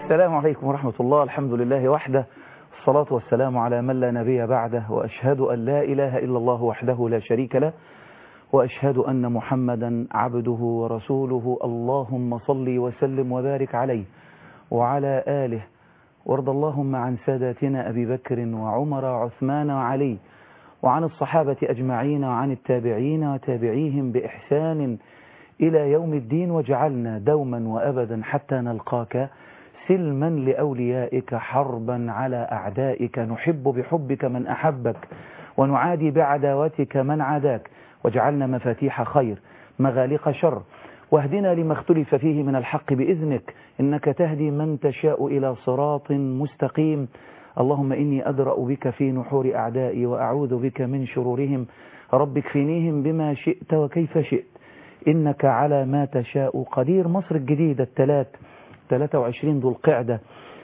السلام عليكم ورحمة الله الحمد لله وحده الصلاة والسلام على من لا نبي بعده وأشهد أن لا إله إلا الله وحده لا شريك له وأشهد أن محمدا عبده ورسوله اللهم صل وسلم وبارك عليه وعلى آله وارض اللهم عن ساداتنا أبي بكر وعمر وعثمان وعلي وعن الصحابة أجمعين وعن التابعين وتابعيهم بإحسان إلى يوم الدين وجعلنا دوما وأبدا حتى نلقاك سلما لأوليائك حربا على أعدائك نحب بحبك من أحبك ونعادي بعداوتك من عاداك واجعلنا مفاتيح خير مغالق شر واهدنا لما اختلف فيه من الحق بإذنك إنك تهدي من تشاء إلى صراط مستقيم اللهم إني أدرأ بك في نحور أعدائي وأعوذ بك من شرورهم رب اكفنيهم بما شئت وكيف شئت إنك على ما تشاء قدير مصر الجديدة الثلاث 23 ذو القعدة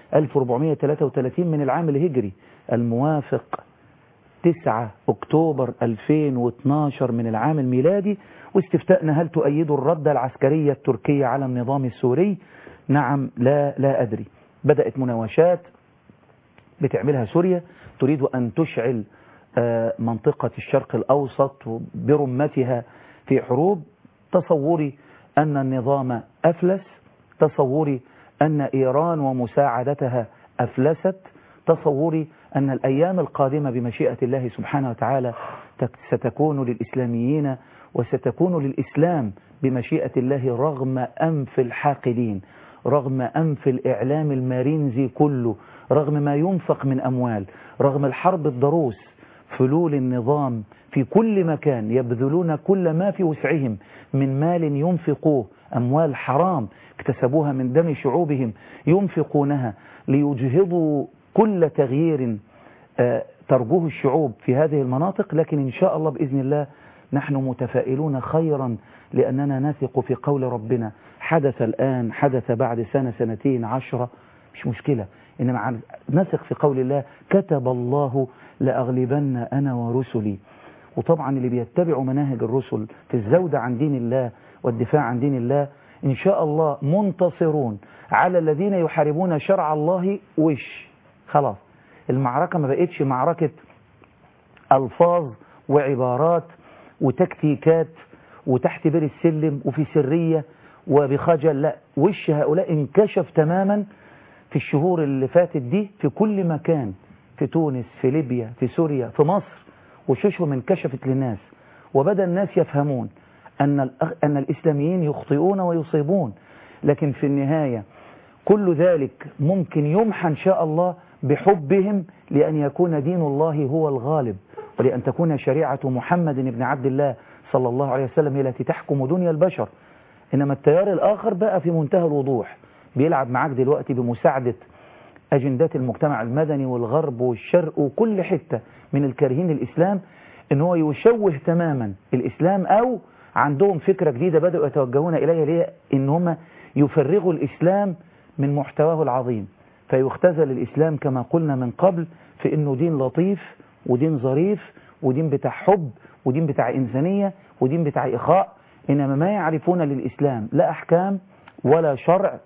1433 من العام الهجري الموافق 9 أكتوبر 2012 من العام الميلادي واستفتاءنا هل تؤيد الردة العسكرية التركية على النظام السوري نعم لا لا أدري بدأت مناوشات بتعملها سوريا تريد أن تشعل منطقة الشرق الأوسط برمتها في حروب تصوري أن النظام أفلس تصوري أن إيران ومساعدتها أفلست تصوري أن الأيام القادمة بمشيئة الله سبحانه وتعالى ستكون للإسلاميين وستكون للإسلام بمشيئة الله رغم أنف الحاقدين رغم أنف الإعلام المارينزي كله رغم ما ينفق من أموال رغم الحرب الضروس فلول النظام في كل مكان يبذلون كل ما في وسعهم من مال ينفقوه أموال حرام اكتسبوها من دم شعوبهم ينفقونها ليجهضوا كل تغيير ترجوه الشعوب في هذه المناطق لكن إن شاء الله بإذن الله نحن متفائلون خيرا لأننا نثق في قول ربنا حدث الآن حدث بعد سنة سنتين عشرة مش مشكلة إنما نثق في قول الله كتب الله لأغلبن أنا ورسلي وطبعا اللي بيتبعوا مناهج الرسل في الزودة عن دين الله والدفاع عن دين الله إن شاء الله منتصرون على الذين يحاربون شرع الله وش خلاص المعركة ما بقتش معركة ألفاظ وعبارات وتكتيكات وتحت بير السلم وفي سرية وبخجل لا وش هؤلاء انكشف تماما في الشهور اللي فاتت دي في كل مكان في تونس في ليبيا في سوريا في مصر وشوشهم انكشفت للناس وبدأ الناس يفهمون أن, أن الإسلاميين يخطئون ويصيبون لكن في النهاية كل ذلك ممكن يمحى إن شاء الله بحبهم لأن يكون دين الله هو الغالب ولأن تكون شريعة محمد بن عبد الله صلى الله عليه وسلم هي التي تحكم دنيا البشر إنما التيار الآخر بقى في منتهى الوضوح بيلعب معاك دلوقتي بمساعدة أجندات المجتمع المدني والغرب والشرق وكل حتة من الكارهين الإسلام إن هو يشوه تماما الإسلام أو عندهم فكرة جديدة بدأوا يتوجهون إليها ليه إن هم يفرغوا الإسلام من محتواه العظيم فيختزل الإسلام كما قلنا من قبل في إنه دين لطيف ودين ظريف ودين بتاع حب ودين بتاع إنسانية ودين بتاع إخاء إنما ما يعرفون للإسلام لا أحكام ولا شرع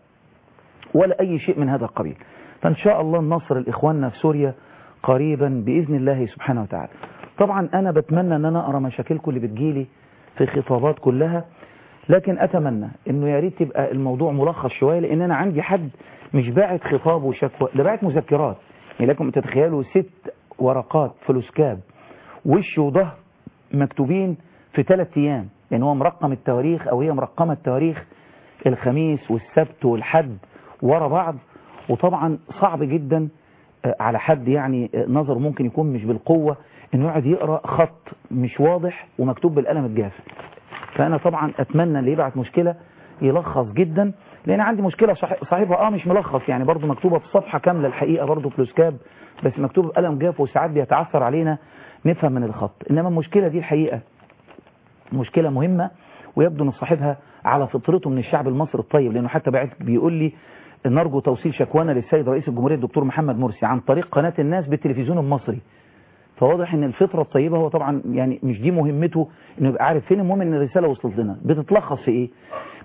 ولا أي شيء من هذا القبيل فإن شاء الله النصر لإخواننا في سوريا قريبا بإذن الله سبحانه وتعالى طبعا أنا بتمنى أن أنا أقرأ مشاكلكم اللي بتجيلي في خطابات كلها لكن أتمنى أنه يا ريت تبقى الموضوع ملخص شوية لأن أنا عندي حد مش باعت خطاب وشكوى ده باعت مذكرات يعني لكم تتخيلوا ست ورقات فلوسكاب وش وظهر مكتوبين في ثلاث أيام يعني هو مرقم التواريخ أو هي مرقمة التواريخ الخميس والسبت والحد ورا بعض وطبعا صعب جدا على حد يعني نظر ممكن يكون مش بالقوة انه يقعد يقرأ خط مش واضح ومكتوب بالقلم الجاف فانا طبعا اتمنى اللي يبعت مشكلة يلخص جدا لان عندي مشكلة صاحبها اه مش ملخص يعني برضو مكتوبة في صفحة كاملة الحقيقة برضو فلوسكاب بس مكتوب بقلم جاف وساعات بيتعثر علينا نفهم من الخط انما المشكلة دي الحقيقة مشكلة مهمة ويبدو ان صاحبها على فطرته من الشعب المصري الطيب لانه حتى بعت بيقول لي نرجو توصيل شكوانا للسيد رئيس الجمهورية الدكتور محمد مرسي عن طريق قناة الناس بالتلفزيون المصري فواضح ان الفطرة الطيبة هو طبعا يعني مش دي مهمته انه يبقى عارف فين المهم ان الرسالة وصلت لنا بتتلخص في ايه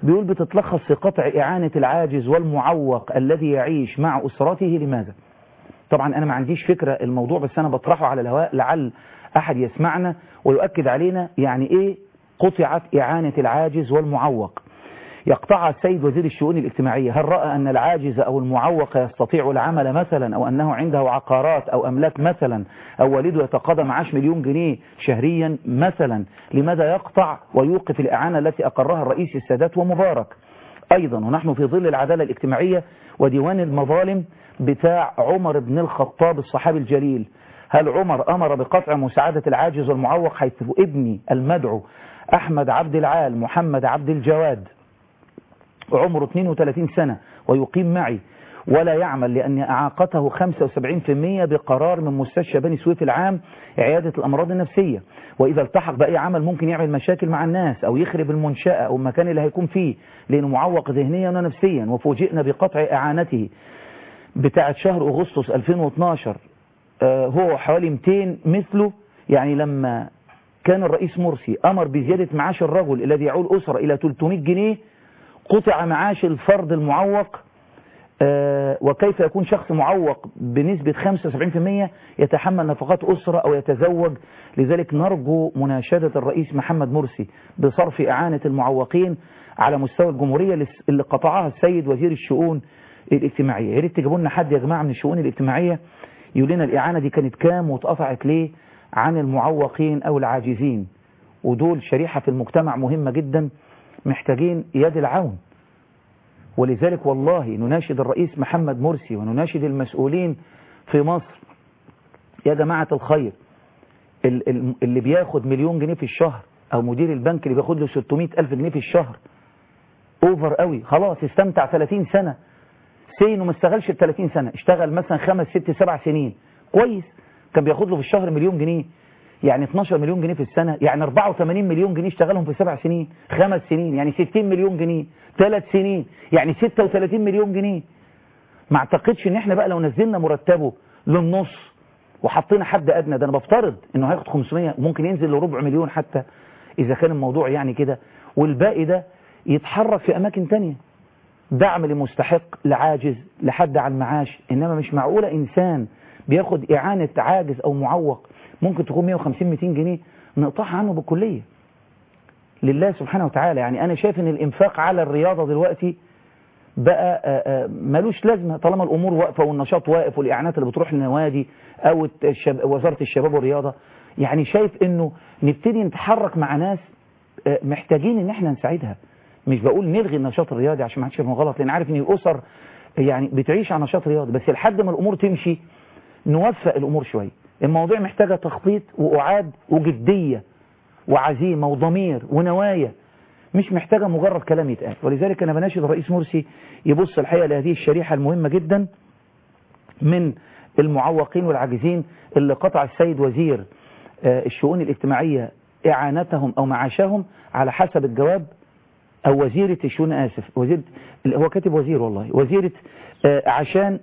بيقول بتتلخص في قطع إعانة العاجز والمعوق الذي يعيش مع أسرته لماذا طبعا أنا ما عنديش فكرة الموضوع بس أنا بطرحه على الهواء لعل أحد يسمعنا ويؤكد علينا يعني إيه قطعت إعانة العاجز والمعوق يقطعها السيد وزير الشؤون الاجتماعية هل رأى أن العاجز أو المعوق يستطيع العمل مثلا أو أنه عنده عقارات أو أملاك مثلا أو والده يتقاضى معاش مليون جنيه شهريا مثلا لماذا يقطع ويوقف الإعانة التي أقرها الرئيس السادات ومبارك أيضا ونحن في ظل العدالة الاجتماعية وديوان المظالم بتاع عمر بن الخطاب الصحابي الجليل هل عمر أمر بقطع مساعدة العاجز والمعوق حيث ابني المدعو أحمد عبد العال محمد عبد الجواد عمره 32 سنة ويقيم معي ولا يعمل لأن إعاقته 75% بقرار من مستشفى بني سويف العام عيادة الأمراض النفسية وإذا التحق بأي عمل ممكن يعمل مشاكل مع الناس أو يخرب المنشأة أو المكان اللي هيكون فيه لأنه معوق ذهنيا ونفسيا وفوجئنا بقطع إعانته بتاعة شهر أغسطس 2012 آه هو حوالي 200 مثله يعني لما كان الرئيس مرسي أمر بزيادة معاش الرجل الذي يعول أسرة إلى 300 جنيه قطع معاش الفرد المعوق آه وكيف يكون شخص معوق بنسبة 75% يتحمل نفقات أسرة أو يتزوج لذلك نرجو مناشدة الرئيس محمد مرسي بصرف إعانة المعوقين على مستوى الجمهورية اللي قطعها السيد وزير الشؤون الاجتماعية يا ريت تجيبوا لنا حد يا جماعة من الشؤون الاجتماعية يقول لنا الإعانة دي كانت كام واتقطعت ليه عن المعوقين أو العاجزين ودول شريحة في المجتمع مهمة جدا محتاجين يد العون ولذلك والله نناشد الرئيس محمد مرسي ونناشد المسؤولين في مصر يا جماعة الخير اللي بياخد مليون جنيه في الشهر أو مدير البنك اللي بياخد له 600 ألف جنيه في الشهر اوفر قوي خلاص استمتع 30 سنة سين وما استغلش ال 30 سنة اشتغل مثلا خمس ست سبع سنين كويس كان بياخد له في الشهر مليون جنيه يعني 12 مليون جنيه في السنة يعني 84 مليون جنيه اشتغلهم في سبع سنين خمس سنين يعني 60 مليون جنيه ثلاث سنين يعني 36 مليون جنيه ما اعتقدش ان احنا بقى لو نزلنا مرتبه للنص وحطينا حد ادنى ده انا بفترض انه هياخد 500 وممكن ينزل لربع مليون حتى اذا كان الموضوع يعني كده والباقي ده يتحرك في اماكن تانية دعم لمستحق لعاجز لحد على المعاش انما مش معقولة انسان بياخد اعانة عاجز او معوق ممكن تكون 150 200 جنيه نقطعها عنه بالكلية لله سبحانه وتعالى يعني أنا شايف أن الإنفاق على الرياضة دلوقتي بقى ملوش لازمة طالما الأمور واقفة والنشاط واقف والإعانات اللي بتروح للنوادي أو الشب... وزارة الشباب والرياضة يعني شايف أنه نبتدي نتحرك مع ناس محتاجين أن احنا نساعدها مش بقول نلغي النشاط الرياضي عشان ما حدش يفهم غلط لأن عارف أن الأسر يعني بتعيش على نشاط رياضي بس لحد ما الأمور تمشي نوفق الأمور شوية الموضوع محتاجة تخطيط وأعاد وجدية وعزيمة وضمير ونوايا مش محتاجة مجرد كلام يتقال ولذلك أنا بناشد الرئيس مرسي يبص الحقيقة لهذه الشريحة المهمة جدا من المعوقين والعاجزين اللي قطع السيد وزير الشؤون الاجتماعية إعانتهم أو معاشهم على حسب الجواب أو وزيرة الشؤون آسف وزيرة هو كاتب وزير والله وزيرة عشان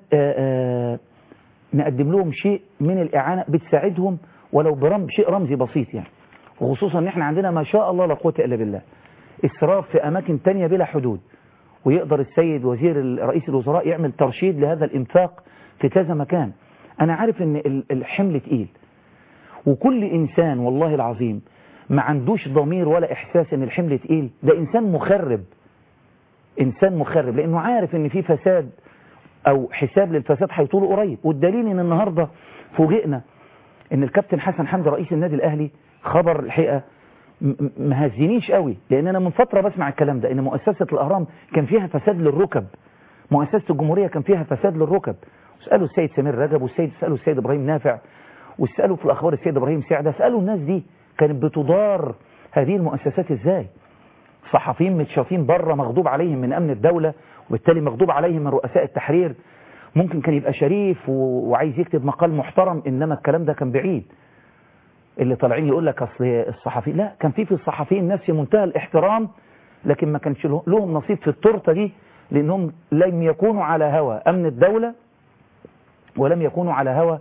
نقدم لهم شيء من الإعانة بتساعدهم ولو برم شيء رمزي بسيط يعني وخصوصا ان احنا عندنا ما شاء الله لا قوه الا بالله اسراف في اماكن تانية بلا حدود ويقدر السيد وزير رئيس الوزراء يعمل ترشيد لهذا الانفاق في كذا مكان انا عارف ان الحمل تقيل وكل انسان والله العظيم ما عندوش ضمير ولا احساس ان الحمل تقيل ده انسان مخرب انسان مخرب لانه عارف ان في فساد او حساب للفساد هيطوله قريب والدليل ان النهارده فوجئنا ان الكابتن حسن حمدي رئيس النادي الاهلي خبر الحقيقه ما هزنيش قوي لان انا من فتره بسمع الكلام ده ان مؤسسه الاهرام كان فيها فساد للركب مؤسسه الجمهوريه كان فيها فساد للركب واسالوا السيد سمير رجب والسيد اسالوا السيد ابراهيم نافع واسالوا في الاخبار السيد ابراهيم سعده اسالوا الناس دي كانت بتدار هذه المؤسسات ازاي صحفيين متشافين بره مغضوب عليهم من امن الدوله وبالتالي مغضوب عليهم من رؤساء التحرير ممكن كان يبقى شريف وعايز يكتب مقال محترم انما الكلام ده كان بعيد اللي طالعين يقول لك اصل الصحفي لا كان في في الصحفيين ناس في منتهى الاحترام لكن ما كانش لهم نصيب في التورته دي لانهم لم يكونوا على هوى امن الدوله ولم يكونوا على هوى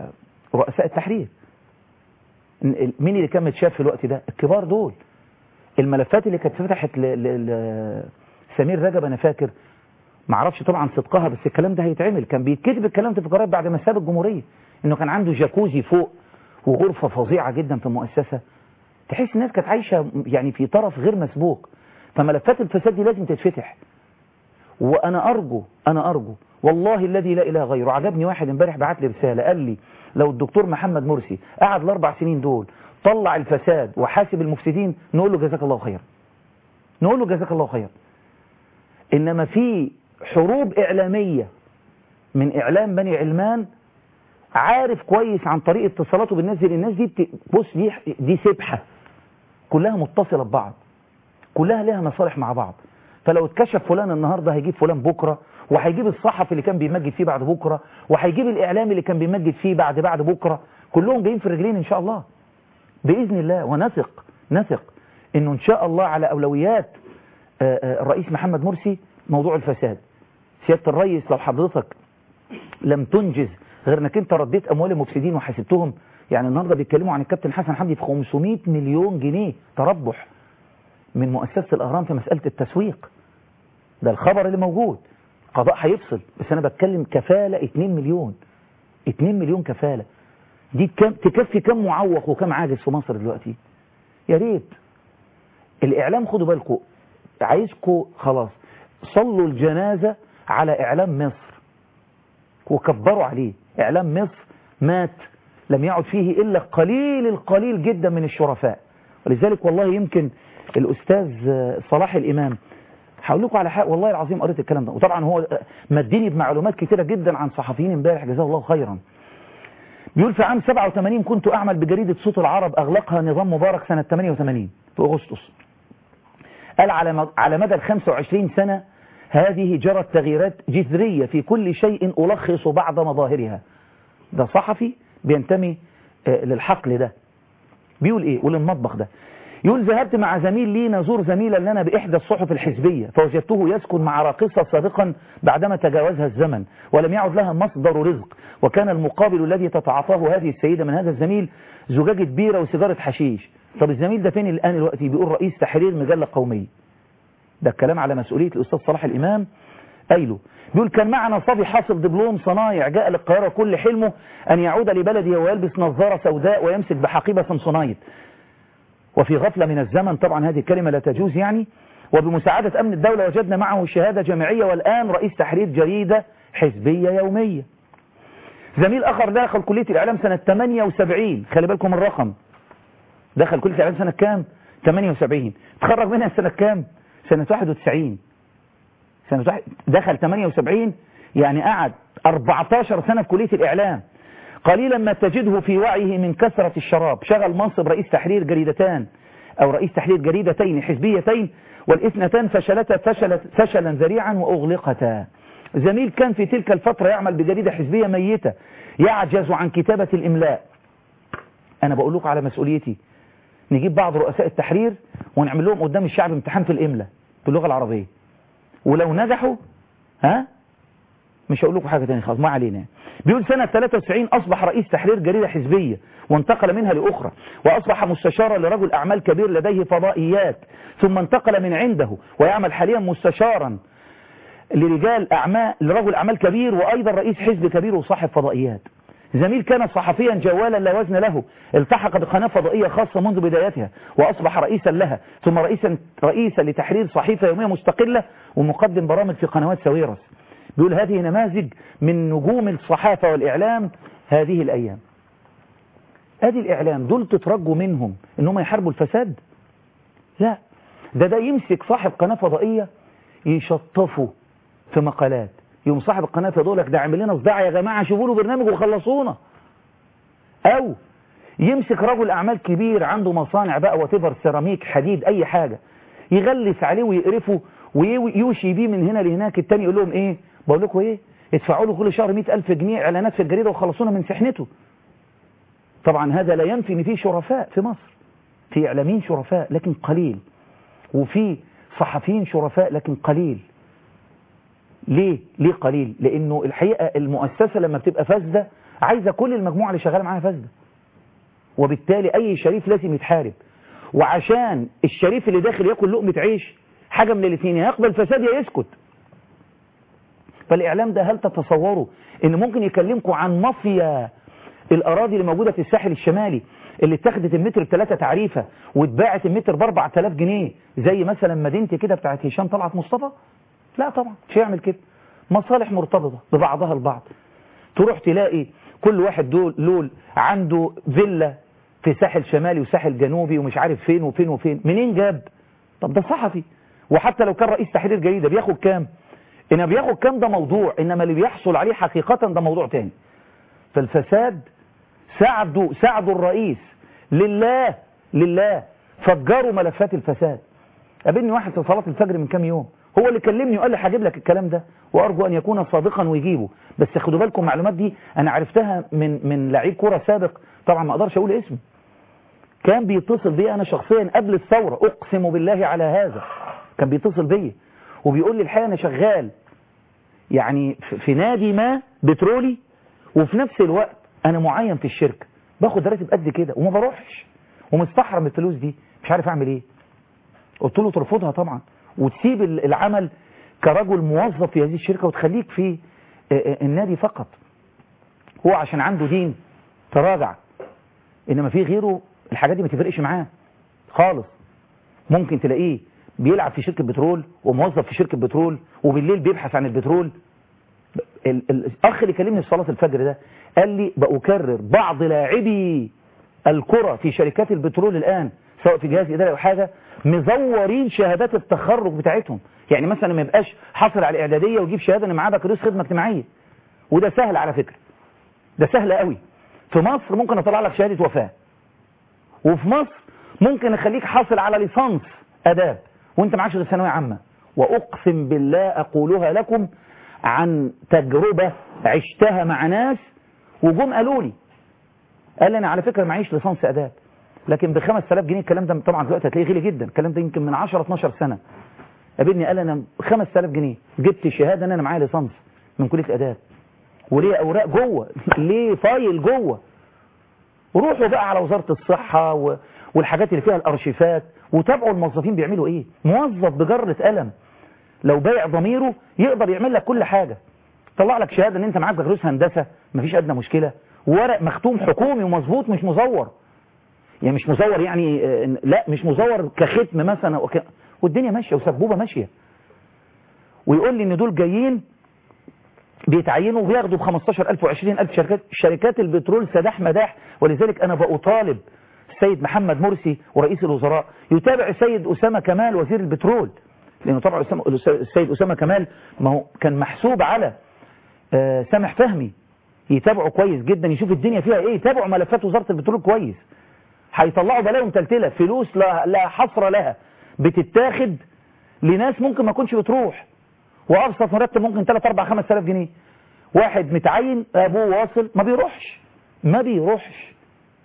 رؤساء التحرير مين اللي كان متشاف في الوقت ده الكبار دول الملفات اللي كانت فتحت ل... ل... ل... سمير رجب انا فاكر ما اعرفش طبعا صدقها بس الكلام ده هيتعمل كان بيتكتب الكلام ده في الجرايد بعد ما ساب الجمهوريه انه كان عنده جاكوزي فوق وغرفه فظيعه جدا في المؤسسه تحس الناس كانت عايشه يعني في طرف غير مسبوق فملفات الفساد دي لازم تتفتح وانا ارجو انا ارجو والله الذي لا اله غيره عجبني واحد امبارح بعت لي رساله قال لي لو الدكتور محمد مرسي قعد الاربع سنين دول طلع الفساد وحاسب المفسدين نقول له جزاك الله خير نقول له جزاك الله خير انما في حروب اعلاميه من اعلام بني علمان عارف كويس عن طريق اتصالاته بالناس دي الناس دي بت... بص دي دي سبحه كلها متصله ببعض كلها لها مصالح مع بعض فلو اتكشف فلان النهارده هيجيب فلان بكره وهيجيب الصحفي اللي كان بيمجد فيه بعد بكره وهيجيب الاعلامي اللي كان بيمجد فيه بعد بعد بكره كلهم جايين في رجلين ان شاء الله باذن الله ونثق نثق انه ان شاء الله على اولويات الرئيس محمد مرسي موضوع الفساد سياده الرئيس لو حضرتك لم تنجز غير انك انت رديت اموال المفسدين وحاسبتهم يعني النهارده بيتكلموا عن الكابتن حسن حمدي في 500 مليون جنيه تربح من مؤسسه الاهرام في مساله التسويق ده الخبر اللي موجود القضاء هيفصل بس انا بتكلم كفاله 2 مليون 2 مليون كفاله دي كم تكفي كم معوق وكم عاجز في مصر دلوقتي يا ريت الاعلام خدوا بالكم عايزكم خلاص صلوا الجنازه على اعلام مصر وكبروا عليه اعلام مصر مات لم يعد فيه الا قليل القليل جدا من الشرفاء ولذلك والله يمكن الاستاذ صلاح الامام هقول لكم على حق والله العظيم قريت الكلام ده وطبعا هو مديني بمعلومات كتيره جدا عن صحفيين امبارح جزاه الله خيرا بيقول في عام 87 كنت اعمل بجريده صوت العرب اغلقها نظام مبارك سنه 88 في اغسطس قال على على مدى ال 25 سنه هذه جرت تغييرات جذريه في كل شيء الخص بعض مظاهرها ده صحفي بينتمي للحقل ده بيقول ايه وللمطبخ ده يقول ذهبت مع زميل لي نزور زميلا لنا بإحدى الصحف الحزبية فوجدته يسكن مع راقصة سابقا بعدما تجاوزها الزمن ولم يعد لها مصدر رزق وكان المقابل الذي تتعاطاه هذه السيدة من هذا الزميل زجاجة بيرة وسيجارة حشيش طب الزميل ده فين الآن الوقت بيقول رئيس تحرير مجلة قومية ده الكلام على مسؤولية الأستاذ صلاح الإمام قايله بيقول كان معنا صبي حاصل دبلوم صنايع جاء للقاهرة كل حلمه أن يعود لبلده ويلبس نظارة سوداء ويمسك بحقيبة سمسونايت وفي غفلة من الزمن طبعا هذه الكلمة لا تجوز يعني وبمساعدة أمن الدولة وجدنا معه شهادة جامعية والآن رئيس تحرير جريدة حزبية يومية زميل آخر دخل كلية الإعلام سنة 78 خلي بالكم الرقم دخل كلية الإعلام سنة كام 78 تخرج منها سنة كام سنة 91 سنة واحد دخل 78 يعني قعد 14 سنة في كلية الإعلام قليلا ما تجده في وعيه من كثرة الشراب شغل منصب رئيس تحرير جريدتان أو رئيس تحرير جريدتين حزبيتين والاثنتان فشلتا فشلت فشلا ذريعا وأغلقتا زميل كان في تلك الفترة يعمل بجريدة حزبية ميتة يعجز عن كتابة الإملاء أنا بقول لكم على مسؤوليتي نجيب بعض رؤساء التحرير ونعمل لهم قدام الشعب امتحان في الإملاء باللغة العربية ولو نجحوا ها مش هقول لكم حاجة تانية خالص ما علينا بيقول سنة 93 أصبح رئيس تحرير جريدة حزبية وانتقل منها لأخرى وأصبح مستشارا لرجل أعمال كبير لديه فضائيات ثم انتقل من عنده ويعمل حاليا مستشارا لرجال أعمال لرجل أعمال كبير وأيضا رئيس حزب كبير وصاحب فضائيات زميل كان صحفيا جوالا لا وزن له التحق بقناة فضائية خاصة منذ بدايتها وأصبح رئيسا لها ثم رئيسا, رئيسا لتحرير صحيفة يومية مستقلة ومقدم برامج في قنوات ساويرس بيقول هذه نماذج من نجوم الصحافة والإعلام هذه الأيام هذه الإعلام دول تترجوا منهم إنهم يحاربوا الفساد لا ده ده يمسك صاحب قناة فضائية يشطفوا في مقالات يوم صاحب القناة يقول لك ده عامل لنا صداع يا جماعة شوفوا له برنامج وخلصونا أو يمسك رجل أعمال كبير عنده مصانع بقى وتفر سيراميك حديد أي حاجة يغلس عليه ويقرفه ويوشي بيه من هنا لهناك التاني يقول لهم إيه بقول لكم إيه ادفعوا له كل شهر 100000 جنيه إعلانات في الجريدة وخلصونا من سحنته طبعا هذا لا ينفي ان في شرفاء في مصر في إعلاميين شرفاء لكن قليل وفي صحفيين شرفاء لكن قليل ليه ليه قليل لانه الحقيقة المؤسسة لما بتبقى فاسدة عايزة كل المجموعة اللي شغالة معاها فاسدة وبالتالي اي شريف لازم يتحارب وعشان الشريف اللي داخل ياكل لقمة عيش حاجة من الاثنين يا يقبل فساد يا يسكت فالإعلام ده هل تتصوروا إن ممكن يكلمكم عن مافيا الأراضي اللي موجودة في الساحل الشمالي اللي اتخذت المتر بثلاثة تعريفة واتباعت المتر ب 4000 جنيه زي مثلا مدينتي كده بتاعت هشام طلعت مصطفى لا طبعا مش هيعمل كده مصالح مرتبطة ببعضها البعض تروح تلاقي كل واحد دول لول عنده فيلا في ساحل شمالي وساحل جنوبي ومش عارف فين وفين وفين منين جاب طب ده صحفي وحتى لو كان رئيس تحرير جريدة بياخد كام إنما بياخد كام ده موضوع إنما اللي بيحصل عليه حقيقة ده موضوع تاني فالفساد ساعدوا ساعدوا الرئيس لله لله فجروا ملفات الفساد قابلني واحد في صلاة الفجر من كام يوم هو اللي كلمني وقال لي هجيب لك الكلام ده وارجو ان يكون صادقا ويجيبه بس خدوا بالكم المعلومات دي انا عرفتها من من لعيب كوره سابق طبعا ما اقدرش اقول اسمه كان بيتصل بي انا شخصيا قبل الثوره اقسم بالله على هذا كان بيتصل بيا وبيقول لي الحقيقه انا شغال يعني في نادي ما بترولي وفي نفس الوقت انا معين في الشركه باخد راتب قد كده وما بروحش ومستحرم الفلوس دي مش عارف اعمل ايه قلت له ترفضها طبعا وتسيب العمل كرجل موظف في هذه الشركة وتخليك في النادي فقط هو عشان عنده دين تراجع إنما في غيره الحاجات دي ما تفرقش معاه خالص ممكن تلاقيه بيلعب في شركة بترول وموظف في شركة بترول وبالليل بيبحث عن البترول الأخ اللي كلمني في صلاة الفجر ده قال لي بأكرر بعض لاعبي الكرة في شركات البترول الآن سواء في جهاز إداري أو حاجة مزورين شهادات التخرج بتاعتهم يعني مثلا ما يبقاش حصل على الإعدادية ويجيب شهادة إن معاه بكالوريوس خدمة اجتماعية وده سهل على فكرة ده سهل قوي في مصر ممكن أطلع لك شهادة وفاة وفي مصر ممكن أخليك حاصل على ليسانس آداب وأنت معكش غير ثانوية عامة وأقسم بالله أقولها لكم عن تجربة عشتها مع ناس وجم قالوا لي قال لي أنا على فكرة معيش ليسانس آداب لكن ب 5000 جنيه الكلام ده طبعا دلوقتي هتلاقيه غالي جدا الكلام ده يمكن من 10 12 سنه قابلني قال انا 5000 جنيه جبت شهاده ان انا معايا ليسانس من كليه اداب وليه اوراق جوه ليه فايل جوه وروحوا بقى على وزاره الصحه و... والحاجات اللي فيها الارشيفات وتابعوا الموظفين بيعملوا ايه موظف بجره قلم لو بايع ضميره يقدر يعمل لك كل حاجه طلع لك شهاده ان انت معاك بكالوريوس هندسه مفيش ادنى مشكله ورق مختوم حكومي ومظبوط مش مزور يعني مش مزور يعني لا مش مزور كختم مثلا وك... والدنيا ماشيه وسبوبه ماشيه ويقول لي ان دول جايين بيتعينوا وبياخدوا ب 15000 و20000 شركات شركات البترول سداح مداح ولذلك انا بأطالب السيد محمد مرسي ورئيس الوزراء يتابع السيد أسامة كمال وزير البترول لأنه طبعا السيد أسامة كمال ما هو كان محسوب على سامح فهمي يتابعوا كويس جدا يشوف الدنيا فيها ايه يتابعوا ملفات وزارة البترول كويس هيطلعوا بلاهم تلتلة فلوس لا, لا حصر لها بتتاخد لناس ممكن ما تكونش بتروح وابسط مرتب ممكن 3 4 5000 جنيه واحد متعين ابوه واصل ما بيروحش ما بيروحش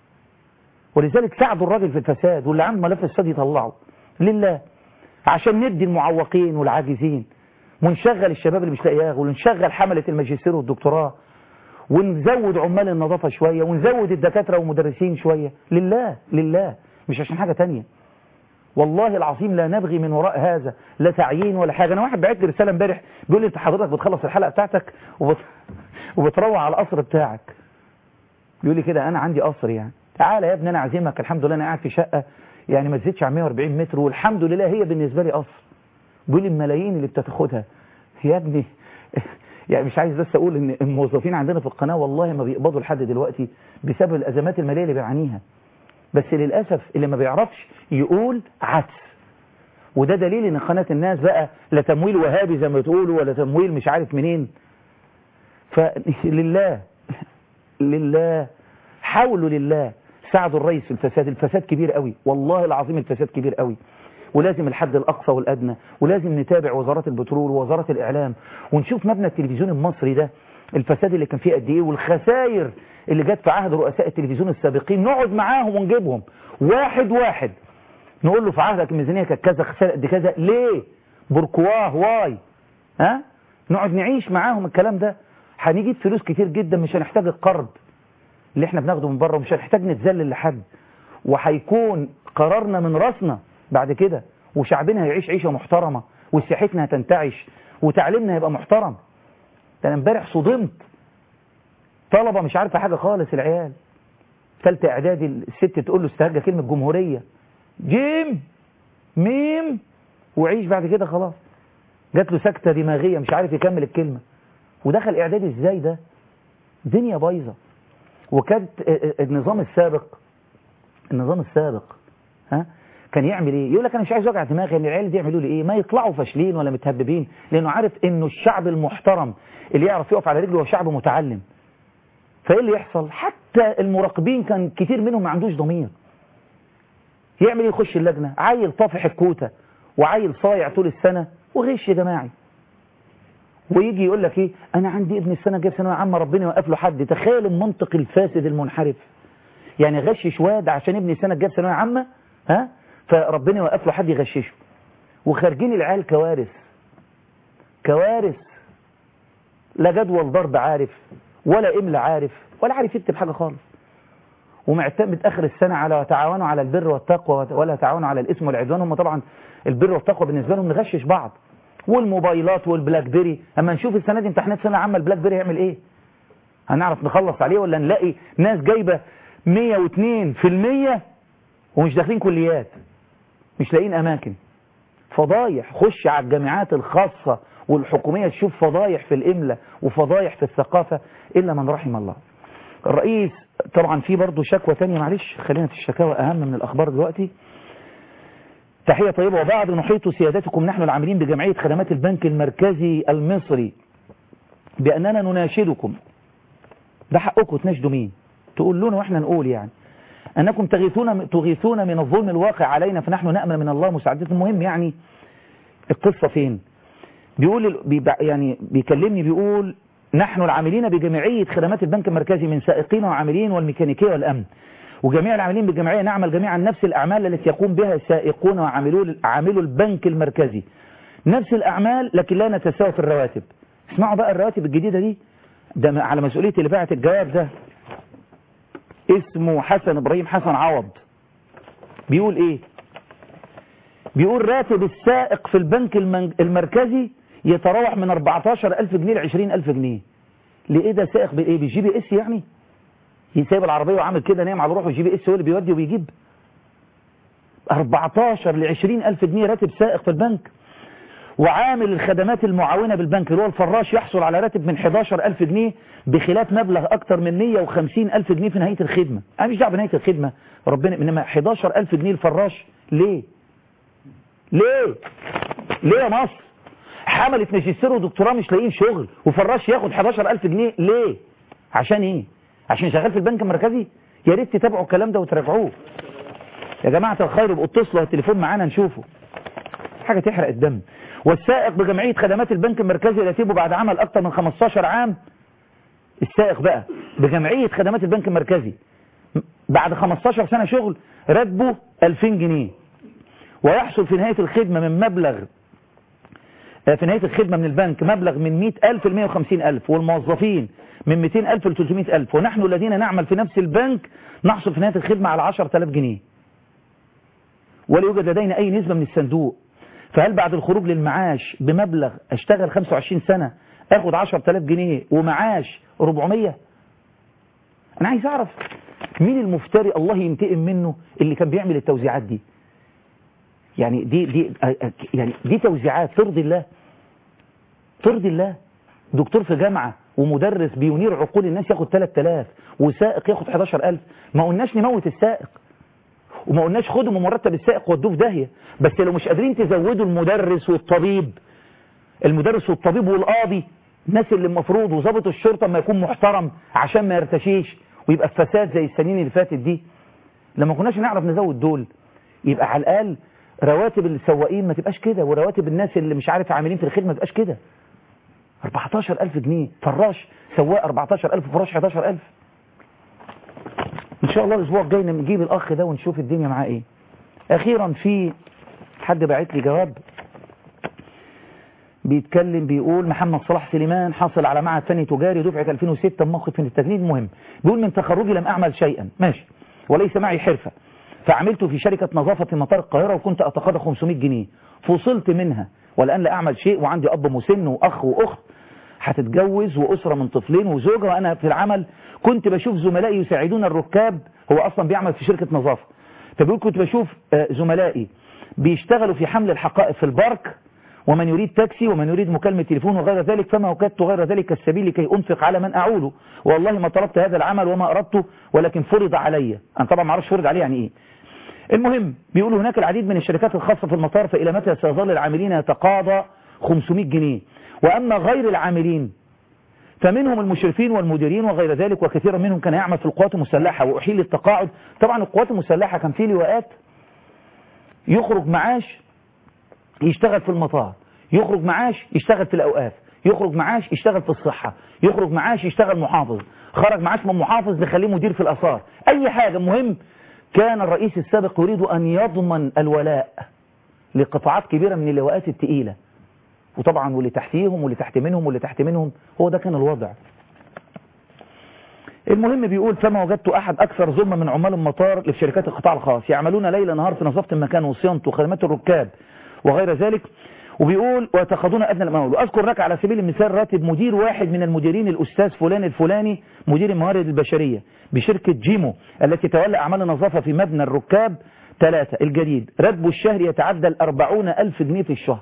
ولذلك ساعدوا الراجل في الفساد واللي عنده ملف الفساد يطلعه لله عشان ندي المعوقين والعاجزين ونشغل الشباب اللي مش لاقي ياخد ونشغل حملة الماجستير والدكتوراه ونزود عمال النظافة شوية ونزود الدكاترة والمدرسين شوية لله لله مش عشان حاجة تانية والله العظيم لا نبغي من وراء هذا لا تعيين ولا حاجة أنا واحد بعت لي رسالة امبارح بيقول لي أنت حضرتك بتخلص الحلقة بتاعتك وبت... وبتروح على القصر بتاعك بيقول لي كده أنا عندي قصر يعني تعالى يا ابني أنا عازمك الحمد لله أنا قاعد في شقة يعني ما تزيدش عن 140 متر والحمد لله هي بالنسبة لي قصر بيقول لي الملايين اللي بتاخدها يا ابني يعني مش عايز بس اقول ان الموظفين عندنا في القناة والله ما بيقبضوا لحد دلوقتي بسبب الازمات المالية اللي بيعانيها بس للأسف اللي ما بيعرفش يقول عكس وده دليل ان قناة الناس بقى لا تمويل وهابي زي ما تقولوا ولا تمويل مش عارف منين فلله لله حاولوا لله ساعدوا الرئيس في الفساد الفساد كبير قوي والله العظيم الفساد كبير قوي ولازم الحد الأقصى والأدنى ولازم نتابع وزارات البترول ووزارة الإعلام ونشوف مبنى التلفزيون المصري ده الفساد اللي كان فيه قد إيه والخسائر اللي جت في عهد رؤساء التلفزيون السابقين نقعد معاهم ونجيبهم واحد واحد نقول له في عهدك الميزانية كانت كذا خسائر قد كذا ليه بركواه واي ها نقعد نعيش معاهم الكلام ده هنجيب فلوس كتير جدا مش هنحتاج القرض اللي احنا بناخده من بره ومش هنحتاج نتذلل لحد وهيكون قرارنا من راسنا بعد كده وشعبنا هيعيش عيشة محترمة وسياحتنا هتنتعش وتعليمنا هيبقى محترم ده انا امبارح صدمت طلبة مش عارفة حاجة خالص العيال ثالثة اعدادي الست تقول له استهجى كلمة جمهورية جيم ميم وعيش بعد كده خلاص جات له سكتة دماغية مش عارف يكمل الكلمة ودخل اعدادي ازاي ده دنيا بايظة وكانت النظام السابق النظام السابق ها كان يعمل ايه يقول لك انا مش عايز اوجع دماغي ان العيال دي يعملوا لي ايه ما يطلعوا فاشلين ولا متهببين لانه عارف انه الشعب المحترم اللي يعرف يقف على رجله هو شعب متعلم فايه اللي يحصل حتى المراقبين كان كتير منهم ما عندوش ضمير يعمل ايه يخش اللجنه عيل طافح الكوته وعيل صايع طول السنه وغش جماعي ويجي يقول لك ايه انا عندي ابن السنه جايب ثانويه عامه ربنا يوقف له حد تخيل المنطق الفاسد المنحرف يعني غشش واد عشان ابن السنه جايب ثانويه عامه ها فربنا يوقف له حد يغششه وخارجين العيال كوارث كوارث لا جدول ضرب عارف ولا املا عارف ولا عارف يكتب حاجه خالص ومعتمد اخر السنه على تعاونوا على البر والتقوى ولا تعاونوا على الاثم والعدوان هم طبعا البر والتقوى بالنسبه لهم نغشش بعض والموبايلات والبلاك بيري اما نشوف السنه دي امتحانات سنه عامه البلاك بيري يعمل ايه هنعرف نخلص عليه ولا نلاقي ناس جايبه 102% ومش داخلين كليات مش لاقيين اماكن فضايح خش على الجامعات الخاصه والحكوميه تشوف فضايح في الاملا وفضايح في الثقافه الا من رحم الله الرئيس طبعا في برضه شكوى تانية معلش خلينا في الشكاوى اهم من الاخبار دلوقتي تحية طيبة وبعد نحيط سيادتكم نحن العاملين بجمعية خدمات البنك المركزي المصري بأننا نناشدكم ده حقكم تناشدوا مين تقول لنا واحنا نقول يعني أنكم تغيثون, تغيثون من الظلم الواقع علينا فنحن نأمل من الله مساعدته المهم يعني القصة فين بيقول يعني بيكلمني بيقول نحن العاملين بجمعية خدمات البنك المركزي من سائقين وعاملين والميكانيكية والأمن وجميع العاملين بالجمعية نعمل جميعا نفس الأعمال التي يقوم بها السائقون وعاملو عاملو البنك المركزي نفس الأعمال لكن لا نتساوى في الرواتب اسمعوا بقى الرواتب الجديدة دي ده على مسؤولية اللي بعت الجواب ده اسمه حسن إبراهيم حسن عوض بيقول ايه بيقول راتب السائق في البنك المركزي يتراوح من 14000 جنيه ل 20000 جنيه ليه ده سائق بايه بالجي بي اس يعني سايب العربية وعامل كده نايم على روحه جي بي اس هو اللي بيودي وبيجيب 14 ل 20 ألف جنيه راتب سائق في البنك وعامل الخدمات المعاونة بالبنك اللي هو الفراش يحصل على راتب من 11 ألف جنيه بخلاف مبلغ أكتر من 150 ألف جنيه في نهاية الخدمة أنا مش دعوه بنهاية الخدمة ربنا إنما 11 ألف جنيه الفراش ليه ليه ليه يا مصر حملت ماجستير ودكتوراه مش لاقيين شغل وفراش ياخد 11 ألف جنيه ليه عشان ايه عشان شغال في البنك المركزي يا ريت تتابعوا الكلام ده وتراجعوه يا جماعة الخير ابقوا اتصلوا التليفون معانا نشوفه حاجة تحرق الدم والسائق بجمعية خدمات البنك المركزي راتبه بعد عمل أكثر من 15 عام السائق بقى بجمعية خدمات البنك المركزي بعد 15 سنة شغل راتبه 2000 جنيه ويحصل في نهاية الخدمة من مبلغ في نهاية الخدمة من البنك مبلغ من 100000 ل 150000 والموظفين من 200000 ل 300000 ونحن الذين نعمل في نفس البنك نحصل في نهاية الخدمة على 10000 جنيه ولا يوجد لدينا أي نسبة من الصندوق فهل بعد الخروج للمعاش بمبلغ اشتغل 25 سنة اخد 10000 جنيه ومعاش 400 انا عايز اعرف مين المفتري الله ينتقم منه اللي كان بيعمل التوزيعات دي يعني دي دي يعني دي توزيعات ترضي الله ترضي الله دكتور في جامعة ومدرس بينير عقول الناس ياخد 3000 وسائق ياخد 11000 ما قلناش نموت السائق وما قلناش خدوا من مرتب السائق ودوه في داهية بس لو مش قادرين تزودوا المدرس والطبيب المدرس والطبيب والقاضي الناس اللي المفروض وظابط الشرطة ما يكون محترم عشان ما يرتشيش ويبقى فساد زي السنين اللي فاتت دي لما كناش نعرف نزود دول يبقى على الأقل رواتب السواقين ما تبقاش كده ورواتب الناس اللي مش عارف عاملين في الخدمة ما تبقاش كده 14000 جنيه فراش سواق 14000 فراش 11000 ان شاء الله الاسبوع الجاي نجيب الاخ ده ونشوف الدنيا معاه ايه اخيرا في حد باعت لي جواب بيتكلم بيقول محمد صلاح سليمان حصل على معهد فني تجاري دفعة 2006 موقف من التجنيد مهم بيقول من تخرجي لم اعمل شيئا ماشي وليس معي حرفة فعملت في شركة نظافة في مطار القاهرة وكنت أتقاضى 500 جنيه فصلت منها والآن لا أعمل شيء وعندي أب مسن وأخ وأخت هتتجوز وأسرة من طفلين وزوجة وأنا في العمل كنت بشوف زملائي يساعدون الركاب هو أصلا بيعمل في شركة نظافة فبيقول كنت بشوف زملائي بيشتغلوا في حمل الحقائب في البارك ومن يريد تاكسي ومن يريد مكالمة تليفون وغير ذلك فما وجدت غير ذلك السبيل لكي أنفق على من أعوله والله ما طلبت هذا العمل وما أردته ولكن فرض علي أنا طبعا ما أعرفش فرض علي يعني إيه المهم بيقول هناك العديد من الشركات الخاصة في المطار فإلى متى سيظل العاملين يتقاضى 500 جنيه وأما غير العاملين فمنهم المشرفين والمديرين وغير ذلك وكثيرا منهم كان يعمل في القوات المسلحة وأحيل التقاعد طبعا القوات المسلحة كان في لواءات يخرج معاش يشتغل في المطار يخرج معاش يشتغل في الأوقاف يخرج معاش يشتغل في الصحة يخرج معاش يشتغل محافظ خرج معاش من محافظ نخليه مدير في الآثار أي حاجة مهم كان الرئيس السابق يريد أن يضمن الولاء لقطاعات كبيرة من اللواءات التقيلة وطبعا واللي تحتيهم واللي تحت منهم واللي تحت منهم هو ده كان الوضع المهم بيقول فما وجدت أحد أكثر ظلما من عمال المطار في شركات القطاع الخاص يعملون ليل نهار في نظافة المكان وصيانته وخدمات الركاب وغير ذلك وبيقول ويتخذون أدنى الممول وأذكر لك على سبيل المثال راتب مدير واحد من المديرين الأستاذ فلان الفلاني مدير الموارد البشرية بشركة جيمو التي تولى أعمال النظافة في مبنى الركاب ثلاثة الجديد راتبه الشهري يتعدى الأربعون ألف جنيه في الشهر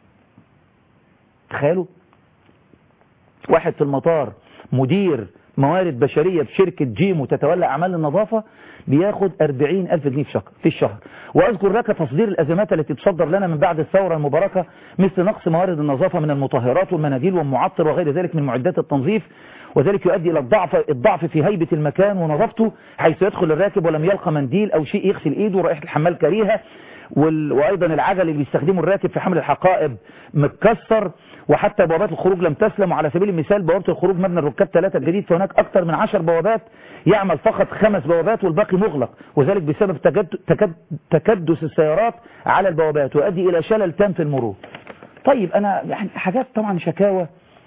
تخيلوا واحد في المطار مدير موارد بشرية في شركة جيمو تتولى أعمال النظافة بياخد 40 ألف جنيه في شهر في الشهر وأذكر لك تصدير الأزمات التي تصدر لنا من بعد الثورة المباركة مثل نقص موارد النظافة من المطهرات والمناديل والمعطر وغير ذلك من معدات التنظيف وذلك يؤدي إلى الضعف الضعف في هيبة المكان ونظافته حيث يدخل الراكب ولم يلقى منديل أو شيء يغسل إيده ورائحة الحمال كريهة وال... وأيضا العجل اللي بيستخدمه الراكب في حمل الحقائب متكسر وحتى بوابات الخروج لم تسلم وعلى سبيل المثال بوابة الخروج مبنى الركاب ثلاثة الجديد فهناك أكثر من عشر بوابات يعمل فقط خمس بوابات والباقي مغلق وذلك بسبب تجد... تكد... تكدس السيارات على البوابات ويؤدي إلى شلل تام في المرور طيب أنا يعني حاجات طبعا شكاوى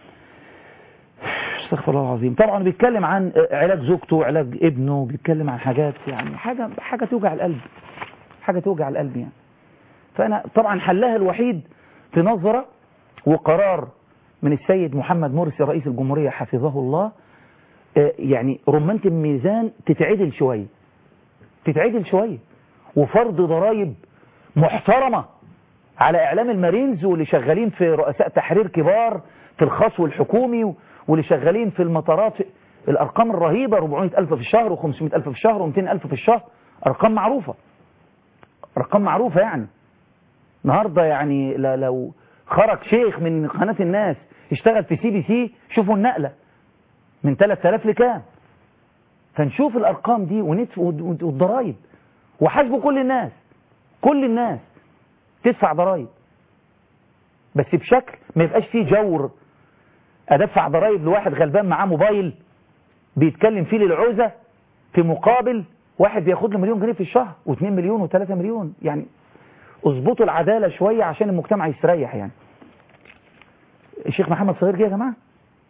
استغفر الله العظيم طبعا بيتكلم عن علاج زوجته وعلاج ابنه بيتكلم عن حاجات يعني حاجة حاجة توجع القلب حاجة توجع القلب يعني فأنا طبعا حلها الوحيد في نظرة وقرار من السيد محمد مرسي رئيس الجمهورية حفظه الله يعني رمانة الميزان تتعدل شوية تتعدل شوية وفرض ضرائب محترمة على إعلام المارينز واللي شغالين في رؤساء تحرير كبار في الخاص والحكومي واللي شغالين في المطارات الأرقام الرهيبة 400 ألف في الشهر و500 ألف في الشهر و200 ألف في الشهر أرقام معروفة أرقام معروفة يعني النهاردة يعني لو خرج شيخ من قناة الناس اشتغل في سي بي سي شوفوا النقلة من 3000 لكام فنشوف الأرقام دي والضرايب وحاسبوا كل الناس كل الناس تدفع ضرايب بس بشكل ما يبقاش فيه جور أدفع ضرايب لواحد غلبان معاه موبايل بيتكلم فيه للعوزة في مقابل واحد بياخد له مليون جنيه في الشهر و2 مليون و3 مليون يعني اظبطوا العدالة شوية عشان المجتمع يستريح يعني الشيخ محمد صغير جه يا جماعة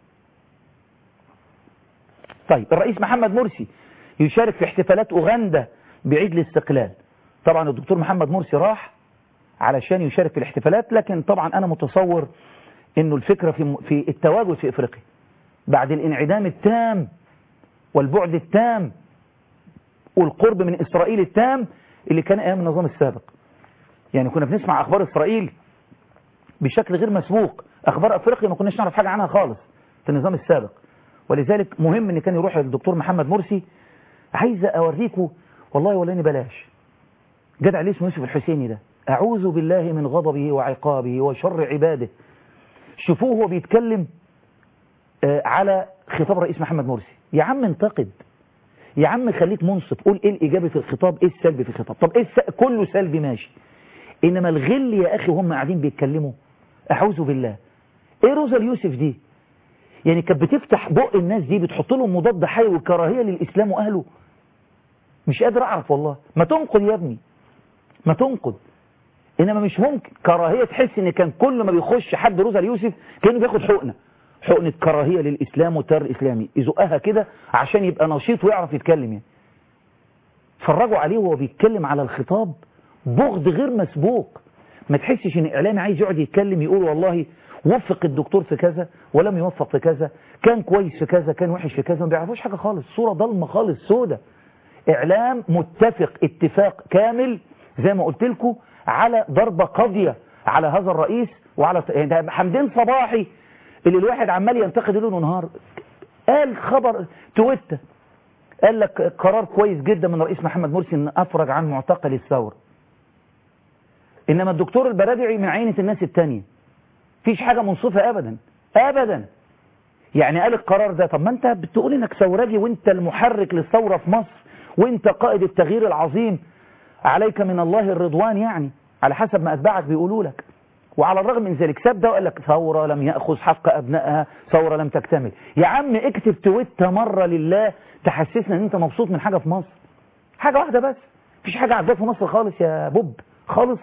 طيب الرئيس محمد مرسي يشارك في احتفالات أوغندا بعيد الاستقلال طبعا الدكتور محمد مرسي راح علشان يشارك في الاحتفالات لكن طبعا أنا متصور انه الفكرة في, في التواجد في افريقيا بعد الانعدام التام والبعد التام والقرب من اسرائيل التام اللي كان ايام النظام السابق يعني كنا بنسمع اخبار اسرائيل بشكل غير مسبوق اخبار افريقيا ما كناش نعرف حاجة عنها خالص في النظام السابق ولذلك مهم ان كان يروح الدكتور محمد مرسي عايز اوريكم والله ولاني بلاش جدع ليه اسمه يوسف الحسيني ده اعوذ بالله من غضبه وعقابه وشر عباده شوفوه هو بيتكلم على خطاب رئيس محمد مرسي يا عم انتقد يا عم خليك منصف قول ايه الايجابي في الخطاب ايه السلبي في الخطاب طب ايه الس... كله سلبي ماشي انما الغل يا اخي وهم قاعدين بيتكلموا اعوذ بالله ايه روزا اليوسف دي يعني كانت بتفتح بق الناس دي بتحط لهم مضاد حيوي وكراهيه للاسلام واهله مش قادر اعرف والله ما تنقد يا ابني ما تنقد انما مش ممكن كراهيه تحس ان كان كل ما بيخش حد روزا اليوسف كانه بياخد حقنه حقنه كراهيه للاسلام والتيار الاسلامي يزقها كده عشان يبقى نشيط ويعرف يتكلم يعني اتفرجوا عليه وهو بيتكلم على الخطاب بغض غير مسبوق ما تحسش ان اعلامي عايز يقعد يتكلم يقول والله وفق الدكتور في كذا ولم يوفق في كذا كان كويس في كذا كان وحش في كذا ما بيعرفوش حاجه خالص صوره ضلمه خالص سودة اعلام متفق اتفاق كامل زي ما قلت لكم على ضربه قاضيه على هذا الرئيس وعلى يعني حمدين صباحي اللي الواحد عمال ينتقد ليل ونهار قال خبر تويتر قال لك قرار كويس جدا من رئيس محمد مرسي ان افرج عن معتقل الثوره انما الدكتور البرادعي من عينة الناس التانية فيش حاجة منصفة ابدا ابدا يعني قال القرار ده طب ما انت بتقول انك ثورجي وانت المحرك للثورة في مصر وانت قائد التغيير العظيم عليك من الله الرضوان يعني على حسب ما اتباعك بيقولوا لك وعلى الرغم من ذلك ساب ده وقال لك ثورة لم يأخذ حق أبنائها ثورة لم تكتمل يا عم اكتب تويتة مرة لله تحسسنا ان انت مبسوط من حاجة في مصر حاجة واحدة بس مفيش حاجة عجباه في مصر خالص يا بوب خالص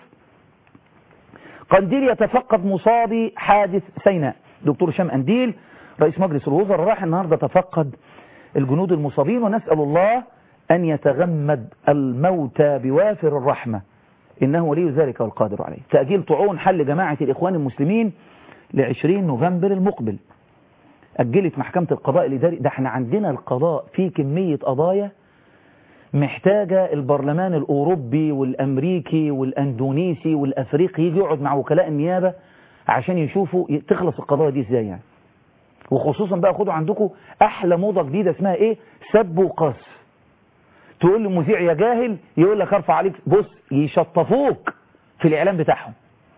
قنديل يتفقد مصابي حادث سيناء دكتور هشام قنديل رئيس مجلس الوزراء راح النهاردة تفقد الجنود المصابين ونسأل الله أن يتغمد الموتى بوافر الرحمة إنه ولي ذلك والقادر عليه تأجيل طعون حل جماعة الإخوان المسلمين لعشرين نوفمبر المقبل أجلت محكمة القضاء الإداري ده احنا عندنا القضاء في كمية قضايا محتاجة البرلمان الأوروبي والأمريكي والأندونيسي والأفريقي يجي يقعد مع وكلاء النيابة عشان يشوفوا تخلص القضايا دي ازاي يعني وخصوصا بقى خدوا عندكم أحلى موضة جديدة اسمها ايه سب وقص تقول لمذيع يا جاهل يقول لك ارفع عليك بص يشطفوك في الإعلام بتاعهم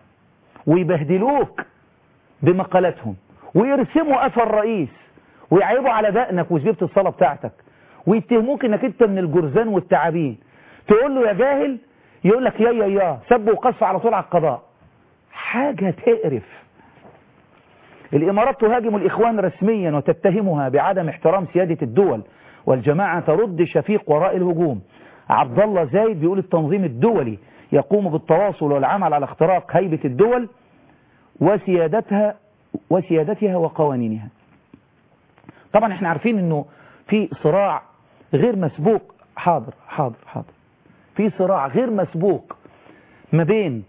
ويبهدلوك بمقالاتهم ويرسموا قفا الرئيس ويعيبوا على دقنك وزبيبة الصلاة بتاعتك ويتهموك انك انت من الجرذان والتعابين تقول له يا جاهل يقول لك يا يا يا سب وقص على طول على القضاء حاجة تقرف الإمارات تهاجم الإخوان رسميا وتتهمها بعدم احترام سيادة الدول والجماعة ترد شفيق وراء الهجوم عبد الله زايد بيقول التنظيم الدولي يقوم بالتواصل والعمل على اختراق هيبة الدول وسيادتها وسيادتها وقوانينها طبعا احنا عارفين انه في صراع غير مسبوق حاضر حاضر حاضر في صراع غير مسبوق ما بين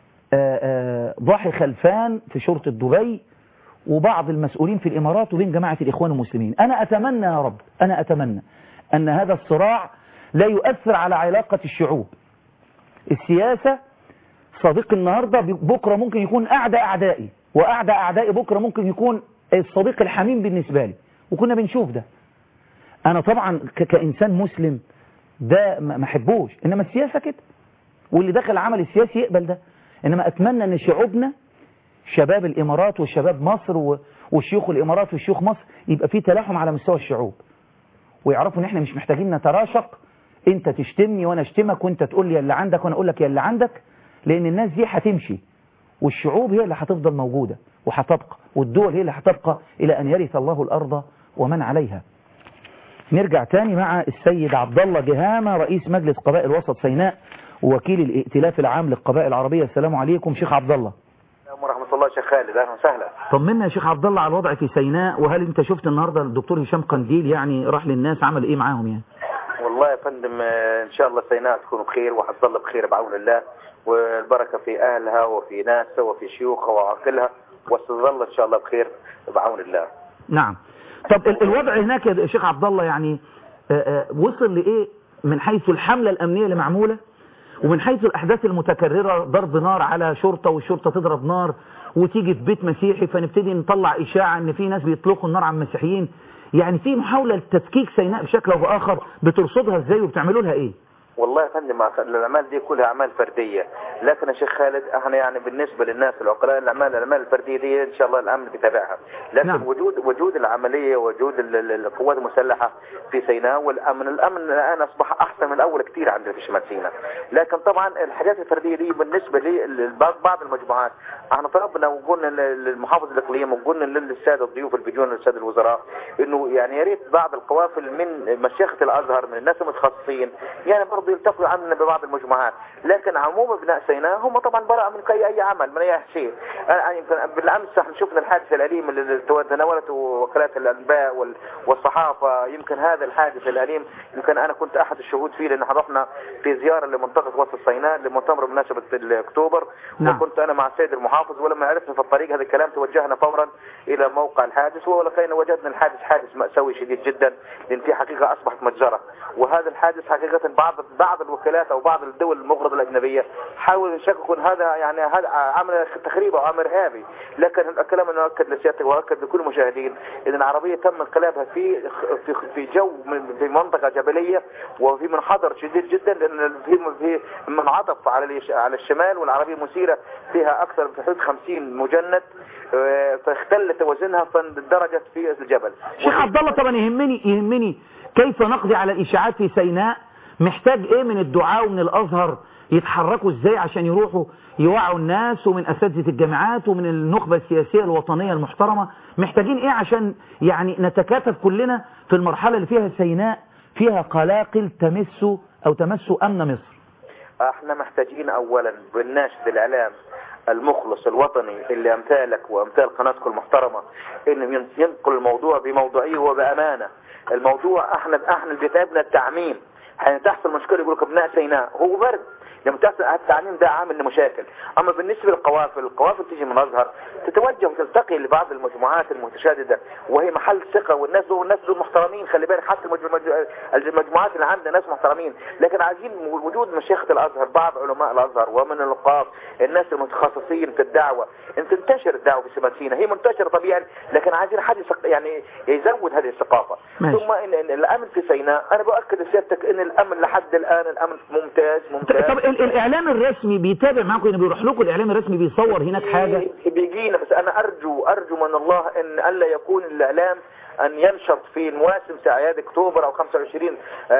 ضاحي خلفان في شرطة دبي وبعض المسؤولين في الإمارات وبين جماعة الإخوان المسلمين أنا أتمنى يا رب أنا أتمنى أن هذا الصراع لا يؤثر على علاقة الشعوب السياسة صديق النهاردة بكرة ممكن يكون أعدى أعدائي وأعدى أعدائي بكرة ممكن يكون الصديق الحميم بالنسبة لي وكنا بنشوف ده أنا طبعا كإنسان مسلم ده ما أحبوش إنما السياسة كده واللي دخل العمل السياسي يقبل ده إنما أتمنى أن شعوبنا شباب الإمارات وشباب مصر وشيوخ الإمارات وشيوخ مصر يبقى في تلاحم على مستوى الشعوب ويعرفوا ان احنا مش محتاجين نتراشق انت تشتمني وانا اشتمك وانت تقول لي يا اللي عندك وانا اقول لك يا اللي عندك لان الناس دي هتمشي والشعوب هي اللي هتفضل موجودة وهتبقى والدول هي اللي هتبقى الى ان يرث الله الارض ومن عليها نرجع تاني مع السيد عبد الله جهامة رئيس مجلس قبائل وسط سيناء ووكيل الائتلاف العام للقبائل العربية السلام عليكم شيخ عبد الله ورحمة الله شيخ خالد اهلا وسهلا طمنا يا شيخ عبد الله على الوضع في سيناء وهل انت شفت النهارده الدكتور هشام قنديل يعني راح للناس عمل ايه معاهم يعني والله يا فندم ان شاء الله سيناء تكون بخير وحتظل بخير بعون الله والبركة في اهلها وفي ناسها وفي شيوخها وعاقلها وستظل ان شاء الله بخير بعون الله نعم طب الوضع هناك يا شيخ عبد الله يعني وصل لايه من حيث الحملة الامنية اللي معمولة ومن حيث الأحداث المتكررة ضرب نار على شرطة والشرطة تضرب نار وتيجي في بيت مسيحي فنبتدي نطلع إشاعة أن في ناس بيطلقوا النار على المسيحيين يعني في محاولة لتفكيك سيناء بشكل أو بآخر بترصدها إزاي وبتعملوا لها إيه؟ والله يا فندم الاعمال دي كلها اعمال فرديه لكن يا شيخ خالد احنا يعني بالنسبه للناس العقلاء الاعمال الاعمال الفرديه دي ان شاء الله الامن بيتابعها لكن نعم. وجود وجود العمليه وجود القوات المسلحه في سيناء والامن الامن الان اصبح احسن من الاول كثير عندنا في شمال سيناء لكن طبعا الحاجات الفرديه دي بالنسبه لبعض المجموعات احنا طلبنا وقلنا للمحافظ الاقليم وقلنا للساده الضيوف اللي بيجون للساده الوزراء انه يعني يا ريت بعض القوافل من مشيخه الازهر من الناس المتخصصين يعني برضه يلتقوا عنا ببعض المجموعات لكن عموم ابناء سيناء هم طبعا براء من اي اي عمل من اي شيء أنا يمكن بالامس احنا شفنا الحادث الاليم اللي تناولته وكالات الانباء وال- والصحافه يمكن هذا الحادث الاليم يمكن انا كنت احد الشهود فيه لان رحنا في زياره لمنطقه وسط سيناء لمؤتمر بمناسبه اكتوبر نعم. وكنت انا مع السيد المحافظ ولما عرفنا في الطريق هذا الكلام توجهنا فورا الى موقع الحادث ولقينا وجدنا الحادث حادث مأساوي شديد جدا لان في حقيقه اصبحت متجره وهذا الحادث حقيقه بعض بعض الوكالات او بعض الدول المغرضه الاجنبيه حاولوا يشككوا إن هذا يعني هذا عمل تخريب او امر ارهابي لكن الكلام انا اؤكد لسيادتك واؤكد لكل المشاهدين ان العربيه تم انقلابها في في في جو من في منطقه جبليه وفي منحدر شديد جدا لان في في منعطف على اليش- على الشمال والعربيه مسيره فيها اكثر من حدود 50 مجند آه، فاختل توازنها فاندرجت في الجبل شيخ عبد الله طبعا يهمني يهمني كيف نقضي على الاشاعات في سيناء محتاج ايه من الدعاء ومن الازهر يتحركوا ازاي عشان يروحوا يوعوا الناس ومن اساتذه الجامعات ومن النخبه السياسيه الوطنيه المحترمه محتاجين ايه عشان يعني نتكاتف كلنا في المرحله اللي فيها سيناء فيها قلاقل تمس او تمس امن مصر احنا محتاجين اولا بالناشد الاعلام المخلص الوطني اللي امثالك وامثال قناتكم المحترمه انه ينقل الموضوع بموضوعيه وبامانه الموضوع احنا احنا اللي بيتعبنا التعميم حين تحصل مشكله يقول لك ابناء سيناء هو برد لما تحصل التعميم ده عامل لمشاكل اما بالنسبه للقوافل القوافل تيجي من الازهر تتوجه وتلتقي لبعض المجموعات المتشدده وهي محل ثقه والناس دول الناس دول محترمين خلي بالك حتى المج- المج- المجموعات اللي عندنا ناس محترمين لكن عايزين وجود مشيخه الازهر بعض علماء الازهر ومن النقاط الناس المتخصصين في الدعوه ان تنتشر الدعوه في سمات سيناء هي منتشره طبيعي لكن عايزين حد يثق- يعني يزود هذه الثقافه ماشي. ثم إن إن الامن في سيناء انا باكد لسيادتك ان الامن لحد الان الامن ممتاز ممتاز طب ال- الاعلام الرسمي بيتابع معاكم إنه بيروح لكم الاعلام الرسمي بيصور هناك حاجه بيجينا بس انا ارجو ارجو من الله ان الا يكون الاعلام ان ينشط في مواسم اعياد اكتوبر او 25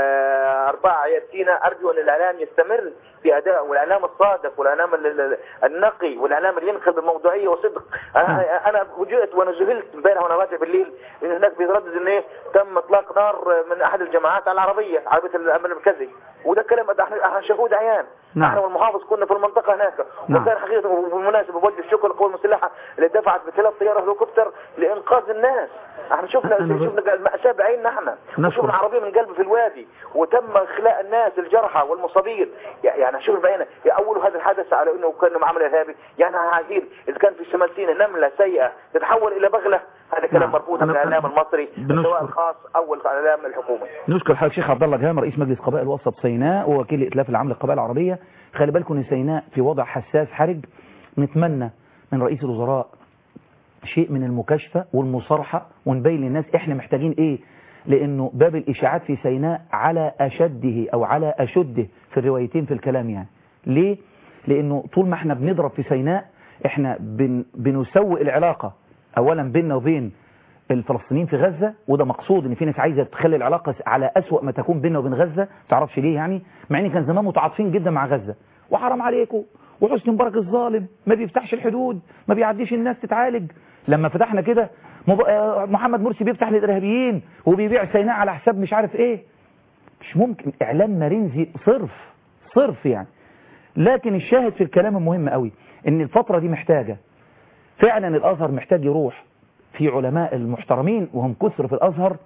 آه، 4 اعياد سينا ارجو ان الاعلام يستمر في اداء والاعلام الصادق والاعلام ال- ال- النقي والاعلام اللي ينقل بموضوعيه وصدق انا انا فوجئت وانا ذهلت امبارح وانا راجع بالليل ان هناك بيتردد ان ايه تم اطلاق نار من احد الجماعات على العربيه عربيه الامن المركزي وده كلام ده احنا احنا شهود عيان نعم. احنا والمحافظ كنا في المنطقه هناك نعم. وكان حقيقه وبالمناسبه بوجه الشكر للقوى المسلحه اللي دفعت بثلاث طيارات هليكوبتر لانقاذ الناس احنا شفنا أنا ب- شفنا المأساة بعيننا احنا نشكر. وشفنا عربية من قلب في الوادي وتم اخلاء الناس الجرحى والمصابين يعني شوف بعيننا اول هذا الحدث على انه كان عمل ارهابي يعني عايزين اذا كان في شمال سيناء نملة سيئة تتحول الى بغلة هذا كلام نعم. مرفوض أنا- من الاعلام المصري بنشكر. سواء الخاص او الاعلام الحكومي نشكر حضرتك شيخ عبد الله جهام رئيس مجلس قبائل وسط سيناء ووكيل ائتلاف العام للقبائل العربيه خلي بالكم ان سيناء في وضع حساس حرج نتمنى من رئيس الوزراء شيء من المكاشفه والمصارحه ونبين للناس احنا محتاجين ايه لانه باب الاشاعات في سيناء على اشده او على اشده في الروايتين في الكلام يعني ليه لانه طول ما احنا بنضرب في سيناء احنا بن بنسوء العلاقه اولا بيننا وبين الفلسطينيين في غزة وده مقصود ان في ناس عايزة تخلي العلاقة على أسوأ ما تكون بيننا وبين غزة تعرفش ليه يعني مع ان كان زمان متعاطفين جدا مع غزة وحرام عليكم وحسني مبارك الظالم ما بيفتحش الحدود ما بيعديش الناس تتعالج لما فتحنا كده مب... آه، محمد مرسي بيفتح للإرهابيين وبيبيع سيناء على حساب مش عارف ايه مش ممكن اعلام مرنزي صرف صرف يعني لكن الشاهد في الكلام المهم قوي ان الفترة دي محتاجة فعلا الازهر محتاج يروح في علماء المحترمين وهم كثر في الازهر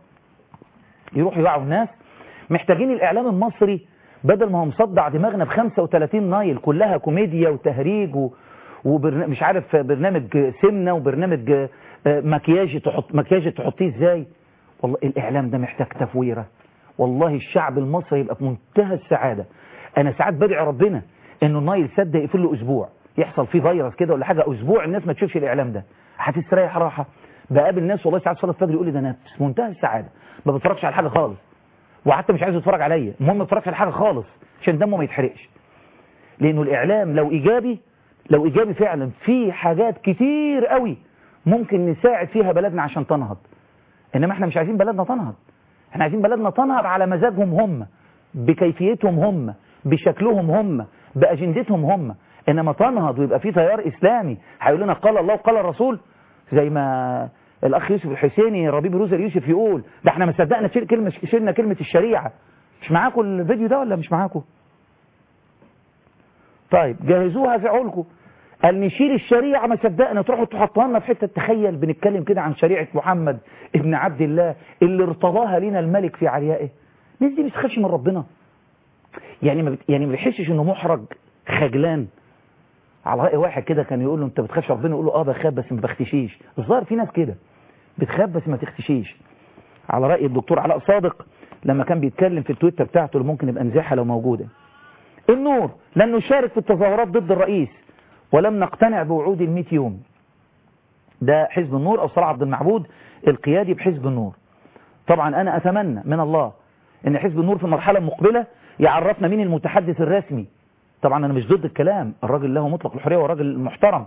يروحوا يوعوا الناس محتاجين الاعلام المصري بدل ما هو مصدع دماغنا ب 35 نايل كلها كوميديا وتهريج و... وبرنامج مش عارف برنامج سمنه وبرنامج آه، مكياج تحط مكياج تحطيه ازاي والله الاعلام ده محتاج تفويره والله الشعب المصري يبقى في منتهى السعاده انا ساعات بدعي ربنا انه النايل سد يقفل له اسبوع يحصل فيه فيروس كده ولا حاجه اسبوع الناس ما تشوفش الاعلام ده هتستريح راحه بقابل ناس والله ساعات صلاه الفجر يقول لي ده انا في منتهى السعاده ما بتفرجش على حاجه خالص وحتى مش عايز يتفرج عليا المهم ما يتفرجش على حاجه خالص عشان دمه ما يتحرقش لانه الاعلام لو ايجابي لو ايجابي فعلا في حاجات كتير قوي ممكن نساعد فيها بلدنا عشان تنهض انما احنا مش عايزين بلدنا تنهض احنا عايزين بلدنا تنهض على مزاجهم هم بكيفيتهم هم بشكلهم هم باجندتهم هم انما تنهض ويبقى في تيار اسلامي هيقول لنا قال الله وقال الرسول زي ما الاخ يوسف الحسيني ربيب روزر يوسف يقول ده احنا ما صدقنا نشيل كلمه شيلنا كلمه الشريعه مش معاكم الفيديو ده ولا مش معاكم طيب جهزوها في عقولكم قال نشيل الشريعة ما صدقنا تروحوا تحطوها لنا في حتة تخيل بنتكلم كده عن شريعة محمد ابن عبد الله اللي ارتضاها لنا الملك في عليائه الناس دي ما بتخافش من ربنا يعني ما بت... يعني ما بيحسش انه محرج خجلان على رأي واحد كده كان يقول له انت بتخافش ربنا يقول له اه بخاف بس ما بختشيش الظاهر في ناس كده بتخاف بس ما تختشيش على رأي الدكتور علاء صادق لما كان بيتكلم في التويتر بتاعته اللي ممكن نبقى نزاحها لو موجودة النور لن نشارك في التظاهرات ضد الرئيس ولم نقتنع بوعود ال 100 يوم ده حزب النور أو صلاح عبد المعبود القيادي بحزب النور طبعا أنا أتمنى من الله أن حزب النور في المرحلة المقبلة يعرفنا مين المتحدث الرسمي طبعا أنا مش ضد الكلام الراجل له مطلق الحرية والراجل محترم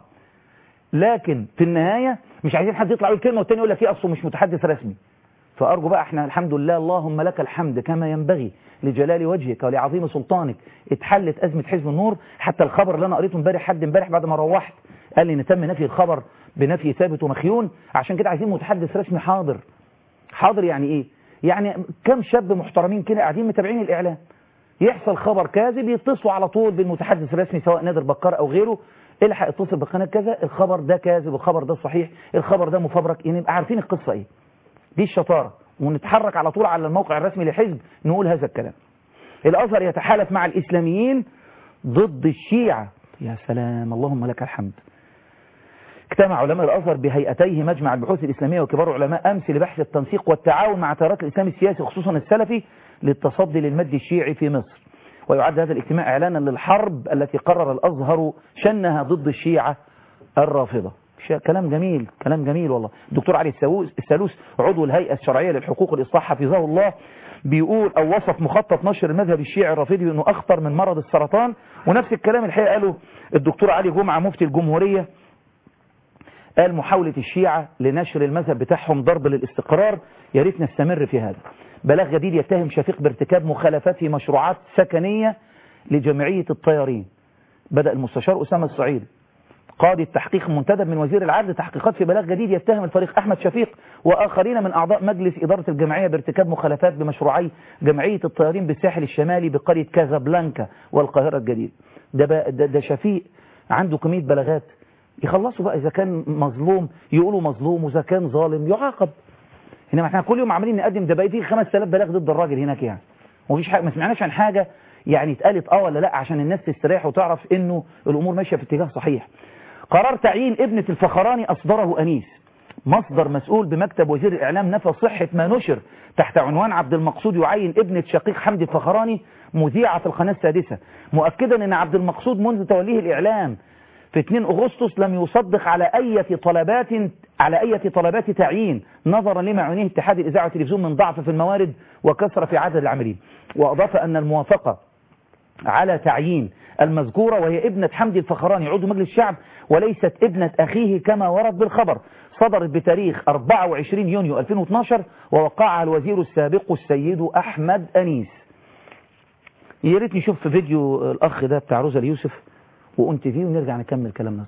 لكن في النهاية مش عايزين حد يطلع يقول كلمة والتاني يقول لك ايه أصله مش متحدث رسمي فأرجو بقى احنا الحمد لله اللهم لك الحمد كما ينبغي لجلال وجهك ولعظيم سلطانك اتحلت أزمة حزب النور حتى الخبر اللي أنا قريته امبارح حد امبارح بعد ما روحت قال لي ان تم نفي الخبر بنفي ثابت ومخيون عشان كده عايزين متحدث رسمي حاضر حاضر يعني ايه يعني كم شاب محترمين كده قاعدين متابعين الإعلام يحصل خبر كاذب يتصلوا على طول بالمتحدث الرسمي سواء نادر بكار أو غيره الحق اتصل بقناة كذا الخبر ده كاذب الخبر ده صحيح الخبر ده مفبرك يعني نبقى عارفين القصة ايه دي الشطارة ونتحرك على طول على الموقع الرسمي للحزب نقول هذا الكلام الأزهر يتحالف مع الإسلاميين ضد الشيعة يا سلام اللهم لك الحمد اجتمع علماء الأزهر بهيئتيه مجمع البحوث الإسلامية وكبار علماء أمس لبحث التنسيق والتعاون مع تيارات الإسلام السياسي خصوصا السلفي للتصدي للمد الشيعي في مصر ويعد هذا الاجتماع إعلانا للحرب التي قرر الأزهر شنها ضد الشيعة الرافضة كلام جميل كلام جميل والله الدكتور علي السالوس عضو الهيئة الشرعية للحقوق الإصلاح حفظه الله بيقول أو وصف مخطط نشر المذهب الشيعي الرافضي بأنه أخطر من مرض السرطان ونفس الكلام الحقيقة قاله الدكتور علي جمعة مفتي الجمهورية قال محاولة الشيعة لنشر المذهب بتاعهم ضرب للاستقرار يا ريت نستمر في هذا بلاغ جديد يتهم شفيق بارتكاب مخالفات في مشروعات سكنية لجمعية الطيارين بدأ المستشار أسامة الصعيدي قاضي التحقيق منتدب من وزير العدل تحقيقات في بلاغ جديد يتهم الفريق أحمد شفيق وآخرين من أعضاء مجلس إدارة الجمعية بارتكاب مخالفات بمشروعي جمعية الطيارين بالساحل الشمالي بقرية كازابلانكا والقاهرة الجديدة ده, ده, ده شفيق عنده كمية بلاغات يخلصوا بقى إذا كان مظلوم يقولوا مظلوم وإذا كان ظالم يعاقب إنما احنا كل يوم عاملين نقدم ده بقى فيه 5000 بلاغ ضد الراجل هناك يعني ومفيش حاجة ما سمعناش عن حاجة يعني اتقالت اه ولا لا عشان الناس تستريح وتعرف انه الامور ماشيه في اتجاه صحيح قرار تعيين ابنة الفخراني أصدره أنيس مصدر مسؤول بمكتب وزير الإعلام نفى صحة ما نشر تحت عنوان عبد المقصود يعين ابنة شقيق حمدي الفخراني مذيعة في القناة السادسة مؤكدا أن عبد المقصود منذ توليه الإعلام في 2 أغسطس لم يصدق على أي طلبات على أي طلبات تعيين نظرا لما عنيه اتحاد الإذاعة والتلفزيون من ضعف في الموارد وكثرة في عدد العاملين وأضاف أن الموافقة على تعيين المذكورة وهي ابنة حمدي الفخراني عضو مجلس الشعب وليست ابنة أخيه كما ورد بالخبر صدرت بتاريخ 24 يونيو 2012 ووقعها الوزير السابق السيد أحمد أنيس يا ريت نشوف في فيديو الأخ ده بتاع روزا اليوسف وقمت فيه ونرجع نكمل كلامنا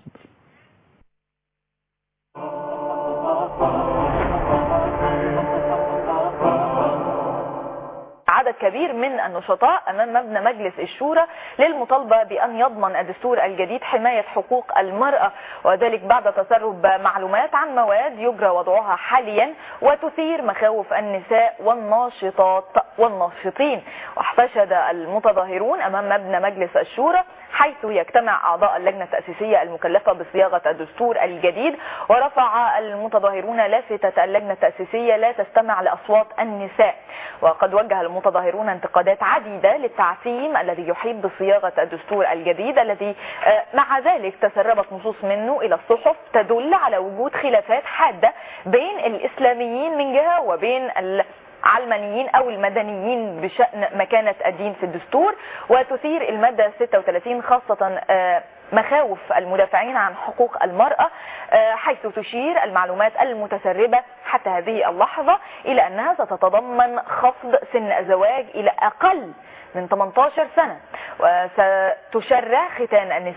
عدد كبير من النشطاء أمام مبنى مجلس الشورى للمطالبة بأن يضمن الدستور الجديد حماية حقوق المرأة وذلك بعد تسرب معلومات عن مواد يجرى وضعها حاليا وتثير مخاوف النساء والناشطات والناشطين واحتشد المتظاهرون أمام مبنى مجلس الشورى حيث يجتمع أعضاء اللجنة التأسيسية المكلفة بصياغة الدستور الجديد ورفع المتظاهرون لافتة اللجنة التأسيسية لا تستمع لأصوات النساء وقد وجه المتظاهرون انتقادات عديدة للتعتيم الذي يحيط بصياغة الدستور الجديد الذي مع ذلك تسربت نصوص منه إلى الصحف تدل على وجود خلافات حادة بين الإسلاميين من جهة وبين علمانيين او المدنيين بشأن مكانة الدين في الدستور وتثير المادة 36 خاصة مخاوف المدافعين عن حقوق المرأة حيث تشير المعلومات المتسربة حتى هذه اللحظة إلى أنها ستتضمن خفض سن الزواج إلى أقل من 18 سنة وستشرع ختان النساء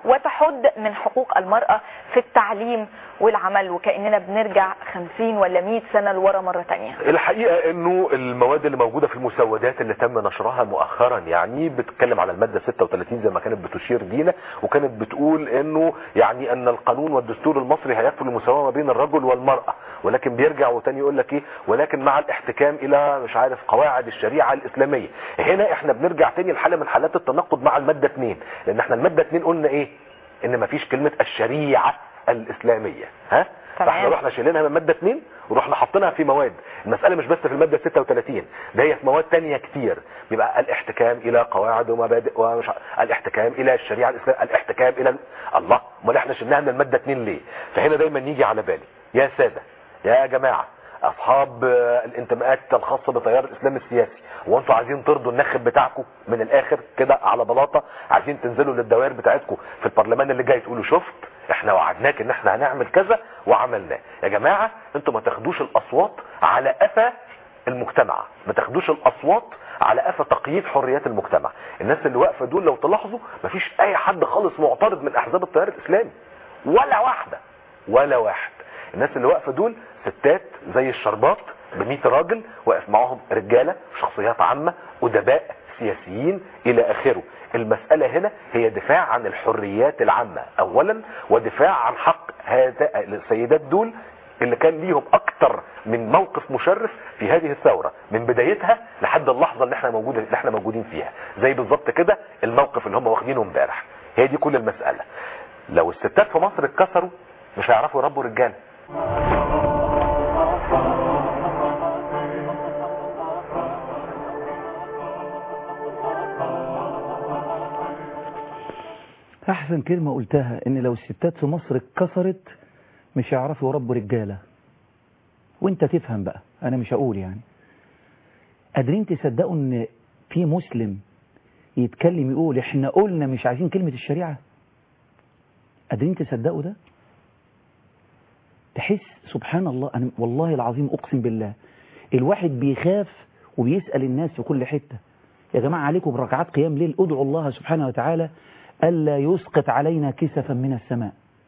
وتحد من حقوق المرأة في التعليم والعمل وكأننا بنرجع 50 ولا 100 سنة لورا مرة تانية الحقيقة انه المواد اللي موجودة في المسودات اللي تم نشرها مؤخرا يعني بتتكلم على المادة 36 زي ما كانت بتشير دينا وكانت بتقول انه يعني ان القانون والدستور المصري هيكفل المساواة ما بين الرجل والمرأة ولكن بيرجع وتاني يقول لك ايه ولكن مع الاحتكام الى مش عارف قواعد الشريعة الاسلامية هنا احنا بنرجع تاني لحالة من حالات التناقض مع المادة 2 لان احنا المادة 2 قلنا ايه ان مفيش كلمة الشريعة الاسلامية ها تمام. فاحنا رحنا شايلينها من مادة 2 ورحنا حاطينها في مواد المسألة مش بس في المادة 36 ده هي في مواد تانية كتير بيبقى الاحتكام الى قواعد ومبادئ ومش ع- الاحتكام الى الشريعة الاسلامية الاحتكام الى ال- الله امال احنا شلناها من المادة 2 ليه فهنا دايما يجي على بالي يا سادة يا جماعة اصحاب آه، الانتماءات الخاصة بتيار الاسلام السياسي وانتوا عايزين ترضوا النخب بتاعكم من الاخر كده على بلاطة عايزين تنزلوا للدوائر بتاعتكم في البرلمان اللي جاي تقولوا شفت احنا وعدناك ان احنا هنعمل كذا وعملناه يا جماعة انتوا ما تاخدوش الاصوات على قفا المجتمع ما تاخدوش الاصوات على قفا تقييد حريات المجتمع الناس اللي واقفه دول لو تلاحظوا مفيش اي حد خالص معترض من احزاب التيار الاسلامي ولا واحده ولا واحد الناس اللي واقفه دول ستات زي الشربات ب 100 راجل واقف معاهم رجاله شخصيات عامه ادباء سياسيين الى اخره المسألة هنا هي دفاع عن الحريات العامة اولا ودفاع عن حق هذا السيدات دول اللي كان ليهم اكتر من موقف مشرف في هذه الثورة من بدايتها لحد اللحظة اللي احنا موجودة اللي احنا موجودين فيها زي بالظبط كده الموقف اللي هم واخدينه امبارح هي دي كل المسألة لو الستات في مصر اتكسروا مش هيعرفوا يربوا رجاله احسن كلمة قلتها ان لو الستات في مصر اتكسرت مش هيعرفوا يربوا رجالة وانت تفهم بقى انا مش هقول يعني قادرين تصدقوا ان في مسلم يتكلم يقول احنا قلنا مش عايزين كلمة الشريعة قادرين تصدقوا ده تحس سبحان الله أنا والله العظيم أقسم بالله الواحد بيخاف وبيسأل الناس في كل حتة يا جماعة عليكم بركعات قيام ليل ادعوا الله سبحانه وتعالى ألا يسقط علينا كسفا من السماء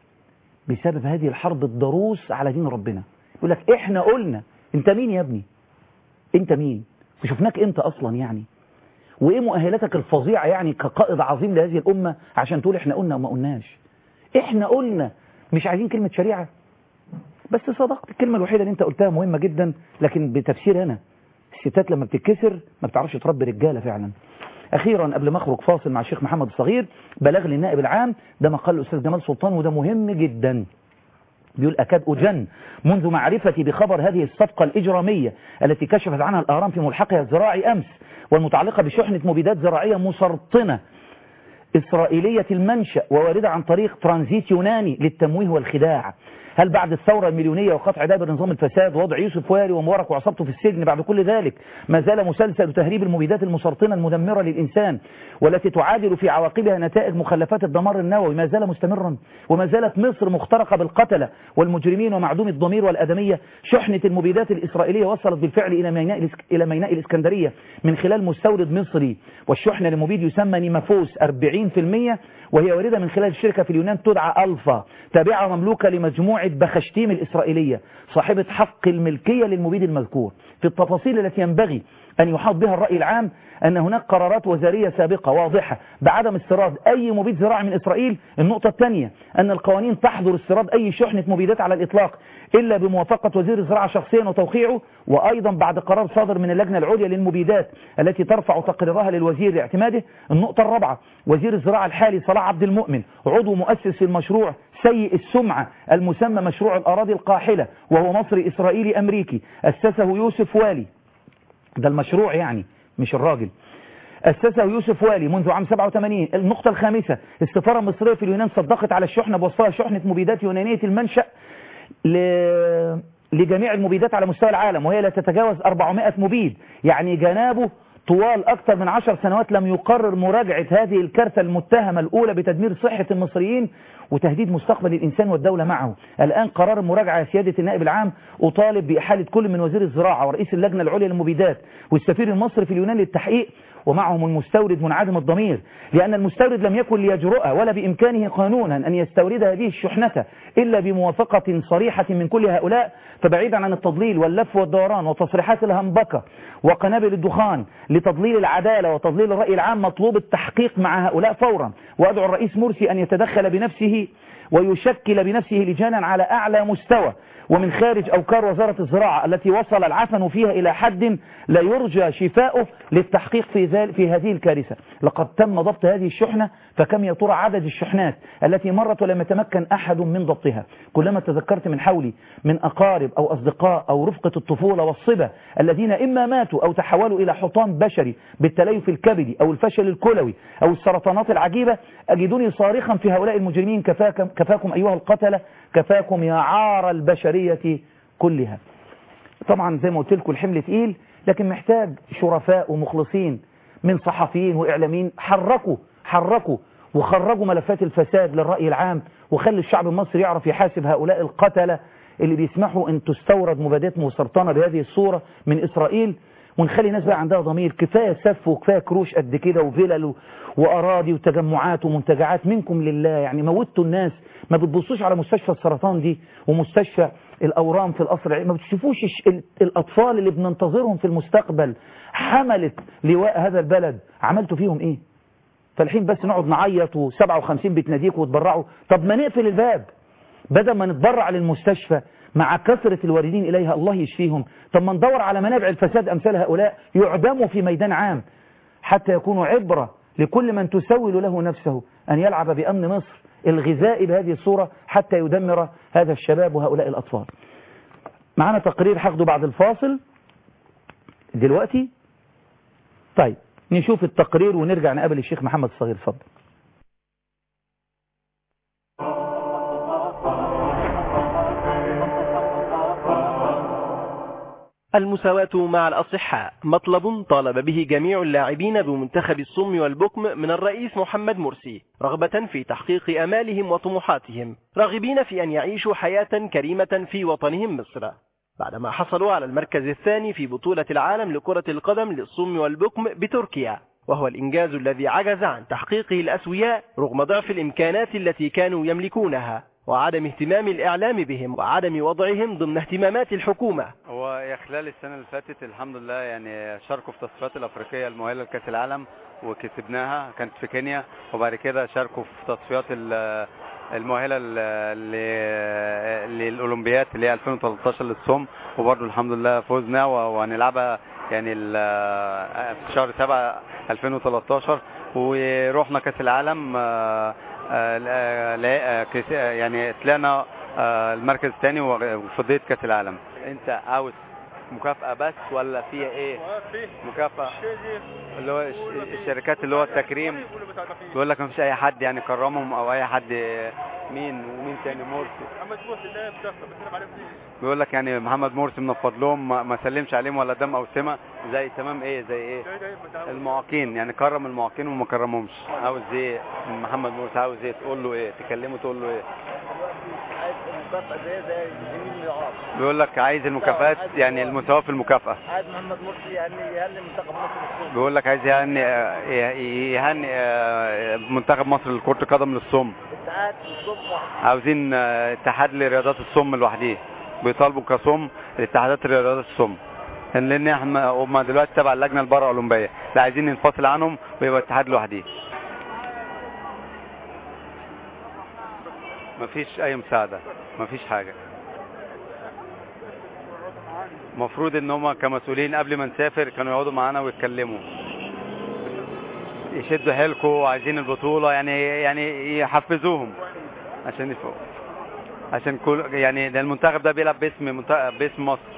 بسبب هذه الحرب الضروس على دين ربنا يقول لك احنا قلنا انت مين يا ابني انت مين وشفناك امتى اصلا يعني وايه مؤهلاتك الفظيعة يعني كقائد عظيم لهذه الامة عشان تقول احنا قلنا وما قلناش احنا قلنا مش عايزين كلمة شريعة بس صدقت الكلمة الوحيدة اللي انت قلتها مهمة جدا لكن بتفسير انا الستات لما بتتكسر ما بتعرفش تربي رجالة فعلا اخيرا قبل ما اخرج فاصل مع الشيخ محمد الصغير بلغ لي النائب العام ده مقال الاستاذ جمال سلطان وده مهم جدا بيقول أكاد أجن منذ معرفتي بخبر هذه الصفقة الإجرامية التي كشفت عنها الأهرام في ملحقها الزراعي أمس والمتعلقة بشحنة مبيدات زراعية مسرطنة إسرائيلية المنشأ وواردة عن طريق ترانزيت يوناني للتمويه والخداع هل بعد الثورة المليونية وقطع دابر نظام الفساد ووضع يوسف واري ومبارك وعصابته في السجن بعد كل ذلك ما زال مسلسل تهريب المبيدات المسرطنة المدمرة للإنسان والتي تعادل في عواقبها نتائج مخلفات الدمار النووي ما زال مستمرا وما زالت مصر مخترقة بالقتلة والمجرمين ومعدوم الضمير والأدمية شحنة المبيدات الإسرائيلية وصلت بالفعل إلى ميناء إلى ميناء الإسكندرية من خلال مستورد مصري والشحنة لمبيد يسمى نيمافوس 40% وهي واردة من خلال شركة في اليونان تدعى ألفا تابعة مملوكة لمجموعة بخشتيم الإسرائيلية صاحبة حق الملكية للمبيد المذكور في التفاصيل التي ينبغي أن يحاط بها الرأي العام أن هناك قرارات وزارية سابقة واضحة بعدم استيراد أي مبيد زراعي من إسرائيل النقطة الثانية أن القوانين تحظر استيراد أي شحنة مبيدات على الإطلاق إلا بموافقة وزير الزراعة شخصيا وتوقيعه وأيضا بعد قرار صادر من اللجنة العليا للمبيدات التي ترفع تقريرها للوزير لاعتماده النقطة الرابعة وزير الزراعة الحالي صلاح عبد المؤمن عضو مؤسس في المشروع سيء السمعة المسمى مشروع الأراضي القاحلة وهو مصري إسرائيلي أمريكي أسسه يوسف والي ده المشروع يعني مش الراجل أسسه يوسف والي منذ عام 87 النقطة الخامسة السفارة المصرية في اليونان صدقت على الشحنة بوصفها شحنة مبيدات يونانية المنشأ ل... لجميع المبيدات على مستوى العالم وهي لا تتجاوز 400 مبيد يعني جنابه طوال أكثر من عشر سنوات لم يقرر مراجعة هذه الكارثة المتهمة الأولى بتدمير صحة المصريين وتهديد مستقبل الإنسان والدولة معه الآن قرار المراجعة يا سيادة النائب العام أطالب بإحالة كل من وزير الزراعة ورئيس اللجنة العليا للمبيدات والسفير المصري في اليونان للتحقيق ومعهم المستورد منعدم الضمير لأن المستورد لم يكن ليجرؤ ولا بإمكانه قانونا أن يستورد هذه الشحنة إلا بموافقة صريحة من كل هؤلاء فبعيدا عن التضليل واللف والدوران وتصريحات الهنبكة وقنابل الدخان لتضليل العدالة وتضليل الرأي العام مطلوب التحقيق مع هؤلاء فورا وأدعو الرئيس مرسي أن يتدخل بنفسه ويشكل بنفسه لجانا على أعلى مستوى ومن خارج أوكار وزارة الزراعة التي وصل العفن فيها إلى حد لا يرجى شفاؤه للتحقيق في, ذلك في هذه الكارثة لقد تم ضبط هذه الشحنة فكم يا ترى عدد الشحنات التي مرت ولم يتمكن أحد من ضبطها كلما تذكرت من حولي من أقارب أو أصدقاء أو رفقة الطفولة والصبا الذين إما ماتوا أو تحولوا إلى حطام بشري بالتليف الكبدي أو الفشل الكلوي أو السرطانات العجيبة أجدني صارخا في هؤلاء المجرمين كفاكم, كفاكم أيها القتلة كفاكم يا عار البشرية كلها طبعا زي ما قلت لكم الحمل تقيل لكن محتاج شرفاء ومخلصين من صحفيين وإعلاميين حركوا حركوا وخرجوا ملفات الفساد للرأي العام وخلي الشعب المصري يعرف يحاسب هؤلاء القتلة اللي بيسمحوا ان تستورد مبادات مسرطنة بهذه الصورة من إسرائيل ونخلي الناس بقى عندها ضمير كفاية سف وكفاية كروش قد كده وفلل وأراضي وتجمعات ومنتجعات منكم لله يعني موتوا الناس ما بتبصوش على مستشفى السرطان دي ومستشفى الأورام في القصر ما بتشوفوش الأطفال اللي بننتظرهم في المستقبل حملت لواء هذا البلد عملتوا فيهم إيه فالحين بس نقعد نعيط و57 بتناديك وتبرعوا طب ما نقفل الباب بدل ما نتبرع للمستشفى مع كثرة الواردين إليها الله يشفيهم طب ما ندور على منابع الفساد أمثال هؤلاء يعدموا في ميدان عام حتى يكونوا عبرة لكل من تسول له نفسه أن يلعب بأمن مصر الغذائي بهذه الصورة حتى يدمر هذا الشباب وهؤلاء الأطفال معنا تقرير حقده بعد الفاصل دلوقتي طيب نشوف التقرير ونرجع نقابل الشيخ محمد الصغير اتفضل المساواة مع الأصحاء مطلب طالب به جميع اللاعبين بمنتخب الصم والبكم من الرئيس محمد مرسي رغبة في تحقيق أمالهم وطموحاتهم راغبين في أن يعيشوا حياة كريمة في وطنهم مصر بعدما حصلوا على المركز الثاني في بطولة العالم لكرة القدم للصم والبكم بتركيا وهو الإنجاز الذي عجز عن تحقيقه الأسوياء رغم ضعف الإمكانات التي كانوا يملكونها وعدم اهتمام الإعلام بهم وعدم وضعهم ضمن اهتمامات الحكومة هو يا خلال السنة اللي فاتت الحمد لله يعني شاركوا في تصفيات الأفريقية المؤهلة لكأس العالم وكسبناها كانت في كينيا وبعد كده شاركوا في تصفيات المؤهلة للأولمبيات اللي هي 2013 للصم وبرضه الحمد لله فوزنا وهنلعبها يعني في شهر 7 2013 ورحنا كأس العالم يعني طلعنا المركز الثاني وفضيت كاس العالم انت عاوز مكافأة بس ولا فيها ايه مكافأة اللي هو الشركات اللي هو التكريم بيقول لك مفيش اي حد يعني كرمهم او اي حد مين ومين تاني مرسي محمد مرسي ده بتخسر بس عارف بيقول لك يعني محمد مرسي منفض لهم ما سلمش عليهم ولا دم او سمه زي تمام ايه زي ايه المعاقين يعني كرم المعاقين وما كرمهمش عاوز ايه محمد مرسي عاوز ايه تقول له ايه تكلمه تقول له ايه بيقول لك عايز المكافآت يعني المساواة في المكافأة عايز محمد مرسي يعني يهني منتخب مصر للصوم بيقول لك عايز يهني يهني منتخب مصر لكرة القدم للصم اتحاد الصوم عاوزين اتحاد لرياضات الصم لوحديه بيطالبوا كصم الاتحادات رياضات الصم لان احنا هم دلوقتي تبع اللجنه البارا اولمبيه لا عايزين ننفصل عنهم ويبقى اتحاد لوحديه مفيش اي مساعده مفيش حاجه المفروض ان هم كمسؤولين قبل ما نسافر كانوا يقعدوا معانا ويتكلموا يشدوا حيلكم وعايزين البطوله يعني يعني يحفزوهم عشان يفوقوا عشان كل يعني ده المنتخب ده بيلعب باسم منتخب باسم مصر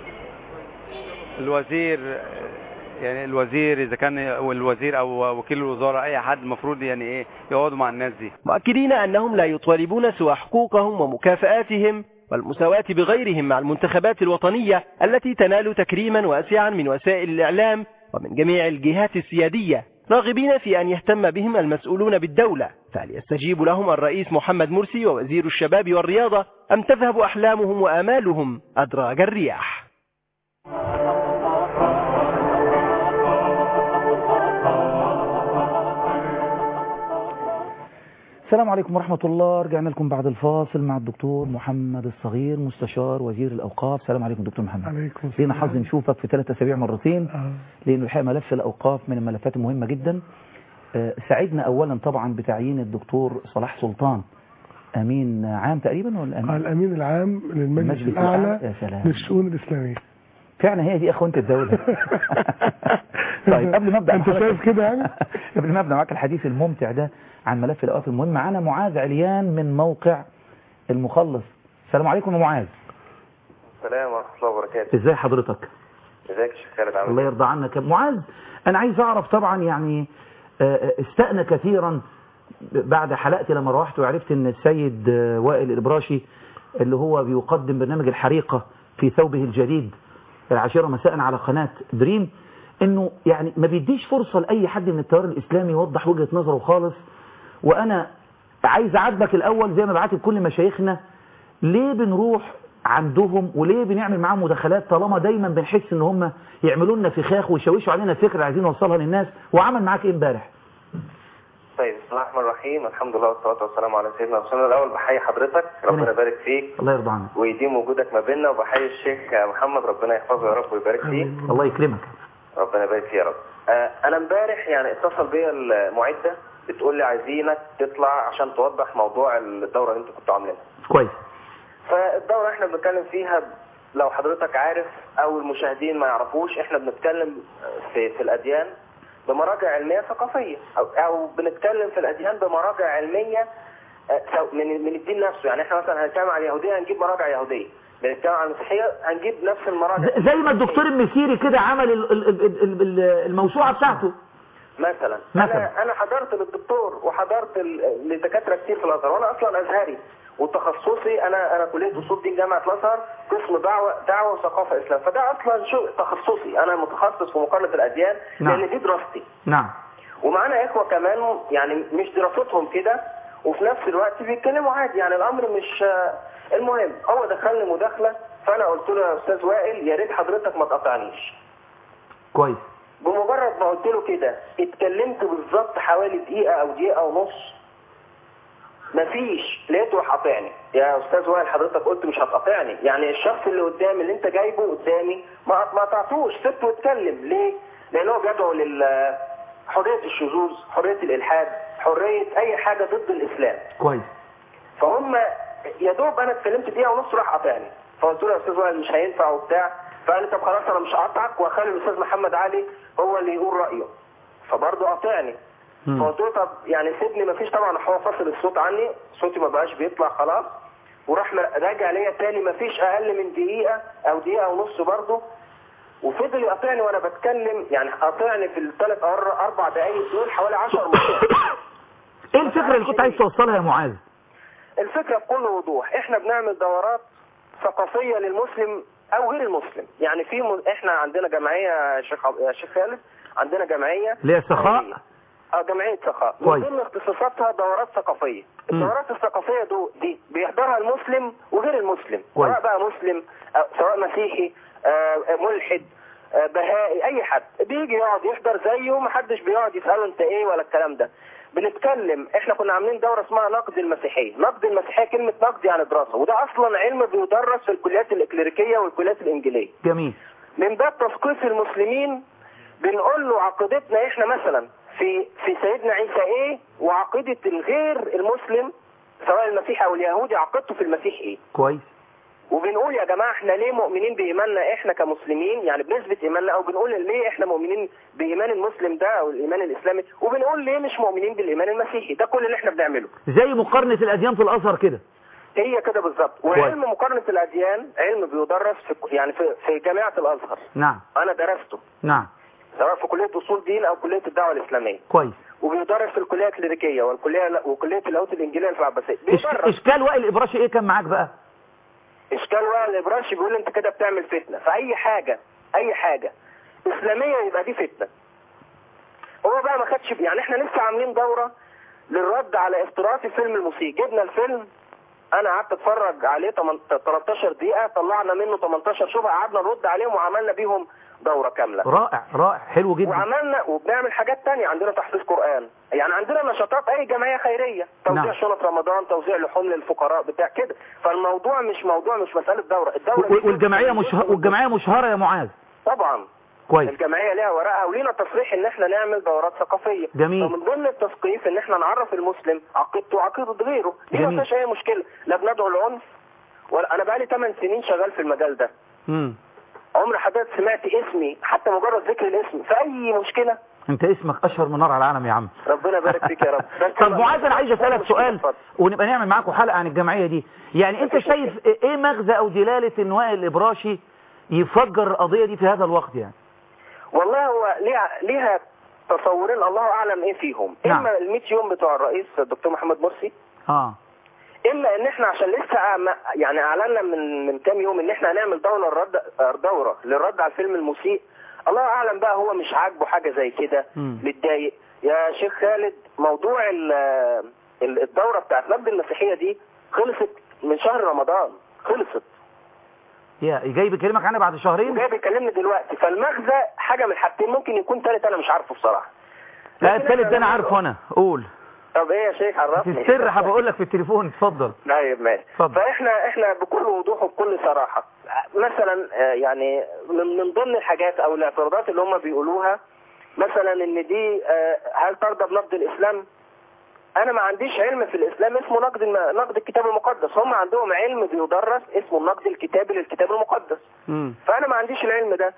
الوزير يعني الوزير اذا كان الوزير او وكيل الوزاره اي حد المفروض يعني ايه يقعدوا مع الناس دي مؤكدين انهم لا يطالبون سوى حقوقهم ومكافآتهم والمساواة بغيرهم مع المنتخبات الوطنية التي تنال تكريما واسعا من وسائل الإعلام ومن جميع الجهات السيادية راغبين في أن يهتم بهم المسؤولون بالدولة فهل يستجيب لهم الرئيس محمد مرسي ووزير الشباب والرياضة أم تذهب أحلامهم وآمالهم أدراج الرياح السلام عليكم ورحمة الله رجعنا لكم بعد الفاصل مع الدكتور محمد الصغير مستشار وزير الأوقاف السلام عليكم دكتور محمد عليكم لينا حظ نشوفك في ثلاثة أسابيع مرتين آه. لأن الحقيقة ملف الأوقاف من الملفات المهمة جدا آه، سعدنا أولا طبعا بتعيين الدكتور صلاح سلطان أمين عام تقريبا ولا أمين الأمين العام للمجلس المجلس الأعلى الأعلى. يا سلام. للشؤون الإسلامية فعلا هي دي أخوانة الدولة طيب قبل ما أبدأ أنت حضرتك- شايف كده يعني؟ قبل ما أبدأ معاك الحديث الممتع ده عن ملف الأوقاف المهم معانا معاذ عليان من موقع المخلص السلام عليكم يا معاذ السلام ورحمه الله وبركاته ازاي حضرتك ازيك يا شيخ خالد عامل الله ايه؟ يرضى عنك معاذ انا عايز اعرف طبعا يعني آه، آه، استأنا كثيرا بعد حلقتي لما روحت وعرفت ان السيد آه، وائل الابراشي اللي هو بيقدم برنامج الحريقة في ثوبه الجديد العاشرة مساء على قناة دريم انه يعني ما بيديش فرصة لاي حد من التيار الاسلامي يوضح وجهة نظره خالص وانا عايز اعاتبك الاول زي ما بعاتب كل مشايخنا ليه بنروح عندهم وليه بنعمل معاهم مداخلات طالما دايما بنحس ان هم يعملوا لنا فخاخ ويشوشوا علينا الفكره اللي عايزين نوصلها للناس وعمل معاك ايه امبارح طيب بسم الله الرحمن الرحيم الحمد لله والصلاه والسلام على سيدنا رسول الله الاول بحيي حضرتك ربنا يبارك فيك الله يرضى عنك ويديم وجودك ما بيننا وبحيي الشيخ محمد ربنا يحفظه يا رب ويبارك فيه الله يكرمك ربنا يبارك فيه يا رب آه انا امبارح يعني اتصل بيا المعده بتقول لي عايزينك تطلع عشان توضح موضوع الدوره اللي انتوا كنتوا عاملينها كويس فالدورة احنا بنتكلم فيها لو حضرتك عارف او المشاهدين ما يعرفوش احنا بنتكلم في, في الاديان بمراجع علمية ثقافية او, او بنتكلم في الاديان بمراجع علمية اه، سو- من من الدين نفسه يعني احنا مثلا هنتكلم عن اليهودية هنجيب مراجع يهودية بنتكلم عن المسيحية هنجيب نفس المراجع ز- زي ما الدكتور المسيري كده عمل ال- ال- ال- ال- ال- الموسوعه بتاعته مثلا مثلا. انا انا حضرت للدكتور وحضرت ل- لدكاتره كتير في الازهر وانا اصلا ازهري وتخصصي انا انا كليه اصول دين جامعه الازهر قسم دعوه دعوه وثقافه اسلام فده اصلا شو تخصصي انا متخصص في مقارنه الاديان نعم. لان دي دراستي نعم ومعانا اخوه كمان يعني مش دراستهم كده وفي نفس الوقت بيتكلموا عادي يعني الامر مش آه، المهم هو دخلني مداخله فانا قلت له يا استاذ وائل يا ريت حضرتك ما تقاطعنيش كويس بمجرد ما قلت له كده اتكلمت بالظبط حوالي دقيقة او دقيقة ونص مفيش لقيته راح قاطعني يا استاذ وائل حضرتك قلت مش هتقاطعني يعني الشخص اللي قدامي اللي انت جايبه قدامي ما ما قطعتوش سبته يتكلم ليه؟ لان هو بيدعو لل حرية الشذوذ حرية الالحاد حرية اي حاجة ضد الاسلام كويس فهم يا دوب انا اتكلمت دقيقه ونص راح قاطعني فقلت له يا استاذ وائل مش هينفع وبتاع فقال لي طب خلاص انا مش هقطعك واخلي الاستاذ محمد علي هو اللي يقول رايه فبرضه قاطعني فقلت له طب يعني سيبني مفيش طبعا هو فصل الصوت عني صوتي ما بقاش بيطلع خلاص وراح م- راجع ليا تاني مفيش اقل من دقيقه او دقيقه ونص برضه وفضل يقاطعني وانا بتكلم يعني قاطعني في الثلاث او اربع دقايق دول حوالي 10 مرات ايه الفكره اللي كنت عايز توصلها يا معاذ الفكرة بكل وضوح احنا بنعمل دورات ثقافية للمسلم او غير المسلم يعني في م... احنا عندنا جمعية يا شيخ عب- يا شيخ خالد عندنا جمعية اللي هي سخاء اه جمعية سخاء من كويس. ضمن اختصاصاتها دورات ثقافية مم. الدورات الثقافية دو دي بيحضرها المسلم وغير المسلم كويس. سواء بقى مسلم أو سواء مسيحي آه، ملحد آه، بهائي اي حد بيجي يقعد يحضر زيه محدش بيقعد يساله انت ايه ولا الكلام ده بنتكلم احنا كنا عاملين دوره اسمها نقد المسيحيه نقد المسيحيه كلمه نقد يعني دراسه وده اصلا علم بيدرس في الكليات الاكليريكيه والكليات الانجيليه جميل من باب تثقيف المسلمين بنقول له عقيدتنا احنا مثلا في في سيدنا عيسى ايه وعقيده الغير المسلم سواء المسيحي او اليهودي عقيدته في المسيح ايه كويس وبنقول يا جماعه احنا ليه مؤمنين بايماننا احنا كمسلمين يعني بنثبت ايماننا او بنقول ليه احنا مؤمنين بايمان المسلم ده او الايمان الاسلامي وبنقول ليه مش مؤمنين بالايمان المسيحي ده كل اللي احنا بنعمله زي مقارنه الاديان في الازهر كده هي كده بالظبط وعلم مقارنه الاديان علم بيدرس في يعني في, في جامعه الازهر نعم انا درسته نعم سواء في كليه اصول دين او كليه الدعوه الاسلاميه كويس وبيدرس في الكليه الكليريكيه والكليه وكليه اللاهوت الانجيليه في العباسيه إش- بيدرس اشكال وائل الابراشي ايه كان معاك بقى اشكال وائل الابراشي بيقول انت كده بتعمل فتنه فاي حاجه اي حاجه اسلاميه يبقى دي فتنه هو بقى ما خدش يعني احنا لسه عاملين دوره للرد على افتراءات الفيلم المسيء جبنا الفيلم انا قعدت اتفرج عليه تمن- 13 دقيقه طلعنا منه 18 شبهه قعدنا نرد عليهم وعملنا بيهم دوره كامله رائع رائع حلو جدا وعملنا وبنعمل حاجات تانية عندنا تحفيظ قرآن يعني عندنا نشاطات أي جمعية خيرية توزيع نعم. شنط رمضان توزيع لحوم للفقراء بتاع كده فالموضوع مش موضوع مش مسألة دورة الدورة و- دي والجمعية مشهرة والجمعية مشهرة يا معاذ طبعا كويس الجمعية ليها ورقها ولينا تصريح ان احنا نعمل دورات ثقافية جميل. فمن ضمن التثقيف ان احنا نعرف المسلم عقيدته وعقيدة غيره دي ما جميل. فيهاش اي مشكلة لا بندعو العنف ولا انا بقالي 8 سنين شغال في المجال ده مم. عمر حضرتك سمعت اسمي حتى مجرد ذكر الاسم في اي مشكلة انت اسمك اشهر من نار على العالم يا عم ربنا يبارك فيك يا رب بس طب معاذ انا عايز اسالك مشكلة، سؤال اتفضل. ونبقى نعمل معاكم حلقه عن الجمعيه دي يعني انت مفيش شايف ايه مغزى او دلاله ان وائل الابراشي يفجر القضيه دي في هذا الوقت يعني والله هو ليها ليها تصورين الله اعلم ايه فيهم نعم. اما ال 100 يوم بتوع الرئيس الدكتور محمد مرسي اه اما ان احنا عشان لسه أعم- يعني اعلنا من من كام يوم ان احنا هنعمل دوره الرد دوره للرد على الفيلم المسيء الله اعلم بقى هو مش عاجبه حاجه زي كده مم. متضايق يا شيخ خالد موضوع ال- ال- الدوره بتاعت نبض المسيحيه دي خلصت من شهر رمضان خلصت يا جاي بيكلمك عنها بعد شهرين وجاي بيكلمني دلوقتي فالمغزى حاجه من الحاجتين ممكن يكون ثالث انا مش عارفه بصراحه لا لكن الثالث إحنا ده انا هنعمل- عارفه انا قول طب ايه يا شيخ في عرفني السر هبقول لك في التليفون اتفضل طيب ماشي اتفضل. فاحنا احنا بكل وضوح وبكل صراحه مثلا آه، يعني من من ضمن الحاجات او الاعتراضات اللي هم بيقولوها مثلا ان دي آه، هل ترضى بنقد الاسلام؟ انا ما عنديش علم في الاسلام اسمه نقد الم- نقد الكتاب المقدس هم عندهم علم بيدرس اسمه النقد الكتابي للكتاب المقدس امم فانا ما عنديش العلم ده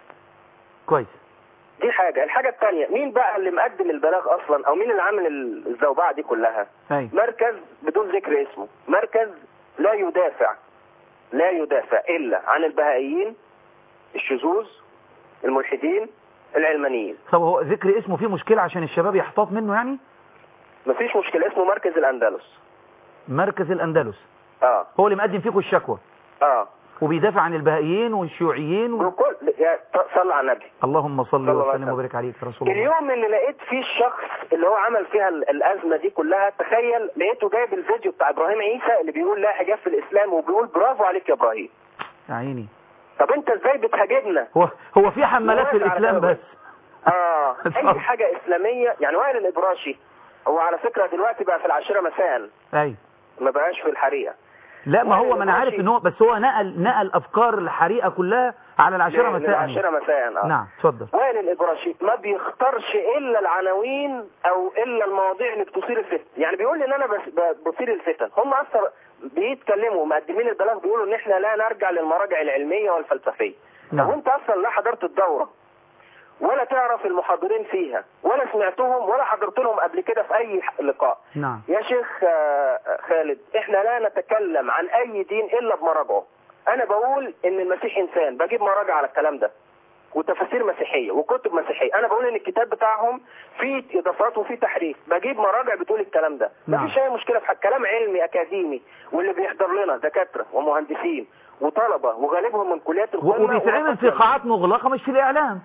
كويس دي حاجه الحاجه الثانيه مين بقى اللي مقدم البلاغ اصلا او مين اللي عامل الزوبعه دي كلها ايوه مركز بدون ذكر اسمه مركز لا يدافع لا يدافع إلا عن البهائيين الشذوذ الملحدين العلمانيين طب هو ذكر اسمه فيه مشكله عشان الشباب يحتاط منه يعني مفيش مشكلة اسمه مركز الأندلس مركز الاندلس اه هو اللي مقدم فيكم الشكوى اه وبيدافع عن البهائيين والشيوعيين و... وكل يا ط- صلى على النبي اللهم صل الله عليه وسلم وسلم. وبارك عليك يا رسول الله اليوم اللي لقيت فيه الشخص اللي هو عمل فيها ال- الأزمة دي كلها تخيل لقيته جايب الفيديو بتاع إبراهيم عيسى اللي بيقول لا حجاب في الإسلام وبيقول برافو عليك يا إبراهيم يا عيني طب أنت إزاي بتهاجمنا هو هو في حملات في واقف على الاسلام كلامه. بس اه اتفضل. اي حاجة اسلامية يعني وائل الابراشي هو على فكرة دلوقتي بقى في العاشرة مساء ايوه ما بقاش في الحريقة لا ما هو ما انا وائل عارف الإبراشي- ان هو بس هو نقل نقل افكار الحريقه كلها على العاشره لل- مساء للعاشرة مساء اه نعم اتفضل وائل الابراشي ما بيختارش الا العناوين او الا المواضيع اللي بتثير الفتن يعني بيقول لي ان انا بس ب- بثير الفتن هم اصلا بيتكلموا مقدمين البلاغ بيقولوا ان احنا لا نرجع للمراجع العلميه والفلسفيه طب نعم. وانت اصلا لا حضرت الدوره ولا تعرف المحاضرين فيها ولا سمعتهم ولا حضرت لهم قبل كده في اي ح- لقاء نعم يا شيخ آه، خالد احنا لا نتكلم عن اي دين الا بمراجعه انا بقول ان المسيح انسان بجيب مراجع على الكلام ده وتفاسير مسيحيه وكتب مسيحيه انا بقول ان الكتاب بتاعهم فيه اضافات وفيه تحريف بجيب مراجع بتقول الكلام ده نعم. مفيش اي مشكله في حاجة. كلام علمي اكاديمي واللي بيحضر لنا دكاتره ومهندسين وطلبه وغالبهم من كليات و- القمه وبيتعمل في وأصلاً- قاعات مغلقه مش في الاعلام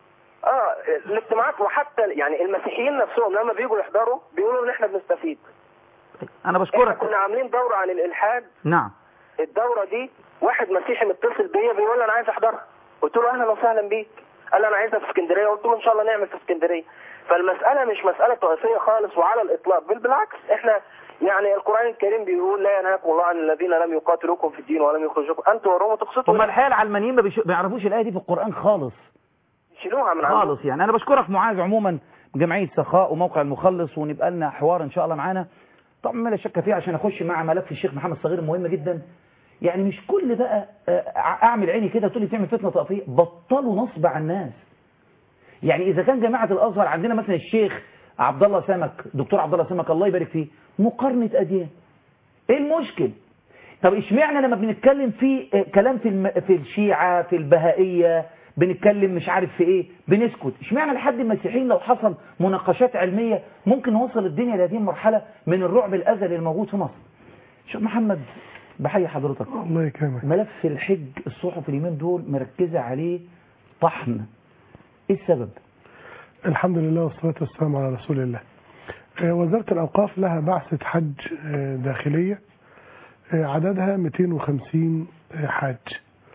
اه الاجتماعات وحتى يعني المسيحيين نفسهم لما بيجوا يحضروا بيقولوا ان احنا بنستفيد انا احنا بشكرك كنا عاملين دوره عن الالحاد نعم الدوره دي واحد مسيحي متصل بيا بيقول لي انا عايز احضرها قلت له اهلا وسهلا بيك قال لي انا عايزها في اسكندريه قلت له ان شاء الله نعمل في اسكندريه فالمساله مش مساله طائفيه خالص وعلى الاطلاق بل بالعكس احنا يعني القران الكريم بيقول لا ينهاكم الله عن الذين لم يقاتلوكم في الدين ولم يخرجوكم ان توروا وتقسطوا هم الحقيقه العلمانيين ما, بيش... ما يعرفوش الايه دي في القران خالص يشيلوها من عندهم خالص يعني انا بشكرك معاذ عموما جمعيه سخاء وموقع المخلص ونبقى لنا حوار ان شاء الله معانا طبعا ما لا شك فيه عشان اخش مع ملف الشيخ محمد صغير مهم جدا يعني مش كل بقى آه، اعمل عيني كده تقول لي تعمل فتنه طائفيه بطلوا نصب على الناس يعني اذا كان جماعه الازهر عندنا مثلا الشيخ عبد الله سمك دكتور عبد الله سمك الله يبارك فيه مقارنه اديان ايه المشكل طب اشمعنى لما بنتكلم في آه، كلام في الم... في الشيعة في البهائية بنتكلم مش عارف في ايه بنسكت اشمعنى لحد المسيحيين لو حصل مناقشات علمية ممكن نوصل الدنيا لهذه المرحلة من الرعب الازلي الموجود في مصر شيخ محمد بحيي حضرتك الله يكرمك ملف الحج الصحف اليومين دول مركزة عليه طحن ايه السبب الحمد لله والصلاة والسلام على رسول الله آه، وزارة الأوقاف لها بعثة حج آه، داخلية آه، عددها 250 آه، حاج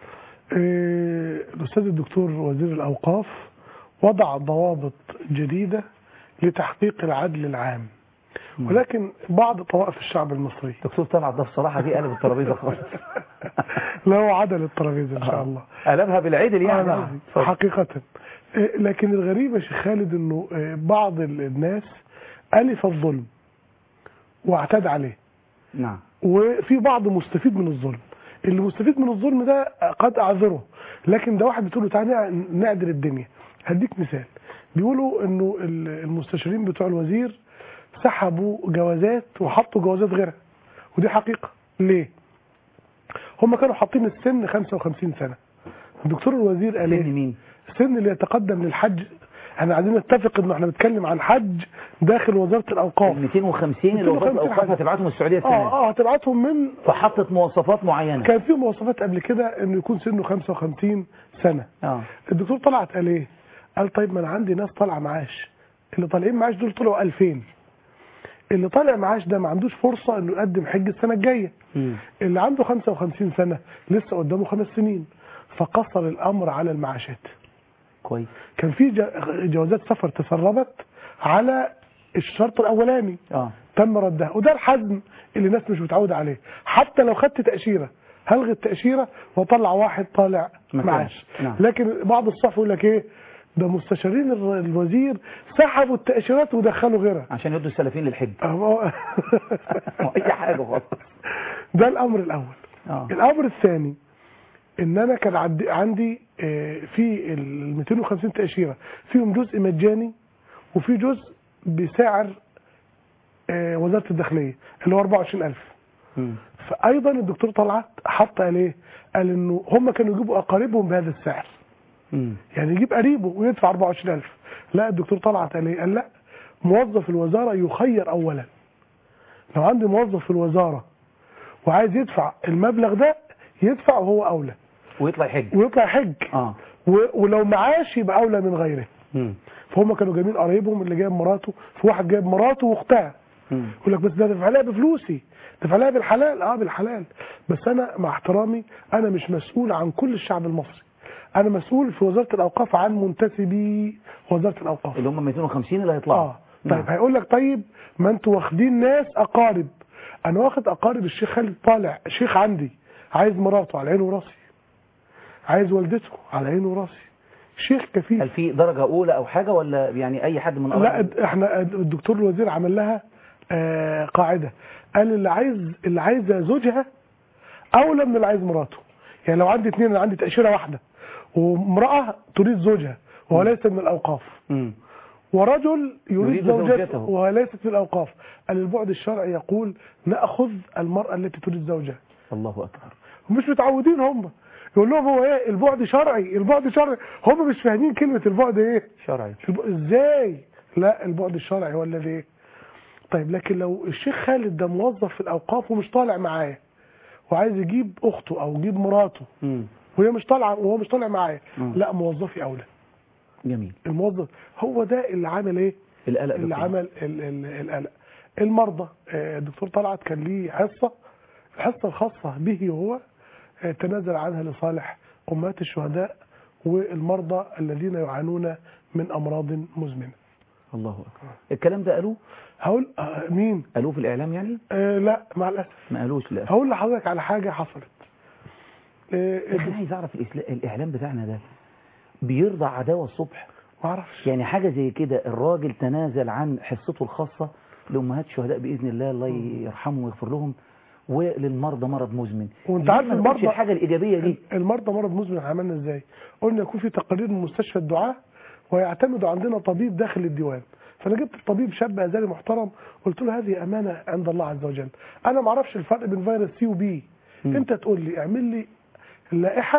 آه، الأستاذ الدكتور وزير الأوقاف وضع ضوابط جديدة لتحقيق العدل العام ولكن بعض طوائف الشعب المصري دكتور طلعت ده بصراحة دي قلب الترابيزة خالص لا هو عدل الترابيزة إن شاء الله قلبها بالعدل آه، يعني نعم، اتفضل. حقيقة آه، لكن الغريب يا شيخ خالد انه آه، بعض ال- الناس ألف الظلم واعتاد عليه نعم وفي بعض مستفيد من الظلم اللي مستفيد من الظلم ده قد اعذره لكن ده واحد بتقول له تعالى نعدل الدنيا هديك مثال بيقولوا انه ال- المستشارين بتوع الوزير سحبوا جوازات وحطوا جوازات غيرها ودي حقيقة ليه هم كانوا حاطين السن 55 سنة الدكتور الوزير قال سن ايه مين السن اللي يتقدم للحج احنا عايزين نتفق انه احنا بنتكلم عن حج داخل وزارة الاوقاف 250 اللي وزارة 250 الأوقاف حاجة. هتبعتهم السعودية السنة اه اه هتبعتهم من فحطت مواصفات معينة كان في مواصفات قبل كده انه يكون سنه 55 سنه اه الدكتور طلعت قال ايه قال طيب ما انا عندي ناس طالعه معاش اللي طالعين معاش دول طلعوا 2000 اللي طالع معاش ده ما عندوش فرصه انه يقدم حج السنه الجايه مم. اللي عنده 55 سنه لسه قدامه خمس سنين فقصر الامر على المعاشات كويس كان في ج- جوازات سفر تسربت على الشرط الاولاني اه تم ردها وده الحزم اللي الناس مش متعوده عليه حتى لو خدت تاشيره هلغي التاشيره واطلع واحد طالع مكان. معاش نعم. لكن بعض الصحف يقول لك ايه ده مستشارين الر- الوزير سحبوا التاشيرات ودخلوا غيرها عشان يدوا السلفين للحج أهو- اي حاجة خالص ده الامر الاول اه الامر الثاني ان انا كان عندي, عندي آه، في ال 250 تاشيره فيهم جزء مجاني وفي جزء بسعر آه، وزاره الداخليه اللي هو 24000 مم. فايضا الدكتور طلعت حط قال ايه قال انه هم كانوا يجيبوا اقاربهم بهذا السعر مم. يعني يجيب قريبه ويدفع 24000 لا الدكتور طلعت قال ايه قال لا موظف الوزاره يخير اولا لو عندي موظف في الوزاره وعايز يدفع المبلغ ده يدفع وهو اولى ويطلع يحج ويطلع حج اه و- ولو معاش يبقى اولى من غيره مم. فهم كانوا جايبين قرايبهم اللي جايب مراته في واحد جايب مراته واختها مم. يقول لك بس ده دفع لها بفلوسي دفع لها بالحلال اه بالحلال بس انا مع احترامي انا مش مسؤول عن كل الشعب المصري انا مسؤول في وزاره الاوقاف عن منتسبي وزاره الاوقاف اللي هم 250 اللي هيطلعوا اه طيب هيقول لك طيب ما انتوا واخدين ناس اقارب انا واخد اقارب الشيخ خالد طالع شيخ عندي عايز مراته على عينه وراسي عايز والدته على عينه وراسي شيخ كفيف هل في درجة أولى أو حاجة ولا يعني أي حد من لا قرايب؟ اد- احنا اد- الدكتور الوزير عمل لها آه قاعده قال اللي عايز اللي عايزه زوجها اولى من اللي عايز مراته يعني لو عندي اثنين انا عندي تاشيره واحده وامراه تريد زوجها وهو ليس من الاوقاف مم. ورجل يريد يريد زوجته زوجته. وهي ليست في الاوقاف قال البعد الشرعي يقول ناخذ المراه التي تريد زوجها الله أكبر مش متعودين هم يقول لهم هو ايه البعد شرعي البعد شرعي هم مش فاهمين كلمه البعد ايه شرعي الب- ازاي لا البعد الشرعي هو الذي ايه طيب لكن لو الشيخ خالد ده موظف في الاوقاف ومش طالع معايا وعايز يجيب اخته او يجيب مراته مم. وهي مش طالعه وهو مش طالع معايا مم. لا موظفي اولى جميل الموظف هو ده اللي عمل ايه القلق اللي دكتور. عمل ال- ال- القلق المرضى آه، الدكتور طلعت كان ليه حصه الحصه الخاصه به هو آه، تنازل عنها لصالح امهات الشهداء والمرضى الذين يعانون من امراض مزمنه الله أكبر الكلام ده قالوه هقول آه، مين قالوه في الإعلام يعني آه لا مع الاسف ما قالوش لا هقول لحضرتك على حاجه حصلت آه، لكن عايز أعرف الإسلا- الإعلام بتاعنا ده بيرضع عداوة الصبح ما اعرفش يعني حاجة زي كده الراجل تنازل عن حصته الخاصة لأمهات الشهداء بإذن الله الله يرحمهم ويغفر لهم وللمرضى مرض مزمن وانت ليه عارف ما نقولش المرضى الحاجة الإيجابية دي المرضى مرض مزمن عملنا ازاي قلنا يكون في تقارير من مستشفى الدعاء ويعتمدوا عندنا طبيب داخل الديوان فانا جبت طبيب شاب ازالي محترم قلت له هذه امانه عند الله عز وجل انا ما اعرفش الفرق بين فيروس سي وبي مم. انت تقول لي اعمل لي لائحه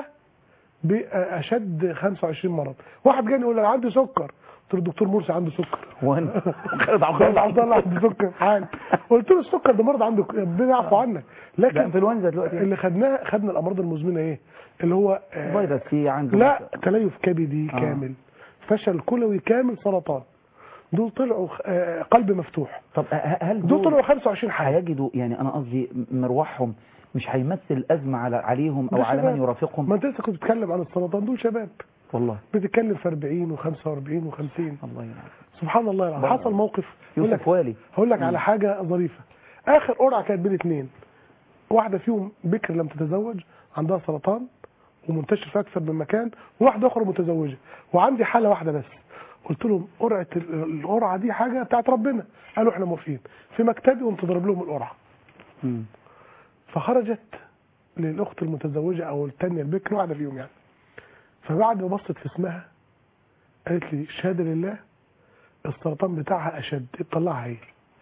باشد 25 مرض واحد جاني يقول لي انا عندي سكر قلت له الدكتور مرسي عنده سكر وانا خالد عبد خالد الله عبد الله عنده سكر حال قلت له السكر ده مرض عنده ربنا يعفو عنك لا لكن انفلونزا دلوقتي اللي خدناه خدنا الامراض المزمنه ايه اللي هو آه، فيروس سي عنده لا تليف كبدي آه. كامل فشل كلوي كامل سرطان دول طلعوا آه، قلب مفتوح طب ه- هل دول دول طلعوا 25 حاله هيجدوا يعني انا قصدي مروحهم مش هيمثل أزمة على عليهم أو ده على من شباب. يرافقهم ما انت لسه كنت بتتكلم عن السرطان دول شباب والله بتتكلم في 40 و45 و50 الله ينعم سبحان الله العظيم بقى. حصل موقف هقول يوسف لك والي هقول لك مم. على حاجه ظريفه اخر قرعه كانت بين اثنين واحده فيهم بكر لم تتزوج عندها سرطان ومنتشر في اكثر من مكان وواحده اخرى متزوجه وعندي حاله واحده بس قلت لهم قرعه ال- القرعه دي حاجه بتاعت ربنا قالوا احنا موافقين في مكتبي قمت ضرب لهم القرعه مم. فخرجت للاخت المتزوجه او الثانيه البكر واحده فيهم يعني فبعد ما بصت في اسمها قالت لي شهاده لله السرطان بتاعها اشد طلعها هي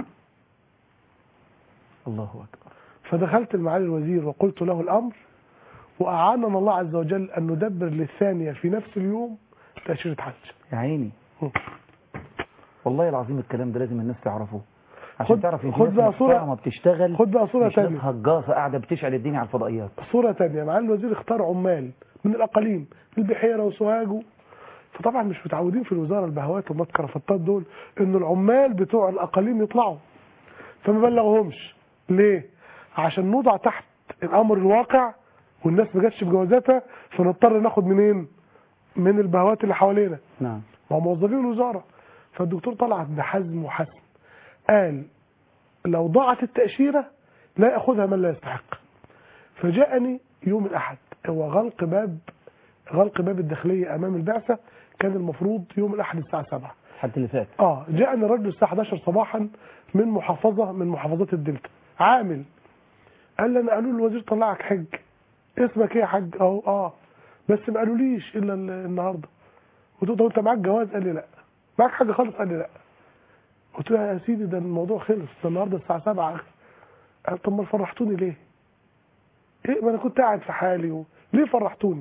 الله أكبر فدخلت لمعالي الوزير وقلت له الامر واعاننا الله عز وجل ان ندبر للثانيه في نفس اليوم تاشيره حج يا عيني مم. والله العظيم الكلام ده لازم الناس تعرفه عشان خد- تعرف ان في خد ناس بقى صورة- محترمة بتشتغل خد بقى صوره مش ناس ثانيه هجاصة قاعدة بتشعل الدنيا على الفضائيات صوره ثانيه معالي الوزير اختار عمال من الاقاليم البحيره وسوهاج فطبعا مش متعودين في الوزاره البهوات والمتكرفتات دول ان العمال بتوع الاقاليم يطلعوا فما بلغهمش ليه عشان نوضع تحت الامر الواقع والناس ما جاتش بجوازاتها فنضطر ناخد منين من البهوات اللي حوالينا نعم ما هو موظفين الوزاره فالدكتور طلعت بحزم وحسم قال لو ضاعت التاشيره لا ياخذها من لا يستحق فجاءني يوم الاحد هو غلق باب غلق باب الداخليه امام البعثه كان المفروض يوم الاحد الساعه 7 الحد اللي فات اه جاءني رجل الساعه 11 صباحا من محافظه من محافظات الدلتا عامل قال لي انا قالوا لي الوزير طلعك حج اسمك ايه يا حاج اهو اه بس ما قالوليش الا ال- النهارده قلت له طب انت معاك جواز قال لي لا معاك حاجه خالص قال لي لا قلت له يا سيدي ده الموضوع خلص ده النهارده الساعه 7 قال طب ما فرحتوني ليه ايه ما انا كنت قاعد في حالي و... ليه فرحتوني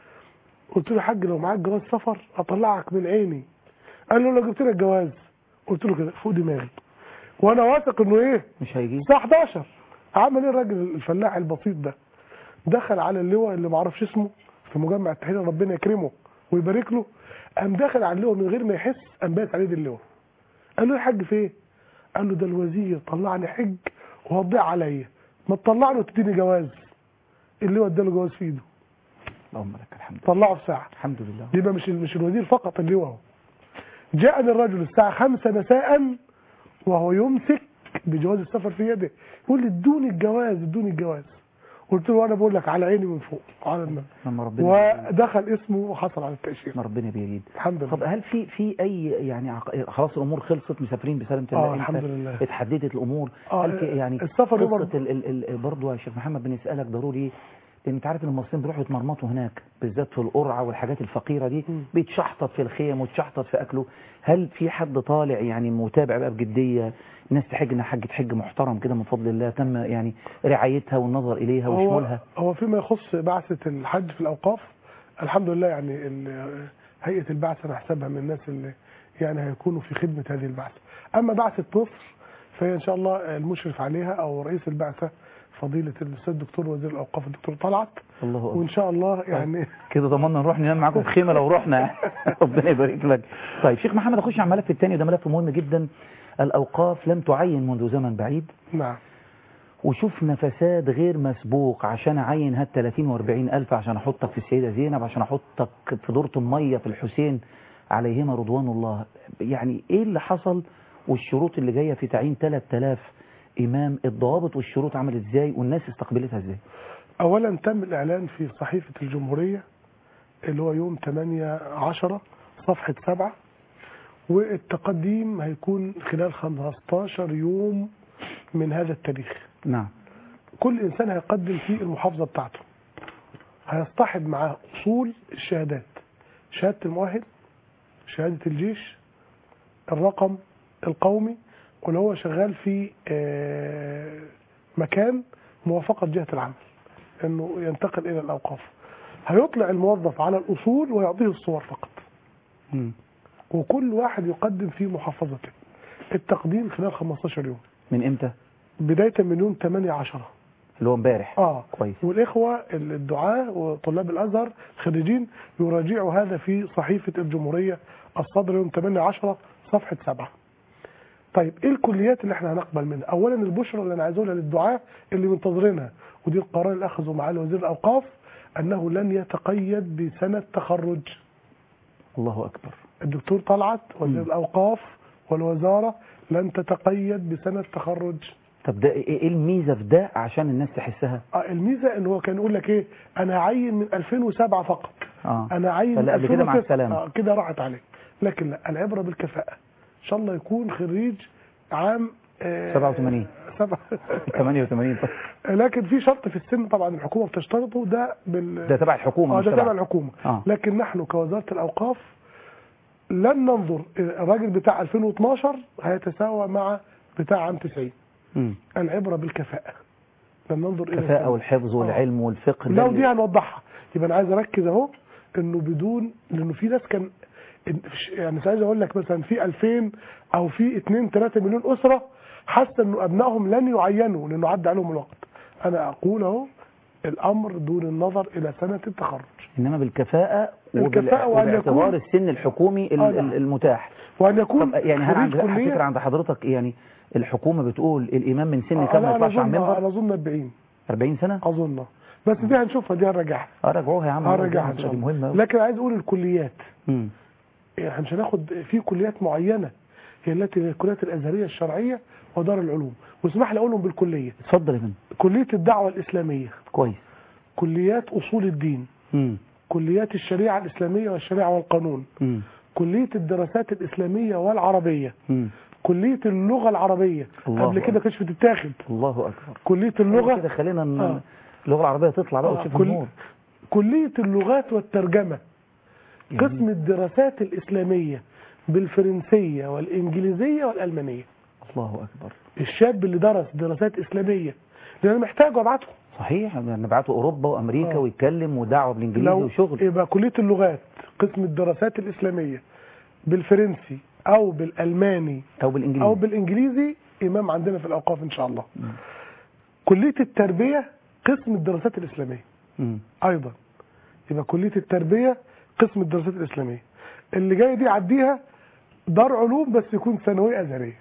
قلت له يا حاج لو معاك جواز سفر اطلعك من عيني قال له لو جبت لك جواز قلت له كده فوق دماغي وانا واثق انه ايه مش هيجي الساعه 11 عمل ايه الراجل الفلاح البسيط ده دخل على اللواء اللي ما اعرفش اسمه في مجمع التحرير ربنا يكرمه ويبارك له قام داخل على اللواء من غير ما يحس قام باس عليه اللواء قال له يا حاج في ايه قال له ده الوزير طلعني حج وهتضيع عليا ما تطلعني وتديني جواز اللواء اداله جواز في ايده اللهم لك الحمد طلعه في ساعه الحمد لله يبقى مش مش الوزير فقط اللواء هو جاءني الرجل الساعة خمسة مساء وهو يمسك بجواز السفر في يده يقول لي ادوني الجواز ادوني الجواز قلت له انا بقول لك على عيني من فوق على النار لما ربنا بيريد. ودخل اسمه وحصل على التأشيرة لما ربنا بيريد الحمد طب لله هل في في اي يعني عق- خلاص الامور خلصت مسافرين بسلامه الله اه إمتى؟ الحمد لله اتحددت الامور آه، هل في يعني السفر يوم قصه ال ال ال برضه يا شيخ محمد بنسالك ضروري لان انت عارف ان المصريين بيروحوا يتمرمطوا هناك بالذات في القرعه والحاجات الفقيره دي مم. بيتشحطط في الخيم وتشحطط في اكله هل في حد طالع يعني متابع بقى بجديه الناس تحج انها حج حج محترم كده من فضل الله تم يعني رعايتها والنظر اليها هو وشمولها هو فيما يخص بعثة الحج في الأوقاف الحمد لله يعني ال- هيئة البعثة أنا أحسبها من الناس اللي يعني هيكونوا في خدمة هذه البعثة أما بعثة مصر فهي إن شاء الله المشرف عليها أو رئيس البعثة فضيلة الأستاذ الدكتور وزير الأوقاف الدكتور طلعت الله اكبر وإن شاء الله يعني كده ضمننا نروح ننام معاكم في خيمه لو رحنا ربنا يبارك لك طيب شيخ محمد اخش على الملف الثاني وده ملف مهم جدا الاوقاف لم تعين منذ زمن بعيد نعم وشفنا فساد غير مسبوق عشان اعين هات 30 و40 الف عشان احطك في السيده زينب عشان احطك في دورة الميه في الحسين عليهما رضوان الله يعني ايه اللي حصل والشروط اللي جايه في تعيين 3000 امام الضوابط والشروط عملت ازاي والناس استقبلتها ازاي أولا تم الإعلان في صحيفة الجمهورية اللي هو يوم 8 10 صفحة 7 والتقديم هيكون خلال 15 يوم من هذا التاريخ نعم كل إنسان هيقدم في المحافظة بتاعته هيصطحب معاه أصول الشهادات شهادة المؤهل شهادة الجيش الرقم القومي واللي هو شغال في آه، مكان موافقة جهة العمل انه ينتقل الى الاوقاف هيطلع الموظف على الاصول ويعطيه الصور فقط مم. وكل واحد يقدم في محافظته التقديم خلال 15 يوم من امتى بداية من يوم 8 10 اللي هو امبارح اه كويس والاخوه الدعاة وطلاب الازهر خريجين يراجعوا هذا في صحيفه الجمهوريه الصدر يوم 8 10 صفحه 7 طيب ايه الكليات اللي احنا هنقبل منها اولا البشرى اللي انا عايز اقولها للدعاة اللي منتظرينها ودي القرار اللي اخذه معالي وزير الاوقاف انه لن يتقيد بسنه تخرج الله اكبر الدكتور طلعت وزير مم. الاوقاف والوزاره لن تتقيد بسنه تخرج طب ده ايه إيه الميزه في ده عشان الناس تحسها آه، الميزه ان هو كان يقول لك ايه انا هعين من 2007 فقط اه انا عين من فلا قبل كده مع 2009. السلامة. آه كده راحت عليك لكن لا العبره بالكفاءه ان شاء الله يكون خريج عام آه 87 سبعة 88 طب لكن في شرط في السن طبعا الحكومه بتشترطه ده بال ده تبع الحكومه اه مش ده تبع تبع الحكومه اه لكن نحن كوزاره الاوقاف لن ننظر الراجل بتاع 2012 هيتساوى مع بتاع عام 90 مم. العبره بالكفاءه لن ننظر الى الكفاءه السن. والحفظ آه. والعلم والفقه ده لو اللي- دي هنوضحها يبقى انا عايز اركز اهو انه بدون لانه في ناس كان يعني مش عايز اقول لك مثلا في 2000 او في 2 3 مليون اسره حاسه انه ابنائهم لن يعينوا لانه عدى عليهم الوقت انا اقول اهو الامر دون النظر الى سنه التخرج انما بالكفاءه الكفاءة وأن وباعتبار يكون- السن الحكومي ال- آه، نعم. ال- المتاح وان يكون طب يعني هل عند خريج على كلية- فكره عند حضرتك يعني الحكومه بتقول الامام من سن آه، كام ما لا، انا يطلعش عن اظن منبر انا اظن 40 40 سنه اظن بس دي هنشوفها دي هنراجعها اه راجعوها يا عم هنراجعها ان دي شاء الله مهمه أوي. لكن عايز اقول الكليات مم. احنا مش هناخد في كليات معينه هي التي هي الكليات الازهريه الشرعيه ودار العلوم واسمح لي اقولهم بالكليه اتفضل يا فندم كليه الدعوه الاسلاميه كويس كليات اصول الدين مم. كليات الشريعه الاسلاميه والشريعه والقانون مم. كليه الدراسات الاسلاميه والعربيه مم. كليه اللغه العربيه الله قبل كده أكبر. كانش بتتاخد الله اكبر كليه كده اللغه خلينا ن- آه. اللغه العربيه تطلع بقى آه، وتشوف كل- النور كليه اللغات والترجمه جميل. قسم الدراسات الاسلاميه بالفرنسيه والانجليزيه والالمانيه الله اكبر الشاب اللي درس دراسات اسلاميه لان انا محتاج ابعته صحيح نبعته اوروبا وامريكا آه. ويتكلم ودعوه بالانجليزي لو وشغل يبقى كليه اللغات قسم الدراسات الاسلاميه بالفرنسي او بالالماني او بالانجليزي او بالانجليزي امام عندنا في الاوقاف ان شاء الله كليه التربيه قسم الدراسات الاسلاميه مم. ايضا يبقى كليه التربيه قسم الدراسات الاسلاميه اللي جايه دي عديها دار علوم بس يكون ثانويه ازهريه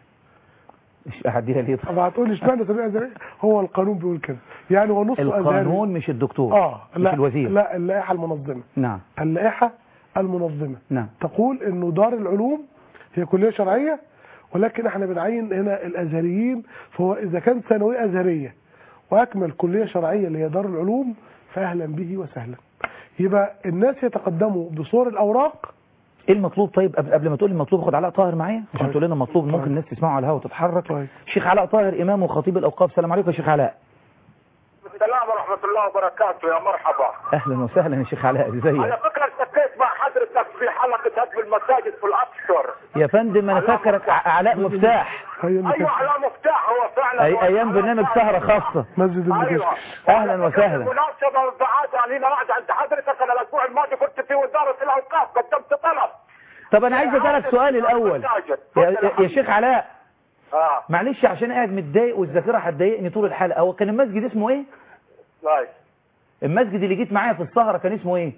مش اعديها ليه طب هتقول لي اشمعنى ثانويه ازهريه هو القانون بيقول كده يعني هو نص ازهري القانون مش الدكتور اه مش لا الوزير لا اللائحه المنظمه نعم اللائحه المنظمه نعم تقول انه دار العلوم هي كليه شرعيه ولكن احنا بنعين هنا الازهريين فهو اذا كان ثانويه ازهريه واكمل كليه شرعيه اللي هي دار العلوم فاهلا به وسهلا يبقى الناس يتقدموا بصور الاوراق ايه المطلوب طيب قبل قبل ما تقول المطلوب خد علاء طاهر معايا عشان طيب. تقول لنا المطلوب طيب. ممكن الناس تسمعه على الهواء وتتحرك طيب. شيخ علاء طاهر امام وخطيب الاوقاف السلام عليكم يا شيخ علاء السلام ورحمة الله وبركاته يا مرحبا اهلا وسهلا يا شيخ علاء على ازيك فكرة التقيت مع حضرتك في حلقة هدم المساجد في الأبشر يا فندم انا فاكرك ع- علاء مفتاح هي اللي أيوة كانت- على مفتاح هو فعلا أي ايام برنامج سهره خاصه مسجد أيوة المكشف أهلاً وسهلاً. بالمناسبة والبعاد يعني أنا قاعد عند حضرتك أنا الأسبوع الماضي كنت في وزارة الأوقاف قدمت طلب طب انا عايز اسالك سؤال الاول يا, يا, يا شيخ علاء اه معلش عشان قاعد متضايق والذاكره هتضايقني طول الحلقه هو كان المسجد اسمه ايه طيب المسجد اللي جيت معايا في السهره كان اسمه ايه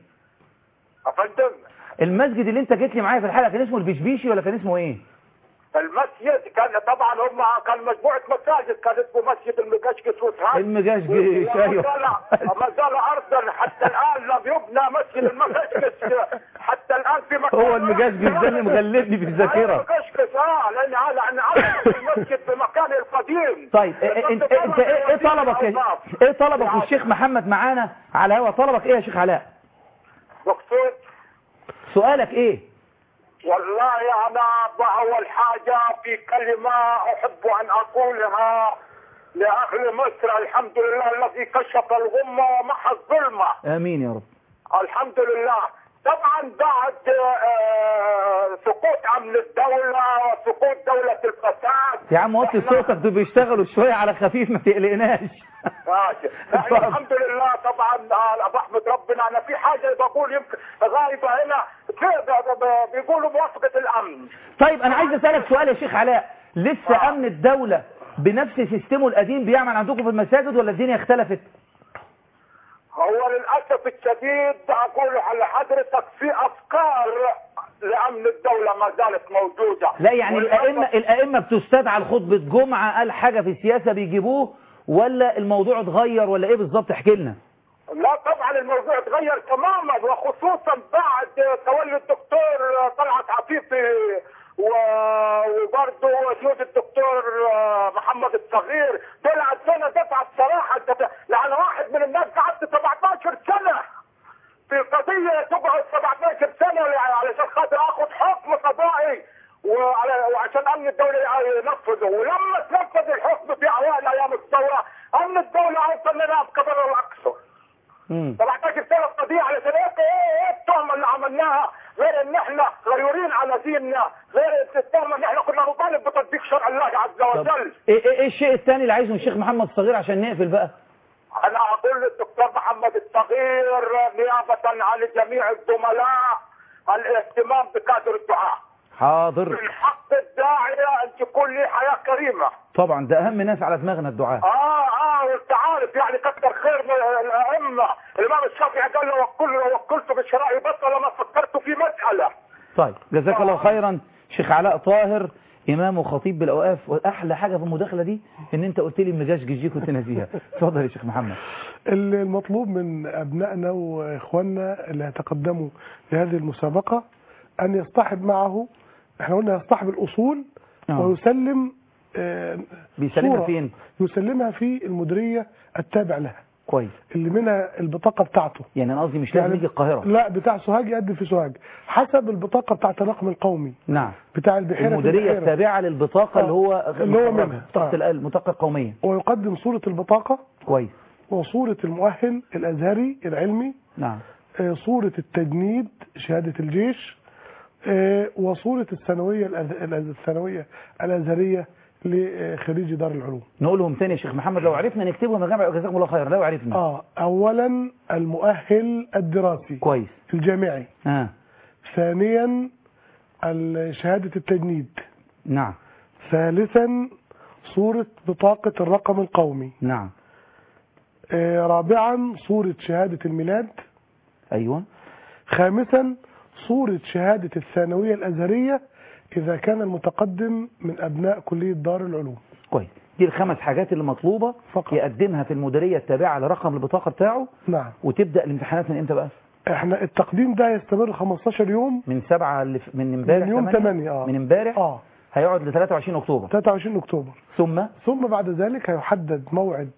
أفندم المسجد اللي انت جيت لي معايا في الحلقه كان اسمه البشبيشي ولا كان اسمه ايه المسجد كان طبعا هم كان مجموعة مساجد كان اسمه مسجد المقشقش وسهاد المقشقش، أيوه. ما زال أرضا حتى الآن لم يبنى مسجد المقشقش حتى الآن في مكان هو المقشقش ده اللي مغلبني في الذاكره المقشقش اه لأن هذا أنا أعرف المسجد في مكانه القديم طيب إيه- انت انت ايه إيه طلبك يا ايه طلبك والشيخ محمد معانا على هوا طلبك ايه يا شيخ علاء مقصود سؤالك ايه والله أنا أول حاجة في كلمة أحب أن أقولها لأهل مصر الحمد لله الذي كشف الغمة ومحى الظلمة امين يا رب الحمد لله طبعا بعد آه، سقوط امن الدولة وسقوط دولة الفساد يا عم وطي صوتك دول بيشتغلوا شويه على خفيف ما تقلقناش ماشي. اتفضل. الحمد لله طبعا آه، بحمد ربنا انا في حاجة بقول يمكن غايبة هنا في- ب- ب- بيقولوا موافقة الامن طيب انا عايز اسالك سؤال يا شيخ علاء لسه امن الدوله بنفس سيستمه القديم بيعمل عندكم في المساجد ولا الدنيا اختلفت هو للأسف الشديد أقول على حضرتك في أفكار لأمن الدولة ما زالت موجودة لا يعني وللأسف- الائمه الائمه بتستدعى لخطبه جمعه قال حاجه في السياسه بيجيبوه ولا الموضوع اتغير ولا ايه بالظبط احكي لنا لا طبعا الموضوع اتغير تماما وخصوصا بعد تولي الدكتور طلعت عفيفي و- وبرضه وجود الدكتور محمد الصغير دول عندنا دفعه بصراحه ده- لان واحد من الناس قعدت 17 سنه في قضيه تقعد 17 سنه يعني علشان خاطر اخذ حكم قضائي وعلى وعشان امن الدوله ينفذه ولما تنفذ الحكم في اوائل ايام الثوره امن الدوله اوصل لنا بقبر الاقصى مم. 17 سنه قضيه علشان ايه ايه ايه التهمه اللي عملناها غير ان احنا غيورين على ديننا غير التهمه ان احنا كنا نطالب بتطبيق شرع الله عز طب وجل ايه ايه إيه الشيء الثاني اللي عايزه الشيخ محمد الصغير عشان نقفل بقى انا اقول للدكتور محمد الصغير نيابه عن جميع الزملاء الاهتمام بكادر الدعاء حاضر من حق الداعيه ان تكون لي حياه كريمه طبعا ده اهم ناس على دماغنا الدعاء اه اه وانت عارف يعني كتر خير من الائمه الامام الشافعي قال لو وكل لو وكلت بالشراء بطل ما فكرت في مساله طيب جزاك الله خيرا شيخ علاء طاهر امام وخطيب بالاوقاف واحلى حاجه في المداخله دي ان انت قلت لي مجاش جي كنت ناسيها اتفضل يا شيخ محمد المطلوب من أبنائنا وإخواننا اللي هيتقدموا لهذه المسابقة أن يصطحب معه احنا قلنا يصطحب الأصول آه. ويسلم آه، بيسلمها صورة. فين يسلمها في المديرية التابع لها كويس اللي منها البطاقة بتاعته يعني انا قصدي مش لازم يجي القاهره لا بتاع سوهاج يقدم في سوهاج حسب البطاقة بتاعت الرقم القومي نعم بتاع البحيرة في المديريه البحيرة. التابعه للبطاقه آه. اللي هو اللي هو منها. بطاقه آه. ال- البطاقه القوميه ويقدم صورة البطاقة كويس وصورة المؤهل الأزهري العلمي نعم آه، صورة التجنيد شهادة الجيش آه، وصورة الثانوية الأز- الأز- الثانوية الأزهرية لخريج دار العلوم نقولهم تاني يا شيخ محمد لو عرفنا نكتبهم يا جماعه جزاكم الله خيرا لو عرفنا آه أولا المؤهل الدراسي كويس الجامعي اه ثانيا ال- شهادة التجنيد نعم ثالثا صورة بطاقة الرقم القومي نعم آه، رابعا صورة شهادة الميلاد ايوه خامسا صورة شهادة الثانوية الأزهرية إذا كان المتقدم من أبناء كلية دار العلوم كويس دي الخمس حاجات اللي مطلوبه فقط. يقدمها في المديريه التابعه لرقم البطاقه بتاعه نعم وتبدا الامتحانات من امتى بقى احنا التقديم ده يستمر 15 يوم من سبعة اللي في- من امبارح من يوم 8 اه من امبارح اه هيقعد ل 23 اكتوبر 23 اكتوبر ثم ثم بعد ذلك هيحدد موعد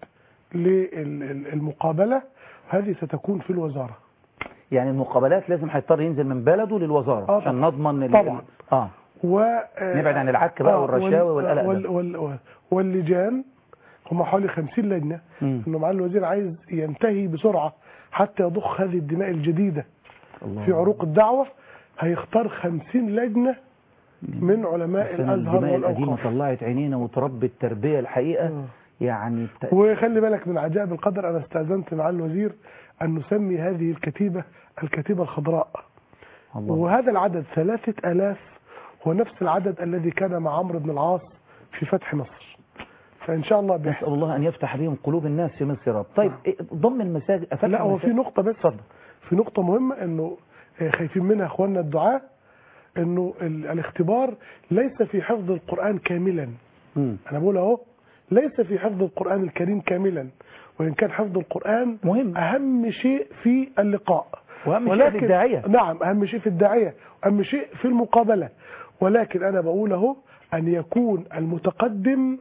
للمقابلة هذه ستكون في الوزارة يعني المقابلات لازم هيضطر ينزل من بلده للوزاره آه عشان طبعا. نضمن ال- طبعا. اه و نبعد عن العك بقى والرشاوي والقلق ده. وال وال وال واللجان هم حوالي 50 لجنة مم. انه معالي الوزير عايز ينتهي بسرعة حتى يضخ هذه الدماء الجديدة الله. في عروق الدعوة هيختار 50 لجنة من علماء عشان الازهر الدماء القديمه والاوقاف طلعت عينينا وتربي التربيه الحقيقه مم. يعني ت- وخلي بالك من عجائب القدر انا استاذنت معالي الوزير ان نسمي هذه الكتيبة الكتيبة الخضراء الله وهذا العدد ثلاثة آلاف هو نفس العدد الذي كان مع عمرو بن العاص في فتح مصر فإن شاء الله نسال بيحصل الله ان يفتح بهم قلوب الناس في مصر يا رب طيب إيه ضم المساجد أفتح لا هو في المساجد؟ نقطة بس اتفضل في نقطة مهمة انه آه، خايفين منها اخواننا الدعاة انه ال- الاختبار ليس في حفظ القرآن كاملا مم. انا بقول اهو ليس في حفظ القرآن الكريم كاملا وان كان حفظ القرآن مهم اهم شيء في اللقاء واهم شيء في الداعيه نعم اهم شيء في الداعية اهم شيء في المقابلة ولكن انا بقول اهو ان يكون المتقدم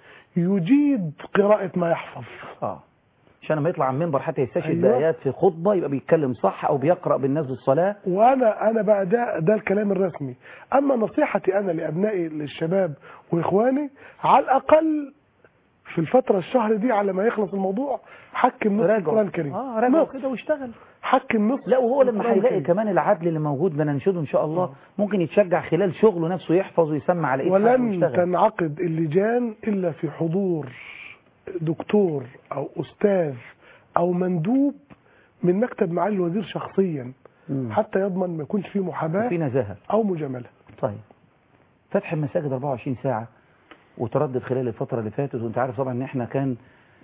يجيد قراءة ما يحفظ اه عشان لما يطلع على المنبر حتى يستشهد أيوة. بايات في خطبه يبقى بيتكلم صح او بيقرا بالناس الصلاه وانا انا بقى ده ده الكلام الرسمي اما نصيحتي انا لابنائي للشباب واخواني على الاقل في الفترة الشهر دي على ما يخلص الموضوع حكم نص القرآن الكريم اه راجعوا نص. كده واشتغل حكم نص لا وهو لما القرآن هيلاقي الكريم. كمان العدل اللي موجود بننشده ان شاء الله ممكن يتشجع خلال شغله نفسه يحفظ ويسمع على ايد حد ولن ويشتغل تنعقد اللجان الا في حضور دكتور او استاذ او مندوب من مكتب معالي الوزير شخصيا مم. حتى يضمن ما يكونش فيه محاباه في نزاهه او مجامله طيب فتح المساجد 24 ساعه وتردد خلال الفتره اللي فاتت وانت عارف طبعا ان احنا كان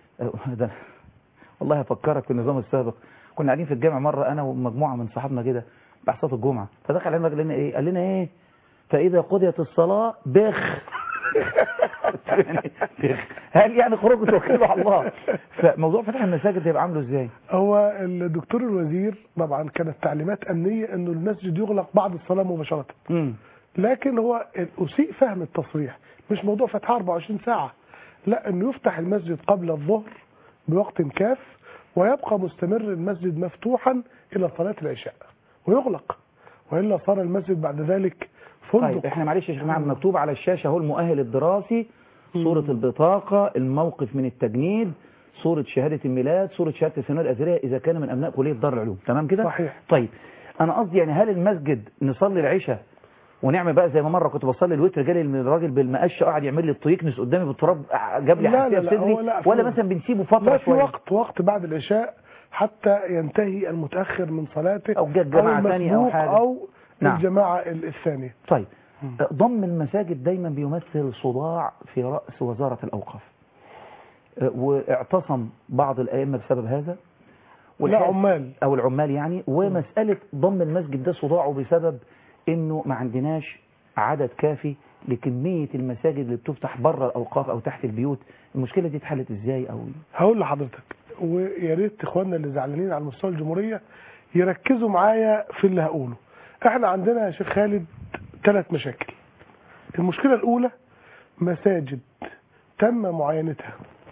ده والله هفكرك في النظام السابق كنا قاعدين في الجامع مره انا ومجموعه من صحابنا كده بعد صلاه الجمعه فدخل علينا قال لنا ايه قال لنا ايه فاذا قضيت الصلاه بخ يعني هل يعني خروج توكلوا على الله فموضوع فتح المساجد هيبقى عامله ازاي هو الدكتور الوزير طبعا كانت تعليمات امنيه انه المسجد يغلق بعد الصلاه مباشره امم لكن هو اسيء فهم التصريح مش موضوع فتحها 24 ساعه لا انه يفتح المسجد قبل الظهر بوقت كاف ويبقى مستمر المسجد مفتوحا الى صلاه العشاء ويغلق والا صار المسجد بعد ذلك فندق طيب احنا معلش يا شيخ محمد مكتوب على الشاشه اهو المؤهل الدراسي صوره البطاقه الموقف من التجنيد صوره شهاده الميلاد صوره شهاده الثانويه الازهريه اذا كان من ابناء كليه دار العلوم تمام كده صحيح. طيب انا قصدي يعني هل المسجد نصلي العشاء ونعمل بقى زي ما مره كنت بصلي الوتر جالي الراجل بالمقشه قاعد يعمل لي الطيكنس قدامي بالتراب جاب لي لا، حساسيه لا، في لا، صدري هو لا، في- ولا مثلا بنسيبه فتره لا في شويه وقت وقت بعد العشاء حتى ينتهي المتاخر من صلاته او جت جماعه ثانيه او المسبوق حاجه او نعم. الجماعه ال- الثانيه طيب ضم المساجد دايما بيمثل صداع في رأس وزارة الأوقاف أه، واعتصم بعض الأئمة بسبب هذا لا والحقيقة- عمال أو العمال يعني ومسألة ضم المسجد ده صداعه بسبب إنه ما عندناش عدد كافي لكمية المساجد اللي بتفتح بره الأوقاف أو تحت البيوت المشكلة دي اتحلت إزاي أو هقول لحضرتك ويا ريت اخواننا اللي زعلانين على مستوى الجمهوريه يركزوا معايا في اللي هقوله احنا عندنا يا شيخ خالد ثلاث مشاكل المشكله الاولى مساجد تم معاينتها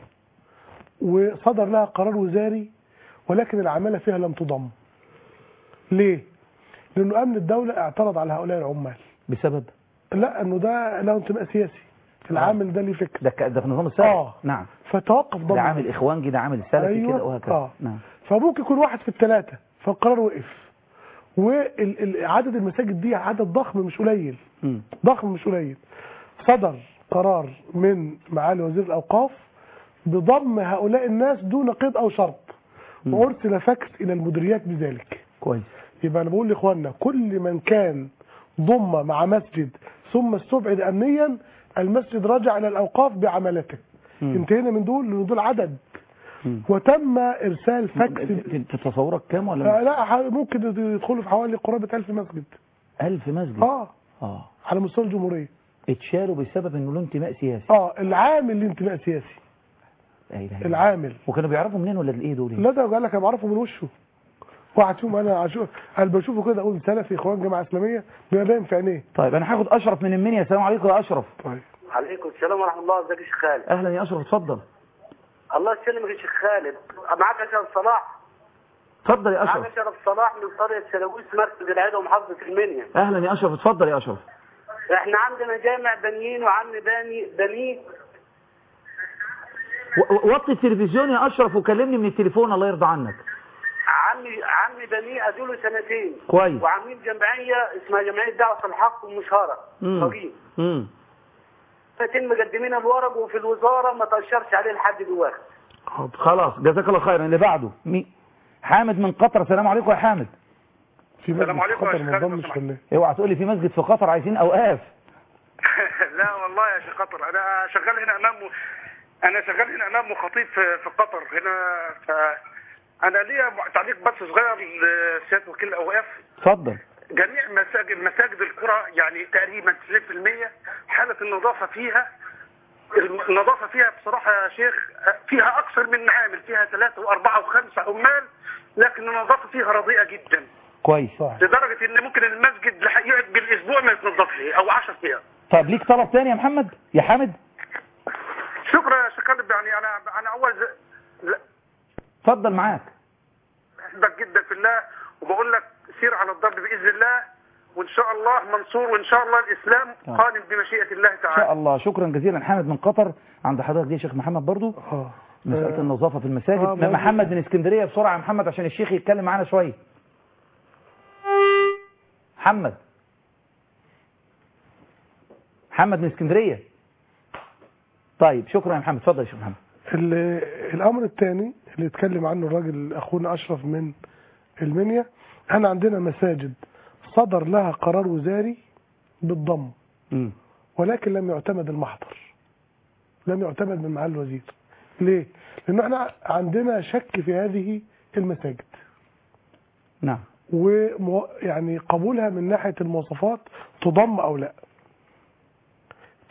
وصدر لها قرار وزاري ولكن العماله فيها لم تضم ليه لانه امن الدوله اعترض على هؤلاء العمال بسبب لا انه ده له انتماء سياسي العامل ده ليه فكر ده ك- ده في نظام السابق آه. نعم فتوقف ضم ده عامل إخوانجي ده عامل سلفي أيوة. كده وهكذا آه. نعم فممكن يكون واحد في الثلاثة فالقرار وقف وعدد المساجد دي عدد ضخم مش قليل مم. ضخم مش قليل صدر قرار من معالي وزير الأوقاف بضم هؤلاء الناس دون قيد أو شرط وأرسل فاكس إلى المديريات بذلك كويس يبقى أنا بقول لإخواننا كل من كان ضم مع مسجد ثم استبعد أمنيا المسجد رجع إلى الأوقاف بعملته مم. انتهينا من دول لأن دول عدد مم. وتم إرسال فاكس في في تصورك كام ولا آه، لا ح- ممكن يدخلوا في حوالي قرابة 1000 مسجد ألف مسجد اه اه على مستوى الجمهورية اتشالوا بسبب انه له انتماء سياسي اه العامل ليه انتماء سياسي لا إله إلا الله. العامل وكانوا بيعرفوا منين ولا الايه دول لا ده قال لك انا بعرفه من وشه واحد فيهم انا اشوف انا بشوفه كده اقول سلفي اخوان جماعه اسلاميه بيبقى باين في عينيه طيب انا هاخد اشرف من المنيا السلام عليكم يا اشرف طيب عليكم السلام ورحمه الله ازيك يا شيخ خالد اهلا يا اشرف اتفضل الله يسلمك يا شيخ خالد معاك اشرف صلاح اتفضل يا معاك اشرف اشرف صلاح من قريه سلاويس مركز العيله ومحافظه المنيا اهلا يا اشرف اتفضل يا اشرف احنا عندنا جامع بنيين وعم باني بنيه و- و- وطي التلفزيون يا اشرف وكلمني من التليفون الله يرضى عنك عمي عمي بنيه ادوله سنتين كويس. وعاملين جمعيه اسمها جمعيه دعوه الحق والمشهره امم صغير امم سنتين مقدمين الورق وفي الوزاره ما تاشرش عليه لحد دلوقتي خلاص جزاك الله خيرا اللي بعده مي... حامد من قطر السلام عليكم يا حامد في مسجد السلام عليكم يا خطر شيخ ما خالد، ضمش لو ولا ايه اوعى تقول لي في مسجد في قطر عايزين اوقاف لا والله يا شيخ قطر انا شغال هنا امام انا شغال هنا امام خطيب في, في قطر هنا ف انا ليا تعليق بس صغير لسياده وكيل الاوقاف اتفضل جميع مساجد مساجد القرى يعني تقريبا 90% حاله النظافه فيها النظافه فيها بصراحه يا شيخ فيها اكثر من عامل فيها ثلاثه واربعه وخمسه عمال لكن النظافه فيها رديئه جدا كويس صح لدرجه ان ممكن المسجد لح- يقعد بالاسبوع ما يتنظفش او 10 ايام طيب ليك طلب تاني يا محمد يا حامد شكرا يا شيخ خالد يعني انا انا اول ز... لا اتفضل معاك بحبك جدا في الله وبقول لك سير على الضرب باذن الله وان شاء الله منصور وان شاء الله الاسلام آه. قائم بمشيئه الله ان تعالى شاء الله شكرا جزيلا حامد من قطر عند حضرتك دي يا شيخ محمد برضو اه مسألة آه، النظافة في المساجد آه، برضو. محمد من اسكندرية بسرعة يا محمد عشان الشيخ يتكلم معانا شوية محمد محمد من اسكندرية طيب شكرا يا محمد اتفضل يا شيخ محمد ال- الامر الثاني اللي اتكلم عنه الراجل اخونا اشرف من المنيا احنا عندنا مساجد صدر لها قرار وزاري بالضم مم. ولكن لم يعتمد المحضر لم يعتمد من معالي الوزير ليه؟ لأنه احنا عندنا شك في هذه المساجد نعم ويعني قبولها من ناحية المواصفات تضم أو لا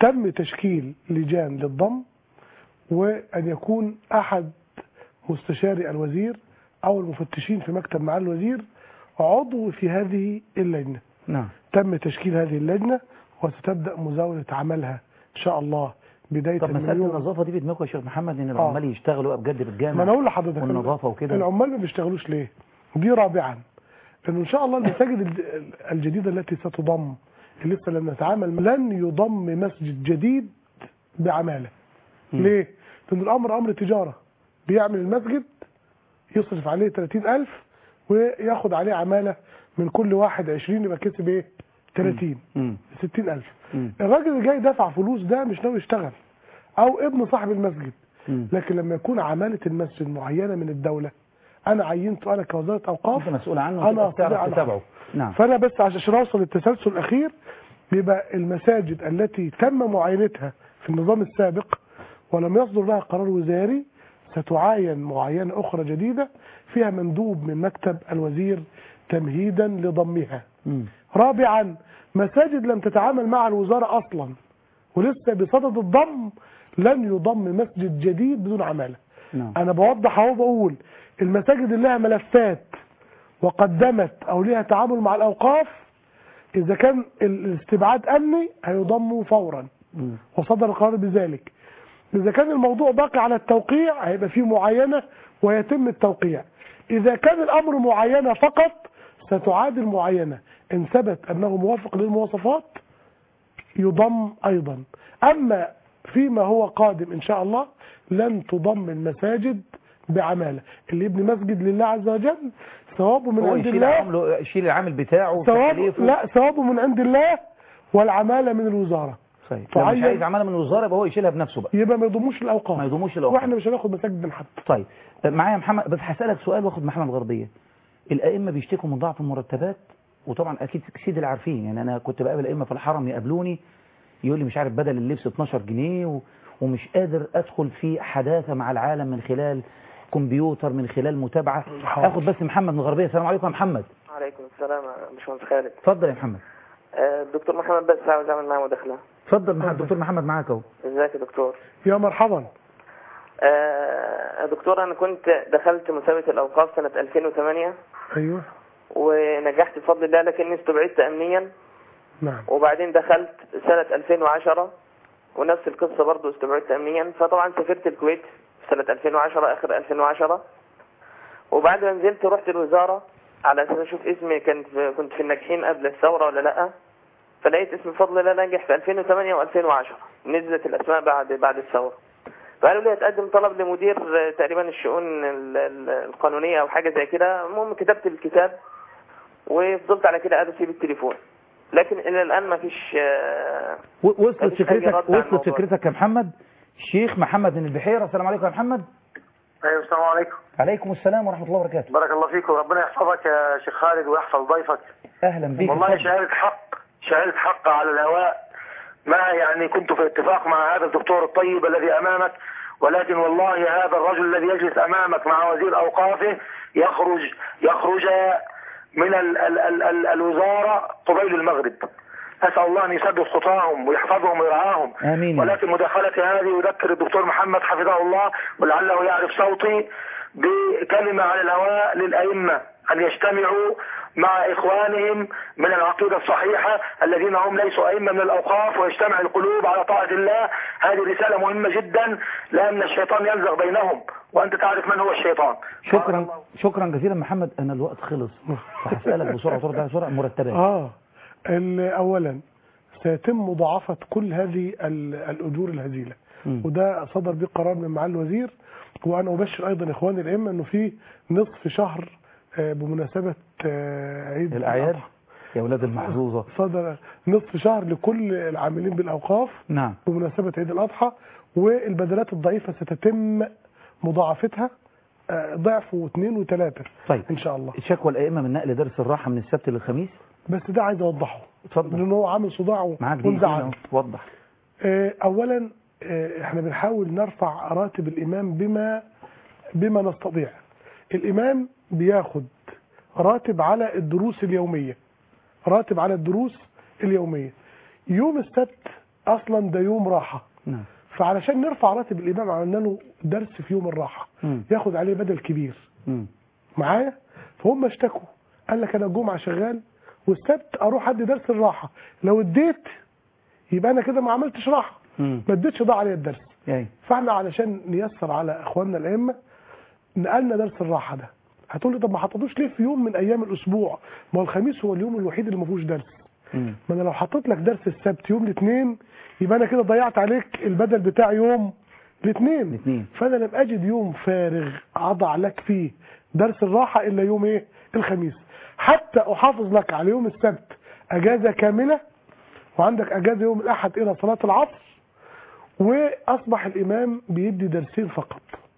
تم تشكيل لجان للضم وأن يكون أحد مستشاري الوزير أو المفتشين في مكتب معالي الوزير عضو في هذه اللجنة نعم تم تشكيل هذه اللجنة وستبدأ مزاولة عملها إن شاء الله بداية طب من مسألة يوم النظافة دي في دماغكم يا شيخ محمد ان آه. العمال يشتغلوا بجد بالجامع ما انا اقول لحضرتك والنظافة وكده العمال ما بيشتغلوش ليه دي رابعا انه ان شاء الله المساجد الج- الجديده التي ستضم اللي لسه لم نتعامل لن يضم مسجد جديد بعماله ليه لان الامر امر تجاره بيعمل المسجد يصرف عليه 30000 وياخد عليه عماله من كل واحد 20 يبقى كسب ايه 30 مم. 60000 مم. الراجل اللي جاي دافع فلوس ده مش ناوي يشتغل او ابن صاحب المسجد مم. لكن لما يكون عماله المسجد معينه من الدوله انا عينته انا كوزاره اوقاف انت مسؤول عنه انا وتبقى استطيع تعرف أن تتابعه أحكم. نعم فانا بس عشان اوصل للتسلسل الاخير بيبقى المساجد التي تم معاينتها في النظام السابق ولم يصدر لها قرار وزاري ستعاين معاينه اخرى جديده فيها مندوب من مكتب الوزير تمهيدا لضمها مم. رابعا مساجد لم تتعامل مع الوزاره اصلا ولسه بصدد الضم لن يضم مسجد جديد بدون عماله نعم انا بوضح اهو بقول المساجد اللي لها ملفات وقدمت او ليها تعامل مع الاوقاف اذا كان ال- الاستبعاد امني هيضموا فورا مم. وصدر القرار بذلك اذا كان الموضوع باقي على التوقيع هيبقى فيه معاينه ويتم التوقيع اذا كان الامر معاينه فقط ستعاد المعاينه ان ثبت انه موافق للمواصفات يضم ايضا اما فيما هو قادم ان شاء الله لن تضم المساجد بعماله اللي يبني مسجد لله عز وجل ثوابه من هو عند يشيل الله عمله يشيل العامل بتاعه ثوابه وتكاليفه. لا ثوابه من عند الله والعماله من الوزاره صحيح لو مش تعين- عايز عماله من الوزاره يبقى هو يشيلها بنفسه بقى يبقى ما يضموش الاوقاف ما يضموش الاوقاف واحنا مش هناخد مساجد من حد طيب معايا محمد بس هسألك سؤال واخد محمد الغربية الأئمة بيشتكوا من ضعف المرتبات وطبعا أكيد سيد اللي عارفين يعني أنا كنت بقابل أئمة في الحرم يقابلوني يقول لي مش عارف بدل اللبس 12 جنيه و... ومش قادر أدخل في حداثة مع العالم من خلال كمبيوتر من خلال متابعة حاضر. أخد بس محمد من الغربية السلام عليكم يا محمد عليكم السلام يا باشمهندس خالد اتفضل يا محمد آه، الدكتور محمد بس عاوز اعمل معاه مداخله اتفضل محمد دكتور محمد معاك اهو ازيك يا دكتور يا مرحبا آه، يا دكتور انا كنت دخلت مسابقه الاوقاف سنه 2008 ايوه ونجحت بفضل الله لكني استبعدت امنيا نعم وبعدين دخلت سنه 2010 ونفس القصه برضه استبعدت امنيا فطبعا سافرت الكويت في سنه 2010 اخر 2010 وبعد ما نزلت رحت الوزاره على اساس اشوف اسمي كنت في كنت في الناجحين قبل الثوره ولا لا فلقيت اسمي بفضل الله ناجح في 2008 و2010 نزلت الاسماء بعد بعد الثوره فقالوا لي هتقدم طلب لمدير آه، تقريبا الشؤون ال- ال- القانونيه او حاجه زي كده المهم كتبت الكتاب وفضلت على كده قاعد اسيب التليفون لكن الى الان ما فيش آه، و- وصلت مفيش أي فكرتك رد على وصلت الموضوع. فكرتك يا محمد الشيخ محمد من البحيرة السلام عليكم يا محمد ايوه السلام عليكم عليكم السلام ورحمة الله وبركاته بارك الله فيك وربنا يحفظك يا شيخ خالد ويحفظ ضيفك أهلا بيك والله اتفضل. شهادة حق شهادة حق على الهواء ما يعني كنت في اتفاق مع هذا الدكتور الطيب الذي امامك ولكن والله هذا الرجل الذي يجلس امامك مع وزير اوقافه يخرج يخرج من ال ال ال ال الوزارة قبيل المغرب أسأل الله أن يسدد خطاهم ويحفظهم ويرعاهم آمين ولكن مداخلتي هذه أذكر الدكتور محمد حفظه الله ولعله يعرف صوتي بكلمة على الهواء للأئمة أن يجتمعوا مع إخوانهم من العقيدة الصحيحة الذين هم ليسوا أئمة من الأوقاف ويجتمع القلوب على طاعة الله هذه رسالة مهمة جدا لأن الشيطان يلزغ بينهم وأنت تعرف من هو الشيطان شكرا شكرا جزيلا محمد انا الوقت خلص فهسألك بسرعة ترد على بسرعة مرتبات اه ال- اولا سيتم مضاعفة كل هذه ال- الاجور الهزيلة مم. وده صدر به قرار من معالي الوزير وانا ابشر ايضا اخواني الائمه انه في نصف شهر آه، بمناسبه آه، عيد الأعياد الأضحى. يا ولاد المحظوظة صدر نصف شهر لكل العاملين بالاوقاف نعم بمناسبه عيد الاضحى والبدلات الضعيفه ستتم مضاعفتها آه، ضعف واثنين وثلاثه طيب ان شاء الله شكوى الأئمة من نقل درس الراحة من السبت للخميس بس ده عايز اوضحه اتفضل لان هو عامل صداع معاك دي وانزعاج وضح آه، اولا آه، احنا بنحاول نرفع راتب الامام بما بما نستطيع الامام بياخد راتب على الدروس اليوميه راتب على الدروس اليوميه يوم السبت اصلا ده يوم راحه نعم فعلشان نرفع راتب الامام عملنا له درس في يوم الراحه مم. ياخد عليه بدل كبير مم. معايا فهم اشتكوا قال لك انا الجمعه شغال والسبت اروح ادي درس الراحه لو اديت يبقى انا كده ما عملتش راحه مم. ما اديتش ضاع عليا الدرس يعني فاحنا علشان نيسر على اخواننا الائمه نقلنا درس الراحه ده هتقول لي طب ما حطيتوش ليه في يوم من ايام الاسبوع ما هو الخميس هو اليوم الوحيد اللي ما فيهوش درس مم. ما انا لو حطيت لك درس السبت يوم الاثنين يبقى انا كده ضيعت عليك البدل بتاع يوم الاثنين الاثنين فانا لم اجد يوم فارغ اضع لك فيه درس الراحه الا يوم ايه الخميس حتى احافظ لك على يوم السبت اجازه كامله وعندك اجازه يوم الاحد الى صلاه العصر واصبح الامام بيدي درسين فقط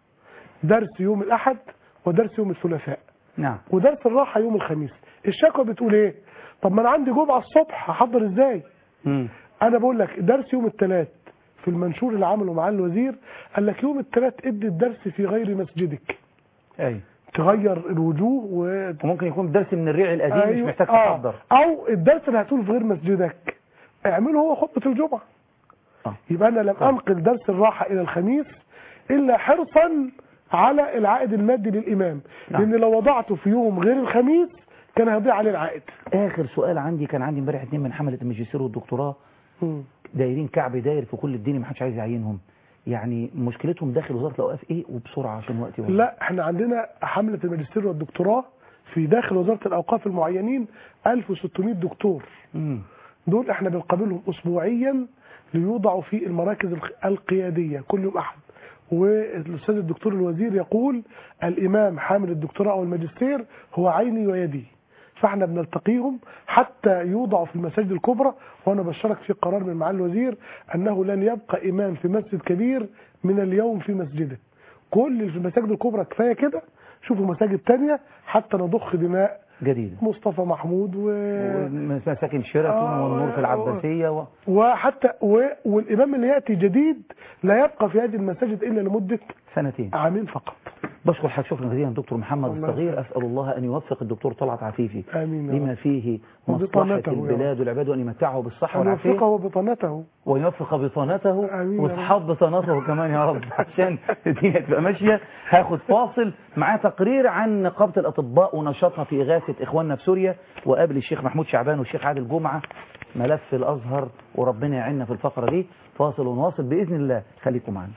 درس يوم الاحد ودرس يوم الثلاثاء نعم ودرس الراحه يوم الخميس الشكوى بتقول ايه طب ما انا عندي جمعه الصبح هحضر ازاي مم. انا بقول لك درس يوم الثلاث في المنشور اللي عمله مع الوزير قال لك يوم الثلاث ادي الدرس في غير مسجدك ايوه تغير الوجوه و... وممكن يكون درس من الريع القديم مش أيوة. محتاج آه. تحضر او الدرس اللي هتقوله في غير مسجدك اعمله هو خطبه الجمعه آه. يبقى انا لم انقل درس الراحه الى الخميس الا حرصا على العائد المادي للامام نعم. لان لو وضعته في يوم غير الخميس كان هيضيع عليه العائد اخر سؤال عندي كان عندي امبارح اتنين من حمله الماجستير والدكتوراه مم. دايرين كعب داير في كل الدنيا ما حدش عايز يعينهم يعني مشكلتهم داخل وزاره الاوقاف ايه وبسرعه عشان وقتي والله. لا احنا عندنا حمله الماجستير والدكتوراه في داخل وزاره الاوقاف المعينين 1600 دكتور مم. دول احنا بنقابلهم اسبوعيا ليوضعوا في المراكز الق- القياديه كل يوم احد والاستاذ الدكتور الوزير يقول الامام حامل الدكتوراه او الماجستير هو عيني ويدي فاحنا بنلتقيهم حتى يوضعوا في المساجد الكبرى وانا بشرك في قرار من معالي الوزير انه لن يبقى امام في مسجد كبير من اليوم في مسجده كل اللي في المساجد الكبرى كفايه كده شوفوا مساجد تانية حتى نضخ دماء جديده مصطفى محمود و... مساكن شيراتون آه. والنور في العباسيه و... وحتى و... والامام اللي ياتي جديد لا يبقى في هذه المساجد الا لمده سنتين عامين فقط بشكر حضرتك شكرا جزيلا دكتور محمد الله الصغير اسال الله ان يوفق الدكتور طلعت عفيفي امين يا لما رب. فيه مصلحه وبطانته يا البلاد والعباد وان يمتعه بالصحه ان والعافيه يوفقه وبطانته وان يوفق بطانته آمين يا رب. واصحاب بطانته كمان يا رب عشان الدنيا تبقى ماشيه هاخد فاصل معاه تقرير عن نقابه الاطباء ونشاطها في اغاثه اخواننا في سوريا وقابل الشيخ محمود شعبان والشيخ عادل جمعه ملف الازهر وربنا يعيننا في الفقره دي فاصل ونواصل باذن الله خليكم معانا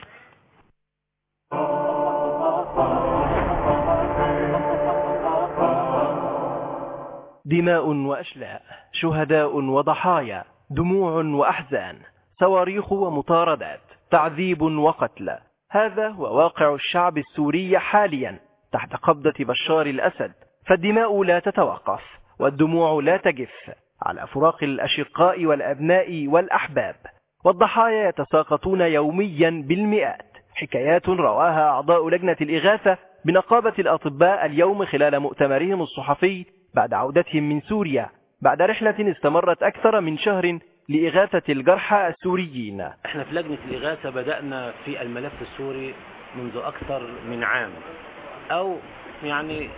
دماء وأشلاء شهداء وضحايا دموع وأحزان صواريخ ومطاردات تعذيب وقتل هذا هو واقع الشعب السوري حاليا تحت قبضة بشار الأسد فالدماء لا تتوقف والدموع لا تجف على فراق الأشقاء والأبناء والأحباب والضحايا يتساقطون يوميا بالمئات حكايات رواها أعضاء لجنة الإغاثة بنقابة الأطباء اليوم خلال مؤتمرهم الصحفي بعد عودتهم من سوريا بعد رحلة استمرت أكثر من شهر لإغاثة الجرحى السوريين احنا في لجنة الإغاثة بدأنا في الملف السوري منذ أكثر من عام أو يعني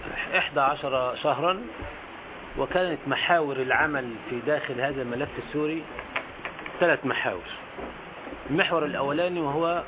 11 شهرا وكانت محاور العمل في داخل هذا الملف السوري ثلاث محاور المحور الأولاني وهو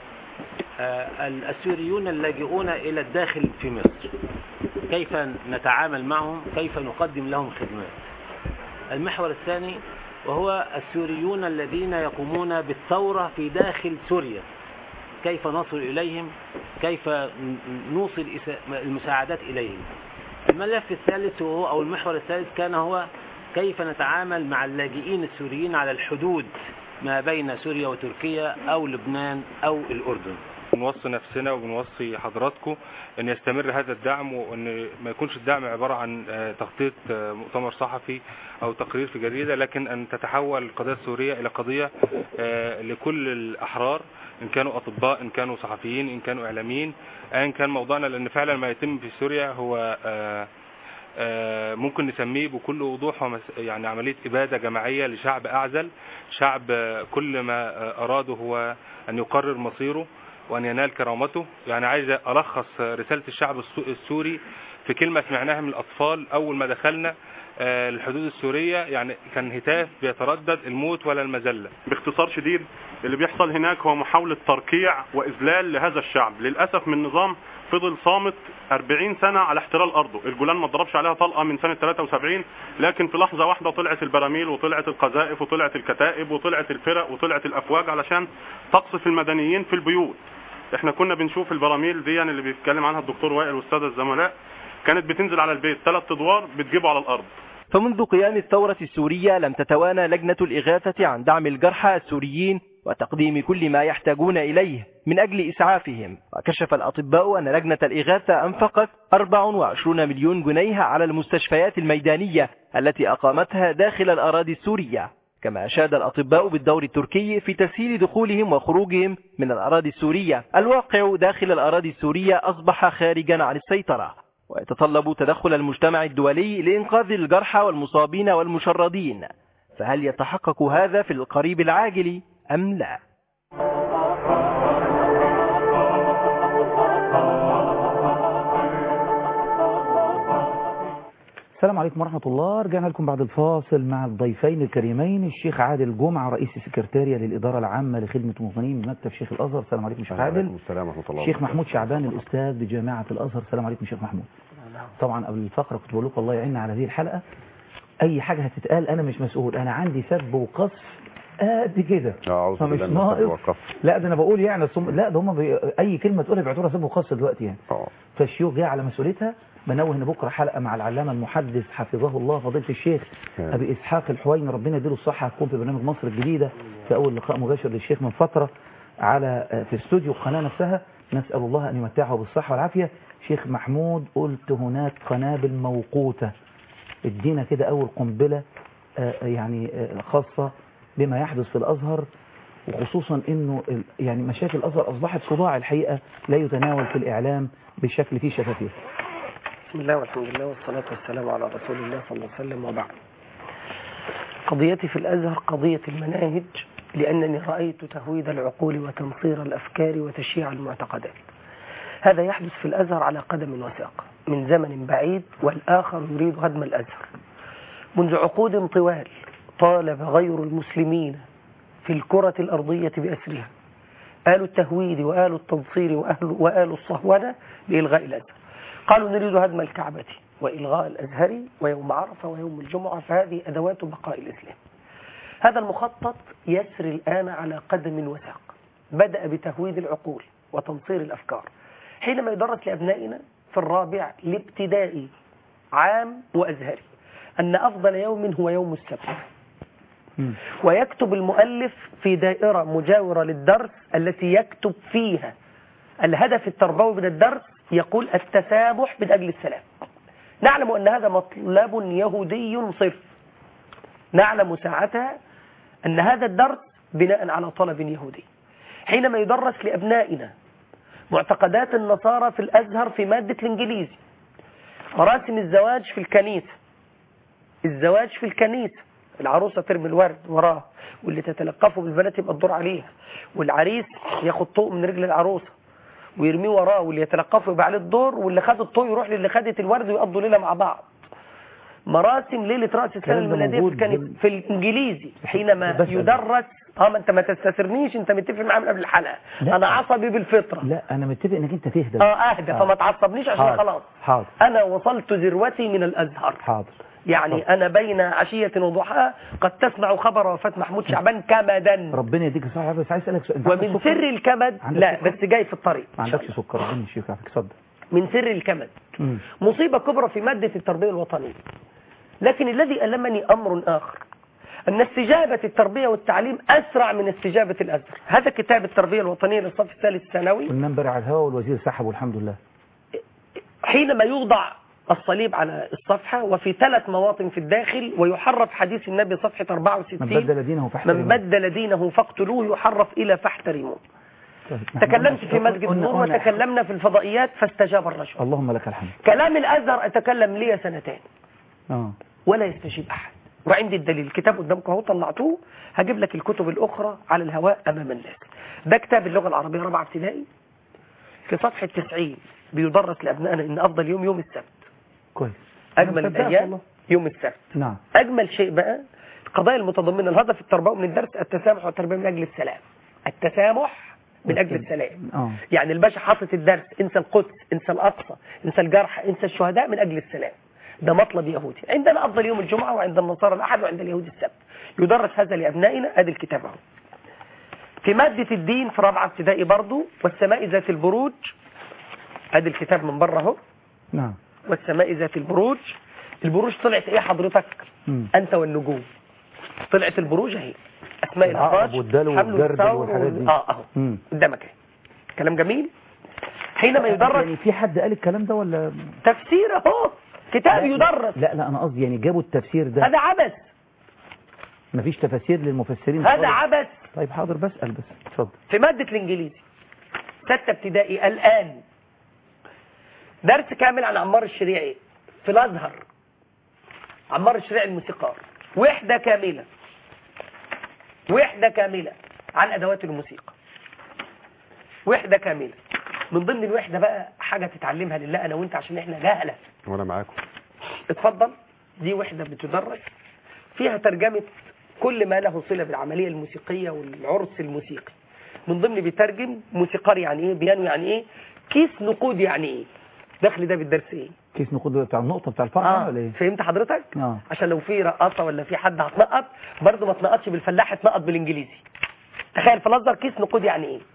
آه، السوريون اللاجئون إلى الداخل في مصر كيف نتعامل معهم كيف نقدم لهم خدمات المحور الثاني وهو السوريون الذين يقومون بالثورة في داخل سوريا كيف نصل إليهم كيف نوصل إسا- المساعدات إليهم الملف الثالث وهو أو المحور الثالث كان هو كيف نتعامل مع اللاجئين السوريين على الحدود ما بين سوريا وتركيا أو لبنان أو الأردن بنوصي نفسنا وبنوصي حضراتكم ان يستمر هذا الدعم وان ما يكونش الدعم عبارة عن آه، تغطية آه، مؤتمر صحفي او تقرير في جريدة لكن ان تتحول القضية السورية الى قضية آه، لكل الاحرار ان كانوا اطباء ان كانوا صحفيين ان كانوا اعلاميين ايا كان موضوعنا لان فعلا ما يتم في سوريا هو آه، آه، ممكن نسميه بكل وضوح هو مس- يعني عملية إبادة جماعية لشعب أعزل شعب آه، كل ما آه، أراده هو أن يقرر مصيره وأن ينال كرامته يعني عايز ألخص رسالة الشعب السو- السوري في كلمة سمعناها من الأطفال أول ما دخلنا آه، الحدود السورية يعني كان هتاف بيتردد الموت ولا المذلة باختصار شديد اللي بيحصل هناك هو محاولة تركيع وإذلال لهذا الشعب للأسف من نظام فضل صامت 40 سنة على احتلال أرضه الجولان ما ضربش عليها طلقة من سنة 73 لكن في لحظة واحدة طلعت البراميل وطلعت القذائف وطلعت الكتائب وطلعت الفرق وطلعت الأفواج علشان تقصف المدنيين في البيوت احنا كنا بنشوف البراميل دي يعني اللي بيتكلم عنها الدكتور وائل والسادة الزملاء كانت بتنزل على البيت ثلاث ادوار بتجيبه على الأرض فمنذ قيام الثورة السورية لم تتوانى لجنة الإغاثة عن دعم الجرحى السوريين وتقديم كل ما يحتاجون إليه من أجل إسعافهم وكشف الأطباء أن لجنة الإغاثة أنفقت 24 مليون جنيه على المستشفيات الميدانية التي أقامتها داخل الأراضي السورية كما أشاد الأطباء بالدور التركي في تسهيل دخولهم وخروجهم من الأراضي السورية الواقع داخل الأراضي السورية أصبح خارجا عن السيطرة ويتطلب تدخل المجتمع الدولي لإنقاذ الجرحى والمصابين والمشردين فهل يتحقق هذا في القريب العاجل أم لا؟ السلام عليكم ورحمة الله رجعنا لكم بعد الفاصل مع الضيفين الكريمين الشيخ عادل جمعة رئيس السكرتارية للإدارة العامة لخدمة المواطنين بمكتب شيخ الأزهر السلام عليكم شيخ عادل السلام ورحمة الله الشيخ محمود شعبان الأستاذ بجامعة الأزهر السلام عليكم شيخ محمود طبعا قبل الفقرة كنت بقول لكم الله يعيننا على هذه الحلقة أي حاجة هتتقال أنا مش مسؤول أنا عندي سب وقصف قد كده أعوذ فمش بالله من الشر ناقص والقصر. لا ده انا بقول يعني أصل هم- لا ده هم بي... اي كلمه تقولها بيعتبرها سب وقص دلوقتي يعني فالشيوخ جاي على مسؤوليتها بنوه ان بكره حلقه مع العلامه المحدث حفظه الله فضيله الشيخ نعم. ابي اسحاق الحويني ربنا يديله الصحه هتكون في برنامج مصر الجديده في اول لقاء مباشر للشيخ من فتره على في استوديو القناه نفسها نسال الله ان يمتعه بالصحه والعافيه شيخ محمود قلت هناك قنابل موقوته ادينا كده اول قنبله آه، يعني آه، خاصه بما يحدث في الازهر وخصوصا انه ال- يعني مشاكل الازهر اصبحت صداع الحقيقه لا يتناول في الاعلام بشكل فيه شفافيه بسم الله والحمد لله والصلاة والسلام على رسول الله صلى الله عليه وسلم وبعد قضيتي في الأزهر قضية المناهج لأنني رأيت تهويد العقول وتمصير الأفكار وتشييع المعتقدات هذا يحدث في الأزهر على قدم وساق من زمن بعيد والآخر يريد هدم الأزهر منذ عقود طوال طالب غير المسلمين في الكرة الأرضية بأسرها آل التهويد وآل التنصير وأهل وآل الصهونة بإلغاء الأزهر قالوا نريد هدم الكعبة وإلغاء الأزهر ويوم عرفة ويوم الجمعة فهذه أدوات بقاء الإسلام هذا المخطط يسري الآن على قدم وساق بدأ بتهويد العقول وتنصير الأفكار حينما يدرس لأبنائنا في الرابع الابتدائي عام وأزهري أن أفضل يوم هو يوم السبت ويكتب المؤلف في دائرة مجاورة للدرس التي يكتب فيها الهدف التربوي من الدرس يقول التسامح من أجل السلام نعلم أن هذا مطلب يهودي صرف نعلم ساعتها أن هذا الدرس بناء على طلب يهودي حينما يدرس لأبنائنا معتقدات النصارى في الأزهر في مادة الإنجليزي مراسم الزواج في الكنيسة الزواج في الكنيسة العروسة ترمي الورد وراه واللي تتلقفه بالبنات يبقى الدور عليها والعريس ياخد طوق من رجل العروسة ويرميه وراه واللي يتلقفه يبقى عليه الدور واللي خد الطوق يروح للي خدت الورد ويقضوا ليلة مع بعض مراسم ليلة رأس السنة الكلام ده الميلادية في, موجود الكنيسة في الإنجليزي حينما بس- يدرس اه ما انت ما تستثرنيش انت متفق معايا من قبل الحلقة لا. انا عصبي بالفطرة لا انا متفق انك انت تهدى اه اهدى فما تعصبنيش عشان حاضر. خلاص حاضر انا وصلت ذروتي من الازهر حاضر يعني أنا بين عشية وضحاها قد تسمع خبر وفاة محمود شعبان كمدا ربنا يديك الصحه بس عايز اسالك سؤال أنت ومن عندك سر سكر؟ الكمد عندك لا سكر؟ بس جاي في الطريق ما عندكش سكر ربنا يشفيك ويعافيك اتفضل من سر الكمد مم. مصيبة كبرى في مادة التربية الوطنية لكن الذي ألمني أمر آخر أن استجابة التربية والتعليم أسرع من استجابة الأزهر هذا كتاب التربية الوطنية للصف الثالث الثانوي قلنا امبارح على الهواء والوزير سحبه الحمد لله حينما يوضع الصليب على الصفحة وفي ثلاث مواطن في الداخل ويحرف حديث النبي صفحة 64 من بدل دينه من فاحترمه بدل دينه فاقتلوه يحرف إلى فاحترموه تكلمت في مسجد قلنا- النور قلنا- وتكلمنا في الفضائيات فاستجاب الرجل اللهم لك الحمد كلام الأزهر أتكلم لي سنتين اه ولا يستجيب أحد وعندي الدليل الكتاب قدامكم اهو طلعتوه هجيب لك الكتب الأخرى على الهواء أمام الناس ده كتاب اللغة العربية رابعة ابتدائي في صفحة 90 بيدرس لأبنائنا إن أفضل يوم يوم السبت كويس اجمل مصدقك الايام والله. يوم السبت نعم اجمل شيء بقى القضايا المتضمنه الهدف التربوي من الدرس التسامح والتربيه من اجل السلام التسامح من اجل السلام اه يعني الباشا حاطط الدرس انسى القدس انسى الاقصى انسى الجرح انسى الشهداء من اجل السلام ده مطلب يهودي عندنا افضل يوم الجمعه وعند النصارى الاحد وعند اليهود السبت يدرس هذا لابنائنا ادي الكتاب اهو في ماده الدين في رابعه ابتدائي برضه والسماء ذات البروج ادي الكتاب من بره اهو نعم والسماء ذات البروج البروج طلعت ايه حضرتك مم. انت والنجوم طلعت البروج اهي اسماء العقرب الافراج والدلو حمل والجردل الثور والحاجات وال- دي. اه اهو مم. قدامك اهي كلام جميل حينما يدرس يعني في حد قال الكلام ده ولا تفسير اهو كتاب لا، يدرس لا لا انا قصدي يعني جابوا التفسير ده هذا عبث مفيش تفاسير للمفسرين هذا خالص. عبث طيب حاضر بسأل بس اتفضل في مادة الانجليزي ستة ابتدائي الان درس كامل عن عمار الشريعي في الازهر عمار الشريعي الموسيقار وحدة كاملة وحدة كاملة عن ادوات الموسيقى وحدة كاملة من ضمن الوحدة بقى حاجة تتعلمها لله انا وانت عشان احنا جهلة وانا معاكم اتفضل دي وحدة بتدرس فيها ترجمة كل ما له صلة بالعملية الموسيقية والعرس الموسيقي من ضمن بيترجم موسيقار يعني ايه بيانو يعني ايه كيس نقود يعني ايه دخل ده بالدرس ايه كيس نقود بتاع النقطة بتاع الفرع اه ولا ايه فهمت حضرتك اه عشان لو في رقاصة ولا في حد هتنقط برضه ما تنقطش بالفلاح تنقط بالانجليزي تخيل في الازهر كيس نقود يعني ايه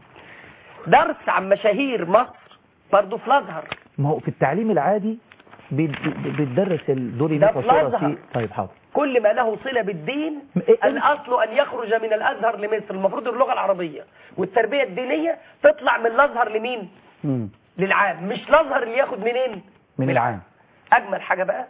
درس عن مشاهير مصر برضه في الازهر ما هو في التعليم العادي بيد- بيتدرس الدوري ده ميفا في صورة الأزهر. سي طيب حاضر كل ما له صلة بالدين الأصل أن يخرج من الأزهر لمصر المفروض اللغة العربية والتربية الدينية تطلع من الأزهر لمين مم. للعام مش الأزهر اللي ياخد منين من العام أجمل حاجة بقى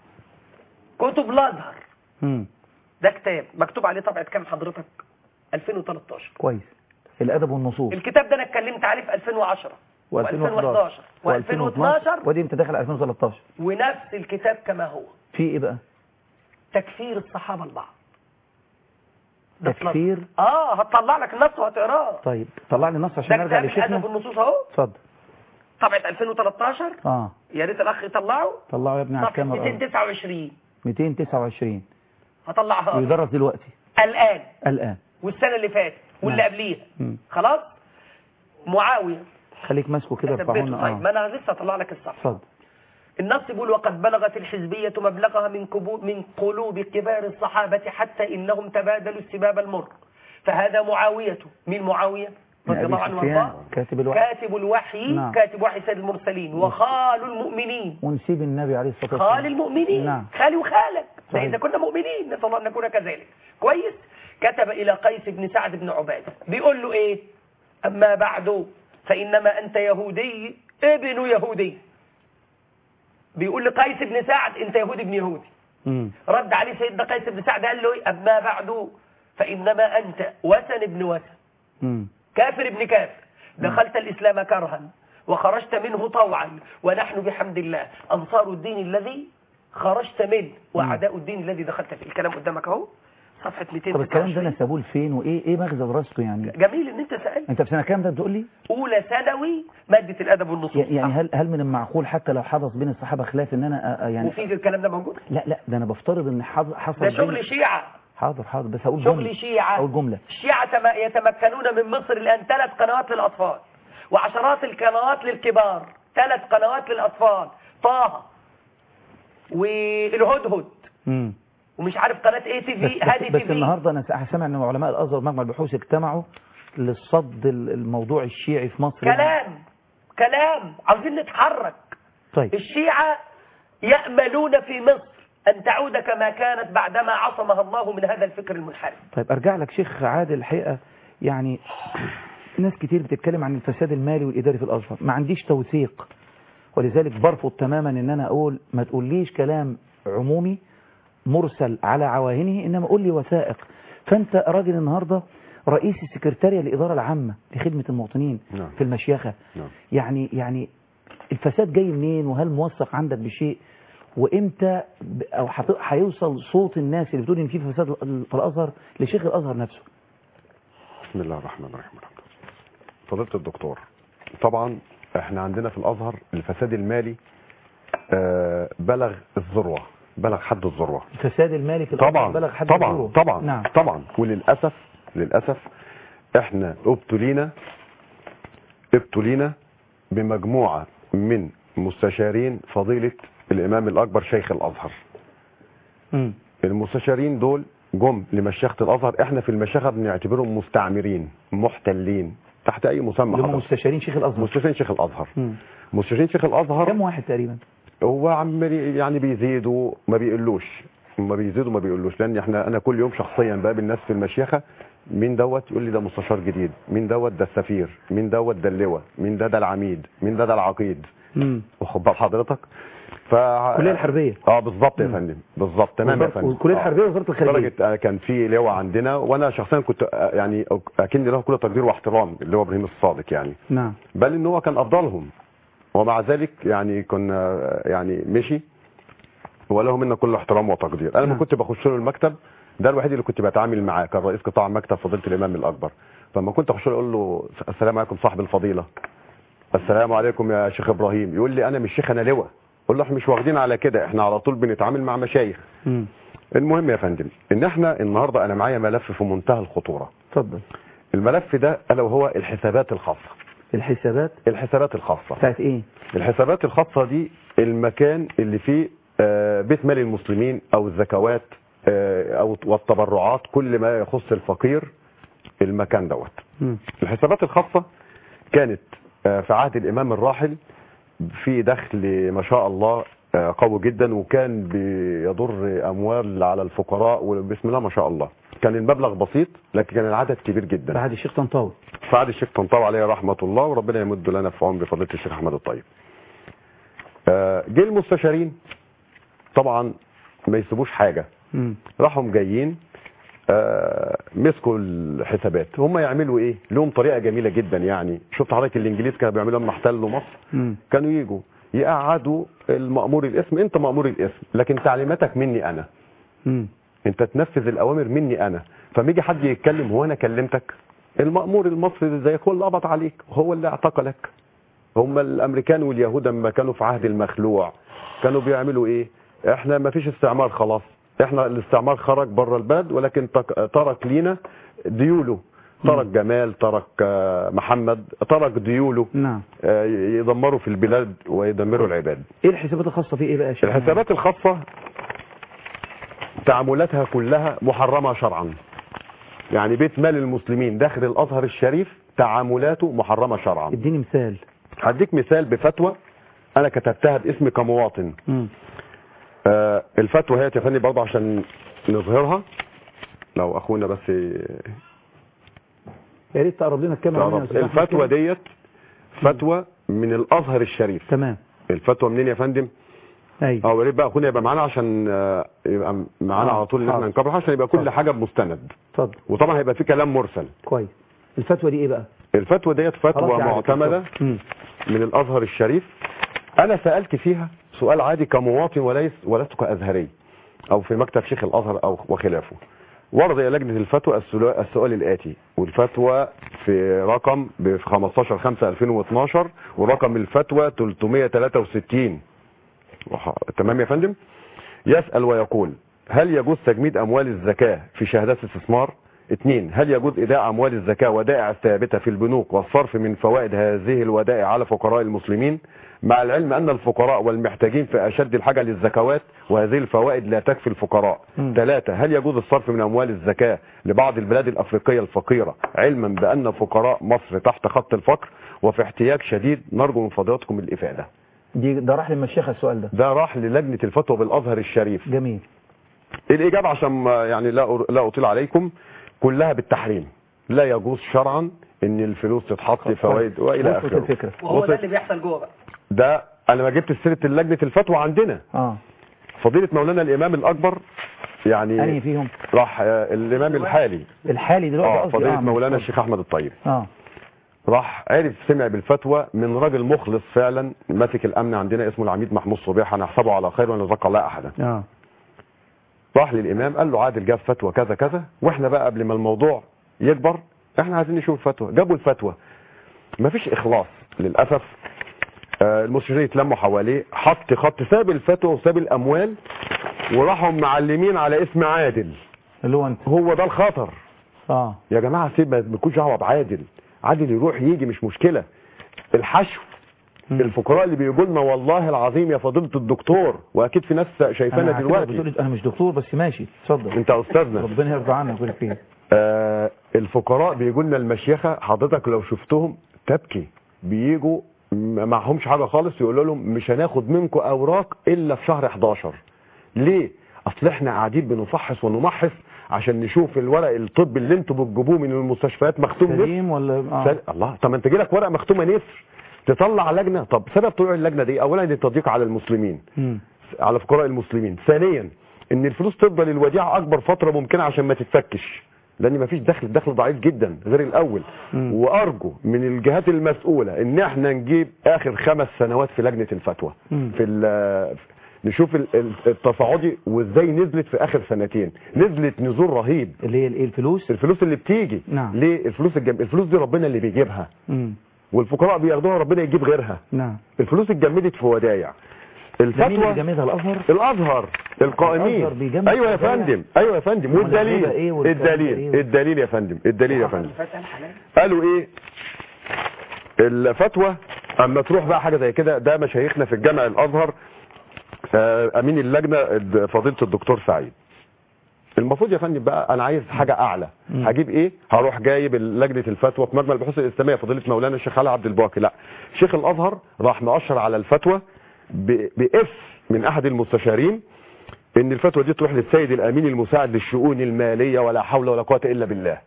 كتب الأزهر مم. ده كتاب مكتوب عليه طبعة كام حضرتك 2013 كويس الادب والنصوص الكتاب ده أنا اتكلمت عليه في 2010 و2011 و2011 و2012 ودي انت داخل 2013 ونفس الكتاب كما هو في ايه بقى تكفير الصحابة البعض ده في تكفير الأزهر. اه هتطلع لك النص وهتقراه طيب طلع لي النص ده عشان ارجع كتاب لشيخنا الادب والنصوص اهو اتفضل طبعة 2013 اه يا ريت الاخ يطلعه طلعوا يا ابني على صفحة الكاميرا آه. 229 229 هطلعها يدرس دلوقتي الان الان والسنة اللي فاتت واللي نعم. قبليها مم. خلاص معاوية خليك ماسكه كده ارفعه ثبته لنا طيب ما اه انا لسه هطلع لك الصفحة اتفضل النص بيقول وقد بلغت الحزبية مبلغها من كبو من قلوب كبار الصحابة حتى إنهم تبادلوا السباب المر فهذا معاوية مين معاوية من رضي الله ابي عنه سفيان وارضاه كاتب الوحي كاتب الوحي نعم. كاتب وحي سيد المرسلين وخال المؤمنين ونسيب النبي عليه الصلاه والسلام خال المؤمنين نعم خالي وخالك ده صحيح. إذا كنا مؤمنين نسأل الله أن نكون كذلك كويس كتب إلى قيس بن سعد بن عبادة بيقول له إيه أما بعد فإنما أنت يهودي ابن يهودي بيقول لقيس بن سعد أنت يهودي ابن يهودي مم. رد عليه سيدنا قيس بن سعد قال له إيه أما بعد فإنما أنت وثن ابن وثن مم. كافر ابن كافر دخلت الإسلام كرها وخرجت منه طوعا ونحن بحمد الله أنصار الدين الذي خرجت منه وأعداء الدين الذي دخلت فيه الكلام قدامك أهو صفحة طب الكلام ده 229 نسبوه لفين وايه ايه مغزى دراسته يعني جميل ان انت سألت انت في سنه كام ده بتقول لي اولى ثانوي مادة الادب والنصوص يعني هل هل من المعقول حتى لو حدث بين الصحابه خلاف ان انا أ- أ- يعني وفي الكلام ده موجود لا لا ده انا بفترض ان حظ- حصل ده بين- شغل شيعة حاضر حاضر بس هقول شغل جمله شيعة اقول جمله الشيعة تم- يتمكنون من مصر الآن ثلاث قنوات للأطفال وعشرات القنوات للكبار ثلاث قنوات للأطفال طه والهدهد امم ومش عارف قناة ايه تي بس, في هادي بس, تي بس في النهارده انا سامع ان علماء الازهر مجمع البحوث اجتمعوا للصد ال- الموضوع الشيعي في مصر كلام كلام عاوزين نتحرك طيب الشيعة يأملون في مصر أن تعود كما كانت بعدما عصمها الله من هذا الفكر المنحرف طيب ارجع لك شيخ عادل الحقيقه يعني ناس كتير بتتكلم عن الفساد المالي والاداري في الازهر ما عنديش توثيق ولذلك برفض تماما ان انا اقول ما تقوليش كلام عمومي مرسل على عواهنه انما قول لي وثائق فانت راجل النهارده رئيس السكرتاريه للاداره العامه لخدمه المواطنين نعم. في المشيخه نعم. يعني يعني الفساد جاي منين وهل موثق عندك بشيء وامتى ب- او هت- هيوصل صوت الناس اللي بتقول ان في فساد في الازهر لشيخ الازهر نفسه بسم الله الرحمن الرحيم الحمد لله. فضيلة الدكتور طبعا احنا عندنا في الازهر الفساد المالي آه، بلغ الذروه بلغ حد الذروه الفساد المالي في الأرض طبعا بلغ حد طبعا الذروة. طبعا نعم طبعا وللاسف للاسف احنا ابتلينا ابتلينا بمجموعه من مستشارين فضيله الامام الاكبر شيخ الازهر مم. المستشارين دول جم لمشيخه الازهر احنا في المشيخه بنعتبرهم مستعمرين محتلين تحت اي مسمى اللي هم حضرتك. مستشارين شيخ الازهر مستشارين شيخ الازهر مم. مستشارين شيخ الازهر كم واحد تقريبا هو عمال يعني بيزيدوا ما بيقلوش ما بيزيدوا ما بيقولوش لان احنا انا كل يوم شخصيا بقابل ناس في المشيخه مين دوت يقول لي ده مستشار جديد مين دوت ده السفير مين دوت ده اللواء مين ده ده العميد مين ده ده العقيد مم. واخد بال حضرتك ف الكليه الحربيه اه بالظبط يا مم. فندم بالظبط تمام يا وزارة- فندم والكليه آه. الحربيه ووزاره الخارجيه لدرجه آه، كان في لواء عندنا وانا شخصيا كنت آه، يعني اكن له كل تقدير واحترام اللي هو ابراهيم الصادق يعني نعم بل ان هو كان افضلهم ومع ذلك يعني كنا يعني مشي وله منا كل احترام وتقدير انا لما نعم. كنت بخش له المكتب ده الوحيد اللي كنت بتعامل معاه كان رئيس قطاع مكتب فضيله الامام الاكبر فلما كنت اخش له اقول له السلام عليكم صاحب الفضيله السلام عليكم يا شيخ ابراهيم يقول لي انا مش شيخ انا لواء اقول له احنا مش واخدين على كده احنا على طول بنتعامل مع مشايخ مم. المهم يا فندم ان احنا النهارده انا معايا ملف في منتهى الخطوره اتفضل الملف ده الا وهو الحسابات الخاصه الحسابات الحسابات الخاصه بتاعت ايه الحسابات الخاصة دي المكان اللي فيه آه، بيت مال المسلمين او الزكوات آه، او والتبرعات كل ما يخص الفقير المكان دوت مم. الحسابات الخاصة كانت آه، في عهد الامام الراحل في دخل ما شاء الله آه، قوي جدا وكان بيضر اموال على الفقراء وبسم الله ما شاء الله كان المبلغ بسيط لكن كان العدد كبير جدا بعد الشيخ طنطاوي سعد الشيخ طنطاوي عليه رحمة الله وربنا يمد لنا في عمر فضيلة الشيخ أحمد الطيب آه، جه المستشارين طبعا ما يسيبوش حاجة مم. راحوا جايين آه، مسكوا الحسابات هم يعملوا ايه لهم طريقة جميلة جدا يعني شفت حضرتك الانجليز كانوا بيعملوا لما احتلوا مصر مم. كانوا يجوا يقعدوا المأمور الاسم انت مأمور الاسم لكن تعليماتك مني انا مم. انت تنفذ الاوامر مني انا فما يجي حد يتكلم هو انا كلمتك المأمور المصري اللي زيك هو اللي قبض عليك هو اللي اعتقلك هم الامريكان واليهود لما كانوا في عهد المخلوع كانوا بيعملوا ايه احنا ما فيش استعمار خلاص احنا الاستعمار خرج بره البلد ولكن تك- ترك لينا ديوله ترك جمال ترك آه، محمد ترك ديوله نعم آه، يدمروا في البلاد ويدمروا العباد ايه الحسابات الخاصه في ايه بقى يا شيخ الحسابات الخاصة تعاملاتها كلها محرمة شرعا يعني بيت مال المسلمين داخل الأزهر الشريف تعاملاته محرمة شرعا اديني مثال هديك مثال بفتوى أنا كتبتها باسمي كمواطن مم. آه الفتوى هي يا فندم برضه عشان نظهرها لو أخونا بس يا ريت تقرب لنا الكاميرا هنا يا تعرف أستاذ أحمد الفتوى كده. ديت فتوى من الأزهر الشريف تمام الفتوى منين يا فندم ايوه اه يا ريت بقى اخونا يبقى معانا عشان آه، يبقى معانا آه، على طول ان احنا حاضر. نكبر عشان يبقى كل حاضر. حاجه بمستند اتفضل وطبعا هيبقى في كلام مرسل كويس الفتوى دي ايه بقى الفتوى ديت خلاص فتوى يعني معتمده اتفضل. مم. من الازهر الشريف انا سالت فيها سؤال عادي كمواطن وليس ولست كازهري او في مكتب شيخ الازهر او وخلافه ورد الى لجنه الفتوى السؤال السؤال الاتي والفتوى في رقم ب 15 5 2012 ورقم الفتوى 363 وح- تمام يا فندم يسأل ويقول هل يجوز تجميد أموال الزكاة في شهادات استثمار اثنين هل يجوز إيداع أموال الزكاة ودائع ثابتة في البنوك والصرف من فوائد هذه الودائع على فقراء المسلمين مع العلم أن الفقراء والمحتاجين في أشد الحاجة للزكوات وهذه الفوائد لا تكفي الفقراء مم. ثلاثة هل يجوز الصرف من أموال الزكاة لبعض البلاد الأفريقية الفقيرة علما بأن فقراء مصر تحت خط الفقر وفي احتياج شديد نرجو من فضيلتكم الإفادة دي ده راح للمشيخه السؤال ده ده راح للجنة الفتوى بالأزهر الشريف جميل الإجابة عشان ما- يعني لا أر- لا أطيل عليكم كلها بالتحريم لا يجوز شرعا ان الفلوس تتحط فوائد والى وصلت اخره الفكره وهو ده وصلت. اللي بيحصل جوه بقى ده انا ما جبت سيره لجنه الفتوى عندنا اه فضيله مولانا الامام الاكبر انهي يعني فيهم راح آه، الامام الحالي الحالي دلوقتي اه قصدي فضيله آه، مولانا اتفضل. الشيخ احمد الطيب اه راح عرف سمع بالفتوى من راجل مخلص فعلا ماسك الامن عندنا اسمه العميد محمود صبيح انا احسبه على خير ولا يزكى الله احدا اه راح للامام قال له عادل جاب فتوى كذا كذا واحنا بقى قبل ما الموضوع يكبر احنا عايزين نشوف الفتوى جابوا الفتوى مفيش اخلاص للاسف آه، المستشارين اتلموا حواليه حط خط ساب الفتوى وساب الاموال وراحوا معلمين على اسم عادل اللي هو انت هو ده الخطر اه يا جماعه سيب ما تكونش دعوه بعادل عادل يروح يجي مش مشكله الحشو الفقراء اللي بيجوا لنا والله العظيم يا فضيله الدكتور واكيد في ناس شايفانا أنا هعتبرك دلوقتي بتقول انا مش دكتور بس ماشي اتفضل انت استاذنا ربنا يرضى عنك ويقول فيك آه الفقراء بيجوا لنا المشيخه حضرتك لو شفتهم تبكي بيجوا م- معهمش حاجه خالص يقولوا لهم مش هناخد منكم اوراق الا في شهر 11 ليه اصل احنا قاعدين بنفحص ونمحص عشان نشوف الورق الطبي اللي انتوا بتجيبوه من المستشفيات مختوم نصف سليم ولا اه سل... الله طب ما انت جالك ورقه مختومه نصف تطلع لجنه طب سبب طلوع اللجنه دي اولا دي تضييق على المسلمين مم. على فقراء المسلمين ثانيا ان الفلوس تفضل الوديعه اكبر فتره ممكنه عشان ما تتفكش لان مفيش دخل الدخل ضعيف جدا غير الاول مم. وارجو من الجهات المسؤوله ان احنا نجيب اخر خمس سنوات في لجنه الفتوى مم. في ال- نشوف ال- ال- التصاعدي وازاي نزلت في اخر سنتين نزلت نزول رهيب اللي هي الايه الفلوس الفلوس اللي بتيجي نعم. ليه الفلوس الجم... الفلوس دي ربنا اللي بيجيبها مم. والفقراء بياخدوها ربنا يجيب غيرها نعم الفلوس اتجمدت في ودايع ده مين اللي الفتوى بيجمدها الازهر الازهر القائمين الأزهر بيجمد ايوه يا ودايع؟ فندم ايوه يا فندم أمال والدليل الربا إيه والكلام ده الدليل إيه؟ الدليل يا فندم الدليل يا فندم قالوا ايه الفتوى اما تروح بقى حاجه زي كده ده مشايخنا في الجامع الازهر آه، امين اللجنه الد- فضيله الدكتور سعيد المفروض يا فندم بقى انا عايز حاجه اعلى مم. هجيب ايه هروح جايب لجنه الفتوى في مجمع البحوث الاسلاميه فضيله مولانا الشيخ علي عبد الباقي لا شيخ الازهر راح مؤشر على الفتوى ب- باف من احد المستشارين ان الفتوى دي تروح للسيد الامين المساعد للشؤون الماليه ولا حول ولا قوه الا بالله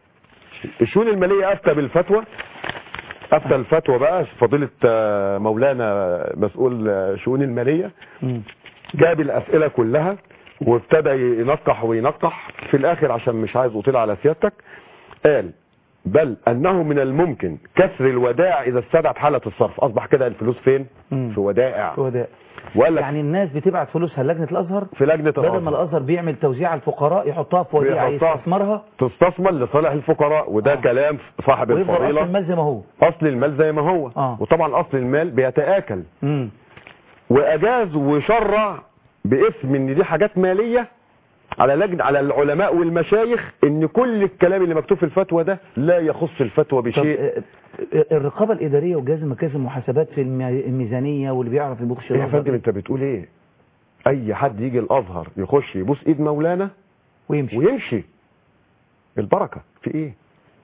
الشؤون الماليه افتى بالفتوى افتى الفتوى بقى فضيله آه، مولانا مسؤول آه، شؤون الماليه مم. جاب الاسئله كلها وابتدى ينقح وينقح في الاخر عشان مش عايز اطيل على سيادتك قال بل انه من الممكن كسر الودائع اذا استدعت حاله الصرف اصبح كده الفلوس فين مم. في ودائع هو ده وقال لك يعني الناس بتبعت فلوسها لجنه الازهر في لجنه بدل ما الازهر الازهر بيعمل توزيع على الفقراء يحطها في وديعه بيحطها. يستثمرها تستثمر لصالح الفقراء وده آه. كلام صاحب ويفضل اصل الفضيله المال زي ما هو اصل المال زي ما هو آه. وطبعا اصل المال بيتاكل مم. واجاز وشرع باسم ان دي حاجات ماليه على لجنه على العلماء والمشايخ ان كل الكلام اللي مكتوب في الفتوى ده لا يخص الفتوى طب بشيء آه، آه، الرقابه الاداريه وجهاز مكاسب المحاسبات في الم- الميزانيه واللي بيعرف يبص يا فندم انت بتقول ايه اي حد يجي الازهر يخش يبوس ايد مولانا ويمشي ويمشي البركه في ايه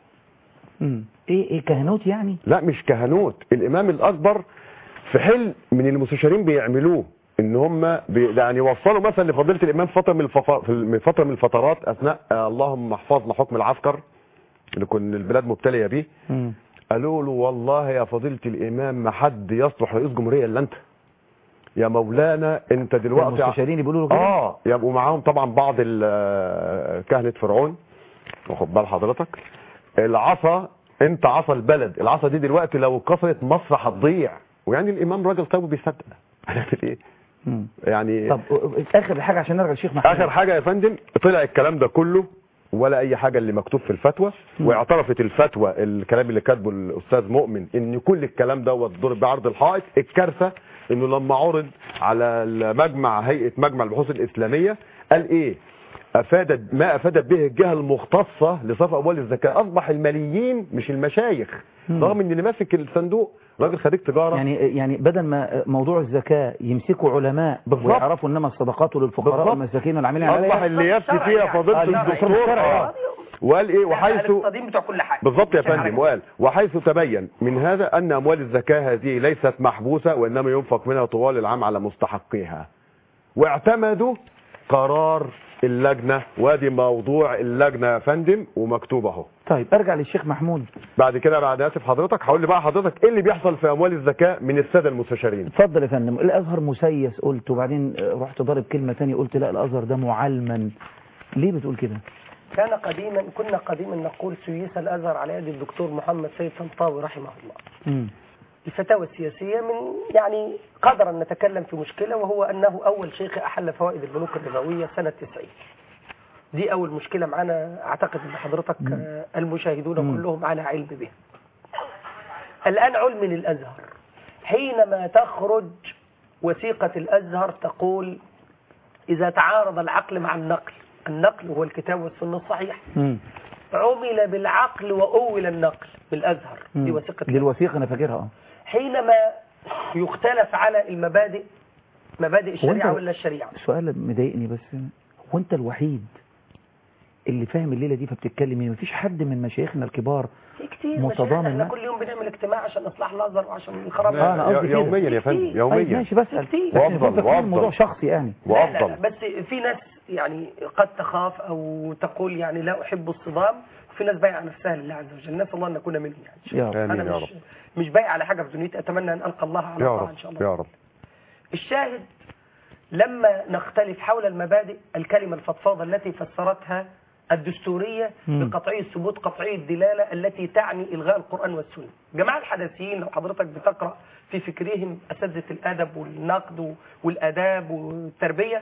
مم. ايه ايه كهنوت يعني لا مش كهنوت الامام الاكبر في حل من المستشارين بيعملوه ان هم بي يعني وصلوا مثلا لفضيله الامام فتره من الفف- في من فتره من الفترات اثناء آه، اللهم احفظنا حكم العسكر اللي كن البلاد مبتليه بيه مم. قالوا له والله يا فضيله الامام ما حد يصلح رئيس جمهوريه الا انت يا مولانا انت دلوقتي المستشارين يقولوا له كده اه يبقوا معاهم طبعا بعض ال- آه، كهنه فرعون واخد بال حضرتك العصا انت عصا البلد العصا دي دلوقتي لو اتكسرت مصر هتضيع ويعني الامام راجل طيب وبيصدق هنعمل ايه مم. يعني طب آه، اخر حاجه عشان نرجع للشيخ محمود اخر حاجه يا فندم طلع الكلام ده كله ولا اي حاجه اللي مكتوب في الفتوى واعترفت الفتوى الكلام اللي كاتبه الاستاذ مؤمن ان كل الكلام دوت ضرب بعرض الحائط الكارثه انه لما عرض على المجمع هيئه مجمع البحوث الاسلاميه قال ايه افادت ما افادت به الجهه المختصه لصرف اموال الزكاه اصبح الماليين مش المشايخ مم. رغم ان اللي ماسك الصندوق راجل خريج تجاره يعني يعني بدل ما موضوع الزكاه يمسكوا علماء بالظبط. ويعرفوا انما الصدقات للفقراء بالظبط. والمساكين والعاملين اصبح عليها اللي يفتي فيها فضيله آه، لا، الدكتور الشرع آه. وقال ايه وحيث الاقتصاديين بتوع كل حاجه بالضبط يا فندم وقال وحيث تبين من هذا أن أموال الزكاة هذه ليست محبوسة وإنما ينفق منها طوال العام على مستحقيها واعتمدوا قرار اللجنة وادي موضوع اللجنة يا فندم ومكتوب اهو طيب ارجع للشيخ محمود بعد كده بعد اسف حضرتك هقول لي بقى حضرتك ايه اللي بيحصل في اموال الزكاة من السادة المستشارين اتفضل يا فندم الازهر مسيس قلت وبعدين آه، رحت ضارب كلمه ثانيه قلت لا الازهر ده معلما ليه بتقول كده كان قديما كنا قديما نقول سيس الازهر على يد الدكتور محمد سيد طنطاوي رحمه الله مم. الفتاوى السياسية من يعني قدر أن نتكلم في مشكلة وهو أنه أول شيخ أحل فوائد البنوك الربوية سنة 90 دي أول مشكلة معنا أعتقد أن حضرتك آه، المشاهدون مم. كلهم على علم بها الآن علم الأزهر حينما تخرج وثيقة الأزهر تقول إذا تعارض العقل مع النقل النقل هو الكتاب والسنة الصحيح مم. عمل بالعقل وأول النقل بالأزهر دي مم. وثيقة دي الوثيقة أنا فاكرها اه حينما يختلف على المبادئ مبادئ الشريعة أنت- ولا الشريعة سؤال مضايقني بس هو أنت الوحيد اللي فاهم الليلة دي فبتتكلم ايه مفيش حد من مشايخنا الكبار في كتير متضامن مشايخ احنا معاه؟ كل يوم بنعمل اجتماع عشان اصلاح الازهر وعشان الخراب اه انا قصدي كده يوميا يا فندم، كتير. يوميا. طيب ماشي بسأل كتير. لكن وأفضل- أنت فاهم الموضوع وأفضل. شخصي يعني لا لا وافضل لا بس في ناس يعني قد تخاف او تقول يعني لا احب الصدام وفي ناس بايعه نفسها لله عز وجل نسال الله ان نكون منهم يعني يا رب آمين انا يا مش رب مش بايع على حاجه في دنيتي اتمنى ان القى الله على يا طاعه رب ان شاء الله يا رب الشاهد لما نختلف حول المبادئ الكلمة الفضفاضة التي فسرتها الدستورية مم. بقطعي الثبوت قطعي الدلالة التي تعني إلغاء القرآن والسنة جماعة الحدثيين لو حضرتك بتقرأ في فكرهم أساتذة الأدب والنقد والآداب والتربية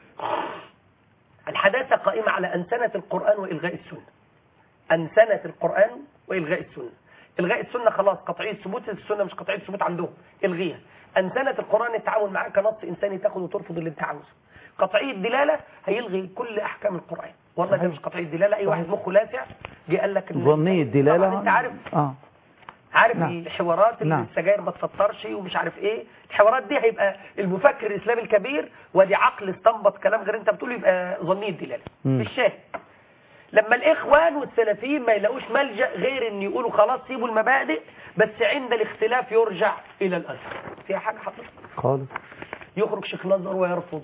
الحداثة قائمة على أنسنة القرآن وإلغاء السنة أنسنة القرآن وإلغاء السنة إلغاء السنة خلاص قطعية الثبوت السنة مش قطعية الثبوت عندهم إلغيها أنسنة القرآن التعامل معاه كنص إنساني تاخد وترفض اللي أنت عاوزه قطعية الدلالة هيلغي كل أحكام القرآن والله ده مش قطعية الدلالة أي واحد مخه لاسع جه قال لك إن- ظنية دلالة طبعاً أنت عارف اه عارف نعم. الحوارات اللي نعم. السجاير ما تفطرش ومش عارف ايه الحوارات دي هيبقى المفكر الاسلامي الكبير ودي عقل استنبط كلام غير انت بتقوله يبقى ظنيه الدلاله مم. في الشاهد لما الاخوان والسلفيين ما يلاقوش ملجا غير ان يقولوا خلاص سيبوا المبادئ بس عند الاختلاف يرجع الى الازهر فيها حاجه حضرتك خالص يخرج شيخ الازهر ويرفض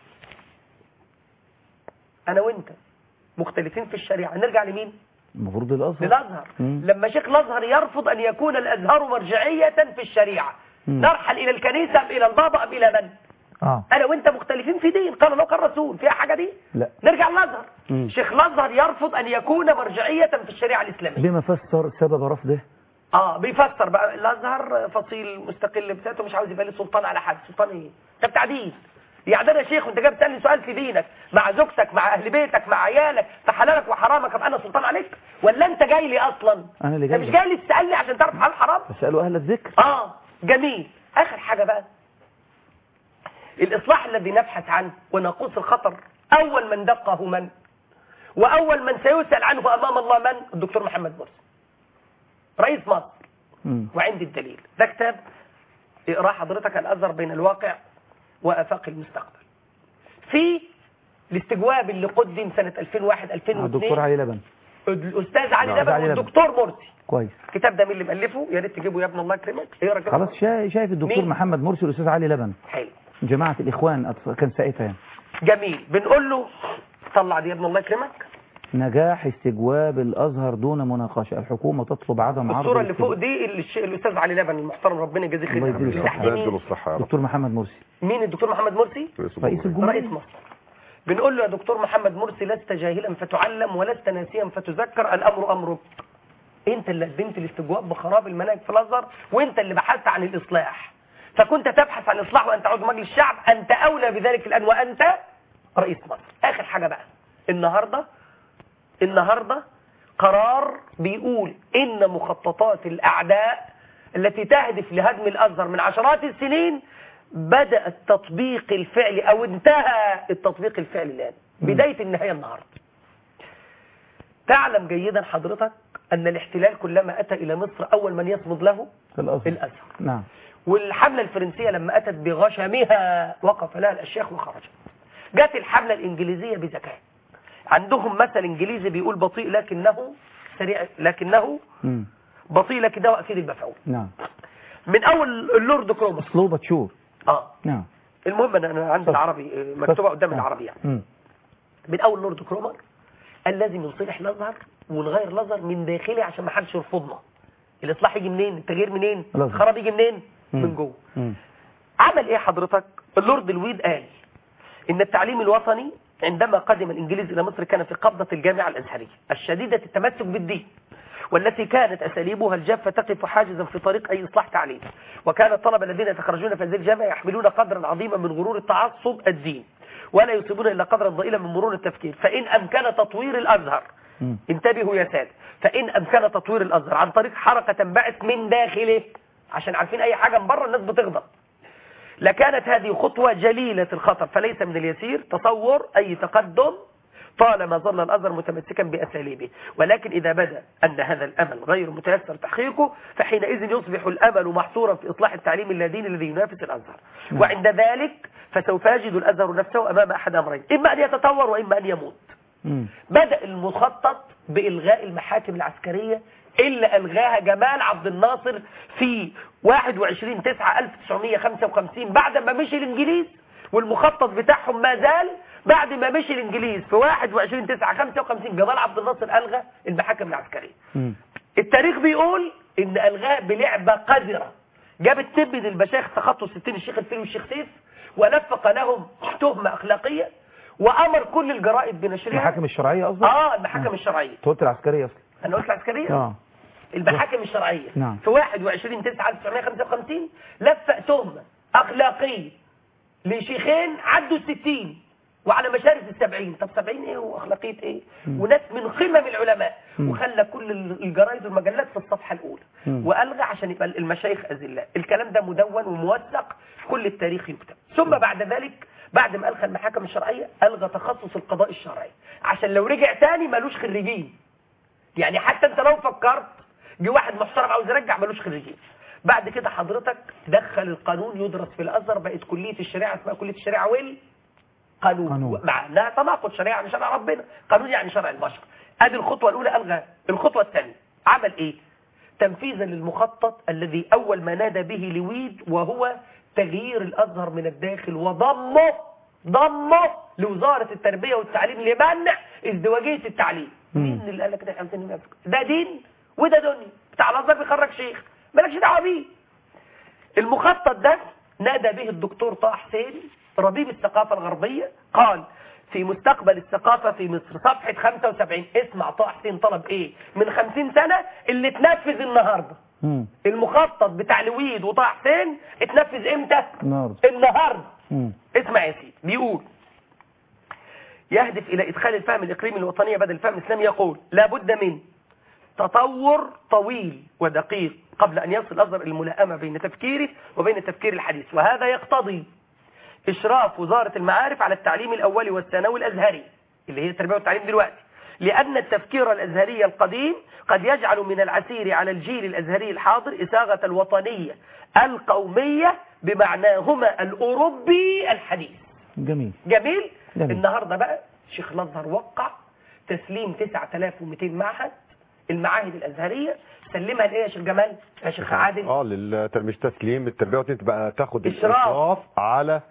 انا وانت مختلفين في الشريعه نرجع لمين المفروض الازهر للازهر مم. لما شيخ الازهر يرفض ان يكون الازهر مرجعيه في الشريعه مم. نرحل الى الكنيسه ام الى البابا ام الى من اه انا وانت مختلفين في دين قال الله قال الرسول فيها حاجه دي لا نرجع للازهر مم. شيخ الازهر يرفض ان يكون مرجعيه في الشريعه الاسلاميه بما فسر سبب رفضه اه بيفسر بقى الازهر فصيل مستقل بذاته مش عاوز يبقى ليه سلطان على حد سلطان ايه ده بتاع دين يعني انا يا شيخ وانت جاي بتسالني سؤال في دينك مع زوجتك مع اهل بيتك مع عيالك في حلالك وحرامك ابقى انا سلطان عليك ولا انت جاي لي اصلا انا اللي انت جاي مش جاي لي تسالني عشان تعرف حلال حرام فاسالوا اهل الذكر اه جميل اخر حاجه بقى الاصلاح الذي نبحث عنه ونقص الخطر اول من دقه من واول من سيسال عنه امام الله من الدكتور محمد مرسي رئيس مصر مم. وعندي الدليل ده كتاب اقراه حضرتك الازهر بين الواقع وافاق المستقبل في الاستجواب اللي قدم سنه 2001 الدكتور 2002 علي لبن الاستاذ علي نعم. لبن علي لبن. والدكتور مرسي كويس الكتاب ده مين اللي مؤلفه يا ريت تجيبه يا ابن الله يكرمك اقرا كده خلاص شا- شايف الدكتور مين؟ محمد مرسي والاستاذ علي لبن حلو جماعه الاخوان أطف- كان ساعتها يعني جميل بنقول له طلع دي يا ابن الله يكرمك نجاح استجواب الازهر دون مناقشه الحكومه تطلب عدم عرض الصوره اللي فوق الاستجواب. دي اللي الش- الاستاذ علي لبن المحترم ربنا يجازيه خير الله يا رب. يديله تحت الصحة. مين؟ الصحة يا رب دكتور محمد مرسي مين الدكتور محمد مرسي رئيس الجمهوريه رئيس مصر بنقول له يا دكتور محمد مرسي لست جاهلا فتعلم ولست ناسيا فتذكر الامر امرك انت اللي قدمت الاستجواب بخراب المناهج في الازهر وانت اللي بحثت عن الاصلاح فكنت تبحث عن الاصلاح وانت عضو مجلس الشعب انت اولى بذلك الان وانت رئيس مصر اخر حاجه بقى النهارده النهارده قرار بيقول ان مخططات الاعداء التي تهدف لهدم الازهر من عشرات السنين بدأ التطبيق الفعلي او انتهى التطبيق الفعلي الان بداية النهاية النهاردة تعلم جيدا حضرتك ان الاحتلال كلما اتى الى مصر اول من يصمد له الازهر الازهر نعم والحملة الفرنسية لما أتت بغشمها وقف لها الأشياخ وخرجت جت الحملة الإنجليزية بذكاء عندهم مثل إنجليزي بيقول بطيء لكنه سريع لكنه مم. بطيء لكنه أكيد المفعول نعم من أول اللورد كروموس اسلوب تشور اه نعم المهم أنا أنا عندي اتفضل. العربي آه، مكتوبة قدام نعم. العربي يعني مم. من أول لورد كرومر قال لازم نصلح الأزهر ونغير الأزهر من داخلي عشان ما حدش يرفضنا الإصلاح يجي منين التغيير منين الأزهر. الخراب يجي منين مم. من جوه مم. عمل ايه حضرتك اللورد لويد قال ان التعليم الوطني عندما قدم الانجليز الى مصر كان في قبضة الجامعة الازهرية الشديدة التمسك بالدين والتي كانت اساليبها الجافة تقف حاجزا في طريق اي اصلاح تعليمي وكان الطلبة الذين يتخرجون في هذه الجامعة يحملون قدرا عظيما من غرور التعصب الدين ولا يصيبون الا قدرا ضئيلا من مرور التفكير فان امكن تطوير الازهر مم. انتبهوا يا سادة فإن أمكن تطوير الأزهر عن طريق حركة تنبعث من داخله عشان عارفين اي حاجه من بره الناس بتغضب لكانت هذه خطوة جليلة الخطر فليس من اليسير تصور أي تقدم طالما ظل الأزهر متمسكا بأساليبه ولكن إذا بدا أن هذا الأمل غير متيسر تحقيقه فحينئذ يصبح الأمل محصورا في إصلاح التعليم اللاديني الذي ينافس الأزهر نعم. وعند ذلك فسوف يجد الأزهر نفسه أمام أحد أمرين إما أن يتطور وإما أن يموت مم. بدأ المخطط بإلغاء المحاكم العسكرية إلا ألغاها جمال عبد الناصر في 21 9 1955 بعد ما مشي الإنجليز والمخطط بتاعهم ما زال بعد ما مشي الإنجليز في 21 9 55 جمال عبد الناصر ألغى المحاكم العسكرية مم. التاريخ بيقول إن ألغاء بلعبة قذرة جاب التب من المشايخ تخطوا 60 الشيخ الفيل والشيخ سيف ونفق لهم تهمة أخلاقية وأمر كل الجرائد بنشرها المحاكم الشرعية قصدك؟ اه المحاكم الشرعية أنت قلت العسكرية أصلا انا قلت العسكرية اه المحاكم الشرعية نعم. في 21 9 1955 لفق تهمة أخلاقية لشيخين عدوا الستين وعلى مشارف السبعين طب سبعين ايه واخلاقية ايه مم. وناس من قمم العلماء مم. وخلى كل الجرائد والمجلات في الصفحة الأولى مم. وألغى عشان يبقى المشايخ أذلاء الكلام ده مدون وموثق في كل التاريخ يكتب ثم بعد ذلك بعد ما ألغى المحاكم الشرعية ألغى تخصص القضاء الشرعي عشان لو رجع تاني ملوش خريجين يعني حتى انت لو فكرت جه واحد محترم عاوز يرجع ملوش خريجين بعد كده حضرتك دخل القانون يدرس في الازهر بقت كليه الشريعه اسمها كليه الشريعه وال قانون, قانون. مع انها تناقض شريعه يعني شرع ربنا قانون يعني شرع البشر ادي الخطوه الاولى الغى الخطوه الثانيه عمل ايه تنفيذا للمخطط الذي اول ما نادى به لويد وهو تغيير الازهر من الداخل وضمه ضمه لوزاره التربيه والتعليم لمنع ازدواجيه التعليم مين اللي قال لك ده احنا عاوزين نمسك ده دين وده دنيا بتاع الازهر بيخرج شيخ مالكش دعوه بيه المخطط ده نادى به الدكتور طه حسين ربيب الثقافه الغربيه قال في مستقبل الثقافة في مصر صفحة 75 اسمع طه حسين طلب ايه من 50 سنة اللي اتنفذ النهاردة مم. المخطط بتاع لويد وطه حسين اتنفذ امتى النهارده النهاردة مم. اسمع يا سيدي بيقول يهدف إلى إدخال الفهم الإقليمي الوطنية بدل الفهم الإسلامي يقول لابد من تطور طويل ودقيق قبل أن يصل الأزهر إلى الملائمة بين تفكيره وبين التفكير الحديث وهذا يقتضي إشراف وزارة المعارف على التعليم الأولي والثانوي الأزهري اللي هي التربية والتعليم دلوقتي لأن التفكير الأزهري القديم قد يجعل من العسير على الجيل الأزهري الحاضر إساغة الوطنية القومية بمعناهما الأوروبي الحديث جميل جميل جميل. النهارده بقى شيخ الازهر وقع تسليم 9200 معهد المعاهد الازهريه سلمها لايه يا شيخ جمال يا شيخ عادل اه لل- مش تسليم التربيه والتعليم تبقى تاخد إشراف. الاشراف على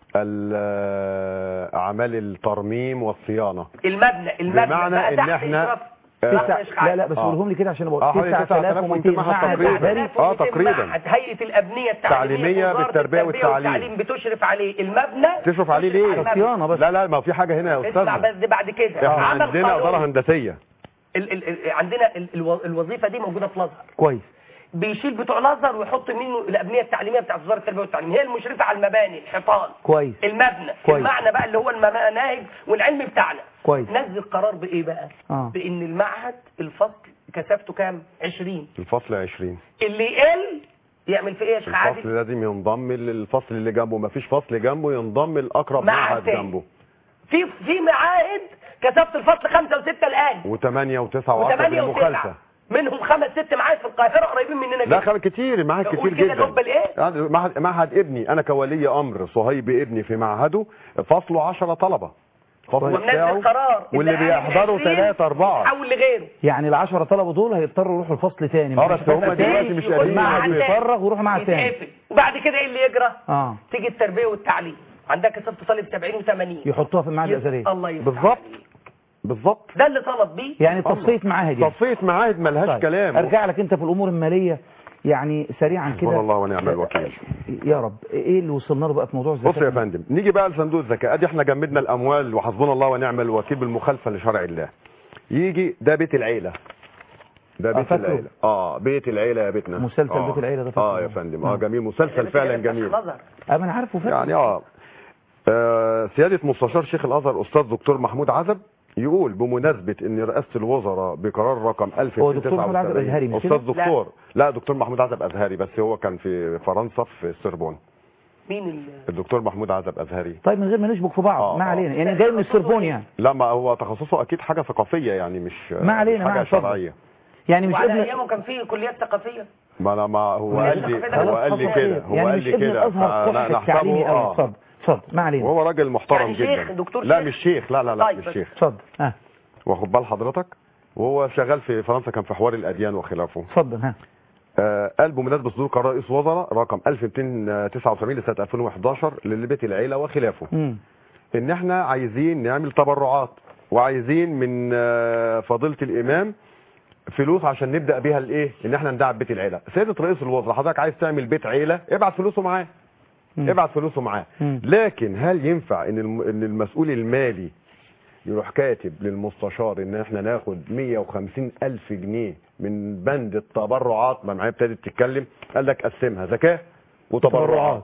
ال- اعمال الترميم والصيانه المبنى المبنى بمعنى بقى إن تحت إحنا- إشراف آه، صح يا تسع شيخ لا عادل. لا بس آه. قولهم لي كده عشان اه ابقى حوالي 9200 معهد معهد تقريبا. أزهري اه تقريبا معهد هيئه الابنيه التعليميه تعليمية وزارة بالتربية والتعليم. والتعليم بتشرف عليه المبنى تشرف عليه ليه المبنى. صيانة بس. لا لا ما في حاجه هنا يا اسمع استاذ بس بعد كده احنا عمل عندنا قانون. اداره هندسيه ال ال ال عندنا ال الو- الوظيفه دي موجوده في الازهر كويس بيشيل بتوع الازهر ويحط منه الابنيه التعليميه بتاعت وزاره التربيه والتعليم هي المشرفه على المباني الحيطان كويس المبنى كويس. المعنى بقى اللي هو المناهج والعلم بتاعنا كويس نزل قرار بايه بقى اه بان المعهد الفصل كثافته كام 20 الفصل 20 اللي يقل يعمل في ايه يا شيخ عادل الفصل لازم ينضم للفصل اللي جنبه ما فيش فصل جنبه ينضم الاقرب مع معهد التاني. جنبه في في معاهد كثافه الفصل خمسة وستة الان وثمانية وتسعة وعشرة وثمانية بالمخالفة وتسعة منهم خمس ست معاهد في القاهره قريبين مننا لا جدا خم كتير معهد قول كتير كده جدا القبة الايه يعني معهد, معهد ابني انا كولي امر صهيب ابني في معهده فصله 10 طلبة فصل ومنزل بتاعه قرار واللي إن أقل من بيحضروا 20 ثلاثة أربعة يتحول لغيره يعني العشرة طلبة دول هيضطروا يروحوا الفصل تاني اه مفيش بس هم فصل دلوقتي تاني. مش يخش قادرين معهد المعهد تاني. يتفرغ ويروح معهد تاني يتقفل وبعد كده ايه اللي يجرى اه تيجي التربيه والتعليم عندك كثافه طالب 70 و80 يحطوها في المعهد الازهري الله يفتح بالظبط عليك. بالظبط ده اللي طلب بيه يعني تصفية معاهد يعني تصفية معاهد ملهاش طيب. كلام ارجع لك انت في الامور المالية يعني سريعا حسبنا كده الله ونعم الوكيل يا رب ايه اللي وصلنا له بقى في موضوع الزكاة بص يا فندم نيجي بقى لصندوق الزكاة ادي احنا جمدنا الاموال وحسبنا الله ونعم الوكيل بالمخالفة لشرع الله يجي ده بيت العيلة ده آه، بيت فاكره. العيلة اه بيت العيلة يا بيتنا مسلسل آه. بيت العيلة ده فاكره. اه يا فندم اه آه. جميل مسلسل فعلا جميل نظر اه ما انا عارفه فاكر يعني اه آه، سيادة مستشار شيخ الازهر استاذ دكتور محمود عزب يقول بمناسبة ان رئاسة الوزراء بقرار رقم هو دكتور محمود عزب 1279 أزهري مش استاذ كده؟ دكتور لا دكتور محمود عزب ازهري بس هو كان في فرنسا في السربون مين ال... الدكتور محمود عزب ازهري طيب من غير ما نشبك في بعض ما علينا يعني جاي من السربون يعني لا ما هو تخصصه اكيد حاجة ثقافية يعني مش ما علينا، مش ما حاجة اتفضل. شرعية يعني مش وعلى ابن ايامه كان في كليات ثقافيه ما انا ما هو ما قال لي خلاص هو قال لي كده هو يعني قال مش لي ابن كده الازهر فلا الصبح التعليمي نحسبه قوي اه اتفضل اتفضل ما علينا وهو راجل محترم يعني شيخ، جدا دكتور لا شيخ؟ مش شيخ لا لا لا طيب، مش بس- شيخ اتفضل ها واخد بال حضرتك وهو شغال في فرنسا كان في حوار الاديان وخلافه اتفضل ها آه، قال بمناسبه صدور قرار رئيس وزراء رقم 1279 لسنه 2011 لبيت العيله وخلافه مم. ان احنا عايزين نعمل تبرعات وعايزين من آه، فضيله الامام فلوس عشان نبدا بيها الايه ان احنا ندعم بيت العيله سياده رئيس الوزراء حضرتك عايز تعمل بيت عيله ابعت فلوسه معاه مم. ابعت فلوسه معاه مم. لكن هل ينفع ان الم- ان المسؤول المالي يروح كاتب للمستشار ان احنا ناخد 150 الف جنيه من بند التبرعات ما معايا ابتدت تتكلم قال لك قسمها زكاه وتبرعات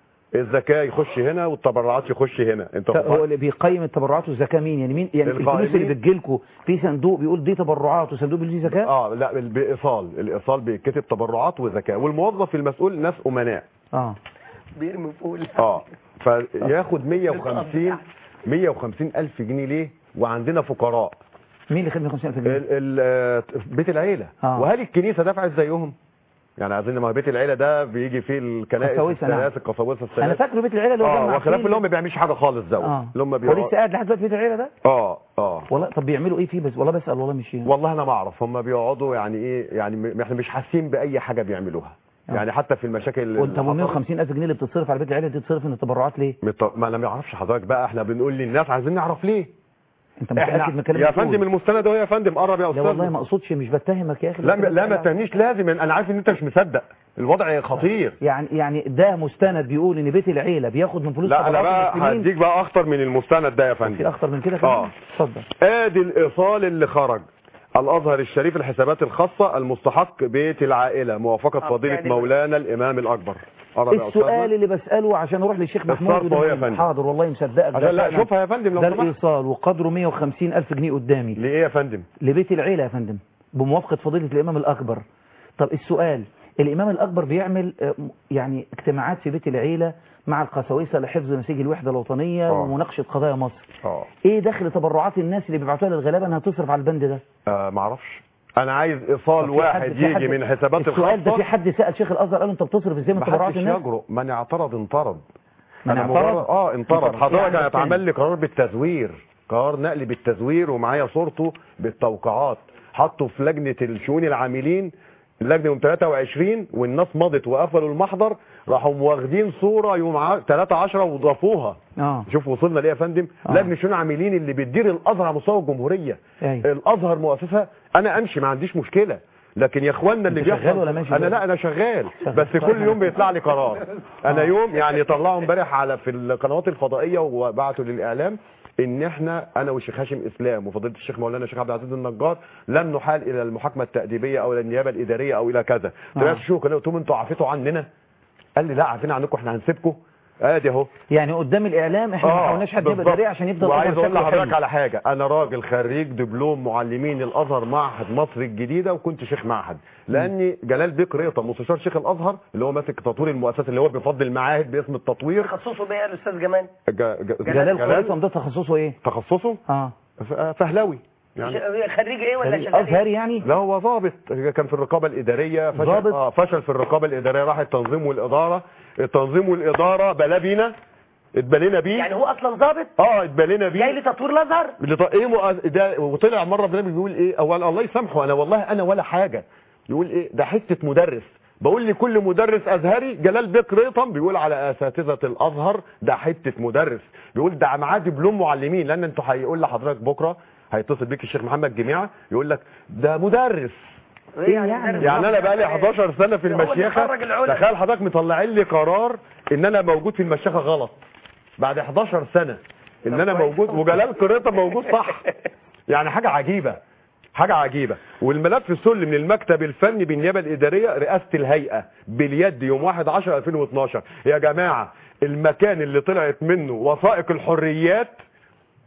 الزكاه يخش هنا والتبرعات يخش هنا انت ط- هو اللي بيقيم التبرعات والزكاه مين يعني مين يعني الفلوس القائمين. اللي بتجيلكوا في صندوق بيقول دي تبرعات وصندوق بيقول دي زكاه اه لا بايصال الايصال بيتكتب تبرعات وزكاه والموظف المسؤول ناس امناء اه بيرمي فول اه فياخد 150 150 الف جنيه ليه وعندنا فقراء مين اللي خد 150000 جنيه ال ال آه، بيت العيله آه. وهل الكنيسه دفعت زيهم يعني عايزين ما بيت العيله ده بيجي فيه الكنائس قساوسة، نعم. الثلاث القساوسه الثلاث انا فاكره بيت العيله اللي هو اه جمع وخلاف فيه- اللي هو ما بيعملش حاجه خالص ده اه اللي هم هو بيقعدوا لسه قاعد لحد دلوقتي بيت العيله ده اه اه والله طب بيعملوا ايه فيه بس والله بسال والله مش والله انا ما اعرف هم بيقعدوا يعني ايه يعني م- احنا مش حاسين باي حاجه بيعملوها آه. يعني حتى في المشاكل اللي وانت ابو حصلت- 150000 جنيه اللي بتتصرف على بيت العيله دي بتصرف من التبرعات ليه مت- ما انا ما اعرفش حضرتك بقى احنا بنقول للناس عايزين نعرف ليه انت متاكد من الكلام يا اللي بتقوله؟ فندم المستند اهو يا فندم قرب يا لا استاذ والله ما اقصدش مش بتهمك يا اخي لا لا ما تهنيش لازم انا عارف ان انت مش مصدق الوضع خطير يعني يعني ده مستند بيقول ان بيت العيله بياخد من فلوس لا انا تبرعات بقى المسلمين هديك بقى اخطر من المستند ده يا فندم في اخطر من كده كمان اه اتفضل ادي الايصال اللي خرج الازهر الشريف الحسابات الخاصه المستحق بيت العائله موافقه فضيله يعني- مولانا الامام الاكبر قرب يا السؤال أستاذنا. اللي بساله عشان اروح للشيخ محمود الصرف أهو يا وده فندم. حاضر والله مصدقك عشان لا فعلا. شوفها يا فندم لو ده سمحت. الايصال وقدره 150 الف جنيه قدامي ليه يا فندم لبيت العيله يا فندم بموافقه فضيله الامام الاكبر طب السؤال الامام الاكبر بيعمل آه، يعني اجتماعات في بيت العيله مع القساوسه لحفظ نسيج الوحده الوطنيه آه. ومناقشه قضايا مصر اه ايه دخل تبرعات الناس اللي بيبعتوها للغلابه انها تصرف على البند ده آه ما اعرفش انا عايز ايصال طب في واحد حد- في حد- يجي من حسابات السؤال ده الخاصه في حد سال شيخ الازهر قال له انت بتصرف ازاي من ما تبرعات حدش الناس يجرؤ من اعترض انطرد من أنا اعترض؟ مجرد- اه انطرد انطرد. حضرتك يعني انا اتعمل التاني. لي قرار بالتزوير قرار نقل بالتزوير ومعايا صورته بالتوقيعات حطه في لجنه الشؤون العاملين اللجنه يوم 23 والناس مضت وقفلوا المحضر راحوا واخدين صوره يوم 3 10 وضافوها اه شوف وصلنا ليه يا فندم آه. لجنه الشؤون العاملين اللي بتدير الازهر على مستوى الجمهوريه أيوة. الازهر مؤسسه انا امشي ما عنديش مشكله لكن يا اخوانا اللي أنت شغال بيحصل ولا ماشي انا دلوقتي؟ لا انا شغال شغال. بس كل يوم بيطلع لي قرار انا آه. يوم يعني طلعوا امبارح على في القنوات الفضائيه وبعتوا للاعلام ان احنا انا والشيخ هاشم اسلام وفضيله الشيخ مولانا الشيخ عبد العزيز النجار لم نحال الى المحاكمه التاديبيه او الى النيابه الاداريه او الى كذا طلعت شو كده قلت لهم انتوا عافيتوا عننا قال لي لا عارفين عنكم احنا هنسيبكم ادي اهو يعني قدام الاعلام احنا ما آه، حاولناش حد يبقى بالظبط. داري عشان يفضل وعايز الأمر اقول شكله لحضرتك حلو. على حاجه انا راجل خريج دبلوم معلمين الازهر معهد مصر الجديده وكنت شيخ معهد لاني جلال بيك ريطه مستشار شيخ الازهر اللي هو ماسك تطوير المؤسسه اللي هو بيفضل المعاهد باسم التطوير تخصصه بقى يا الاستاذ جمال ج- ج- جلال قريصه ده تخصصه ايه تخصصه اه ف- فهلوي يعني ش- خريج ايه ولا شغال إيه؟ ازهري يعني لا هو ضابط كان في الرقابه الاداريه فشل ضابط؟ اه فشل في الرقابه الاداريه راح التنظيم والاداره التنظيم والاداره بلا بينا اتبلينا بيه يعني هو اصلا ضابط اه اتبلينا بيه جاي لتطوير الازهر اللي ط- ايه مؤ- ده وطلع مره برنامج بيقول ايه اولا الله يسامحه انا والله انا ولا حاجه يقول ايه ده حته مدرس بقول لكل مدرس ازهري جلال بيك ريطم بيقول على اساتذه الازهر ده حته مدرس بيقول ده معاه دبلوم معلمين لان انتوا هيقول لحضرتك بكره هيتصل بيك الشيخ محمد جميعه يقول لك ده مدرس ايه يعني يعني انا بقى لي 11 سنه في ده هو اللي المشيخه خرج العلماء. تخيل حضرتك مطلعين لي قرار ان انا موجود في المشيخه غلط بعد 11 سنه ان انا موجود وجلال قريطه موجود صح يعني حاجه عجيبه حاجه عجيبه والملف سل من المكتب الفني بالنيابه الاداريه رئاسه الهيئه باليد يوم 1 10 2012 يا جماعه المكان اللي طلعت منه وثائق الحريات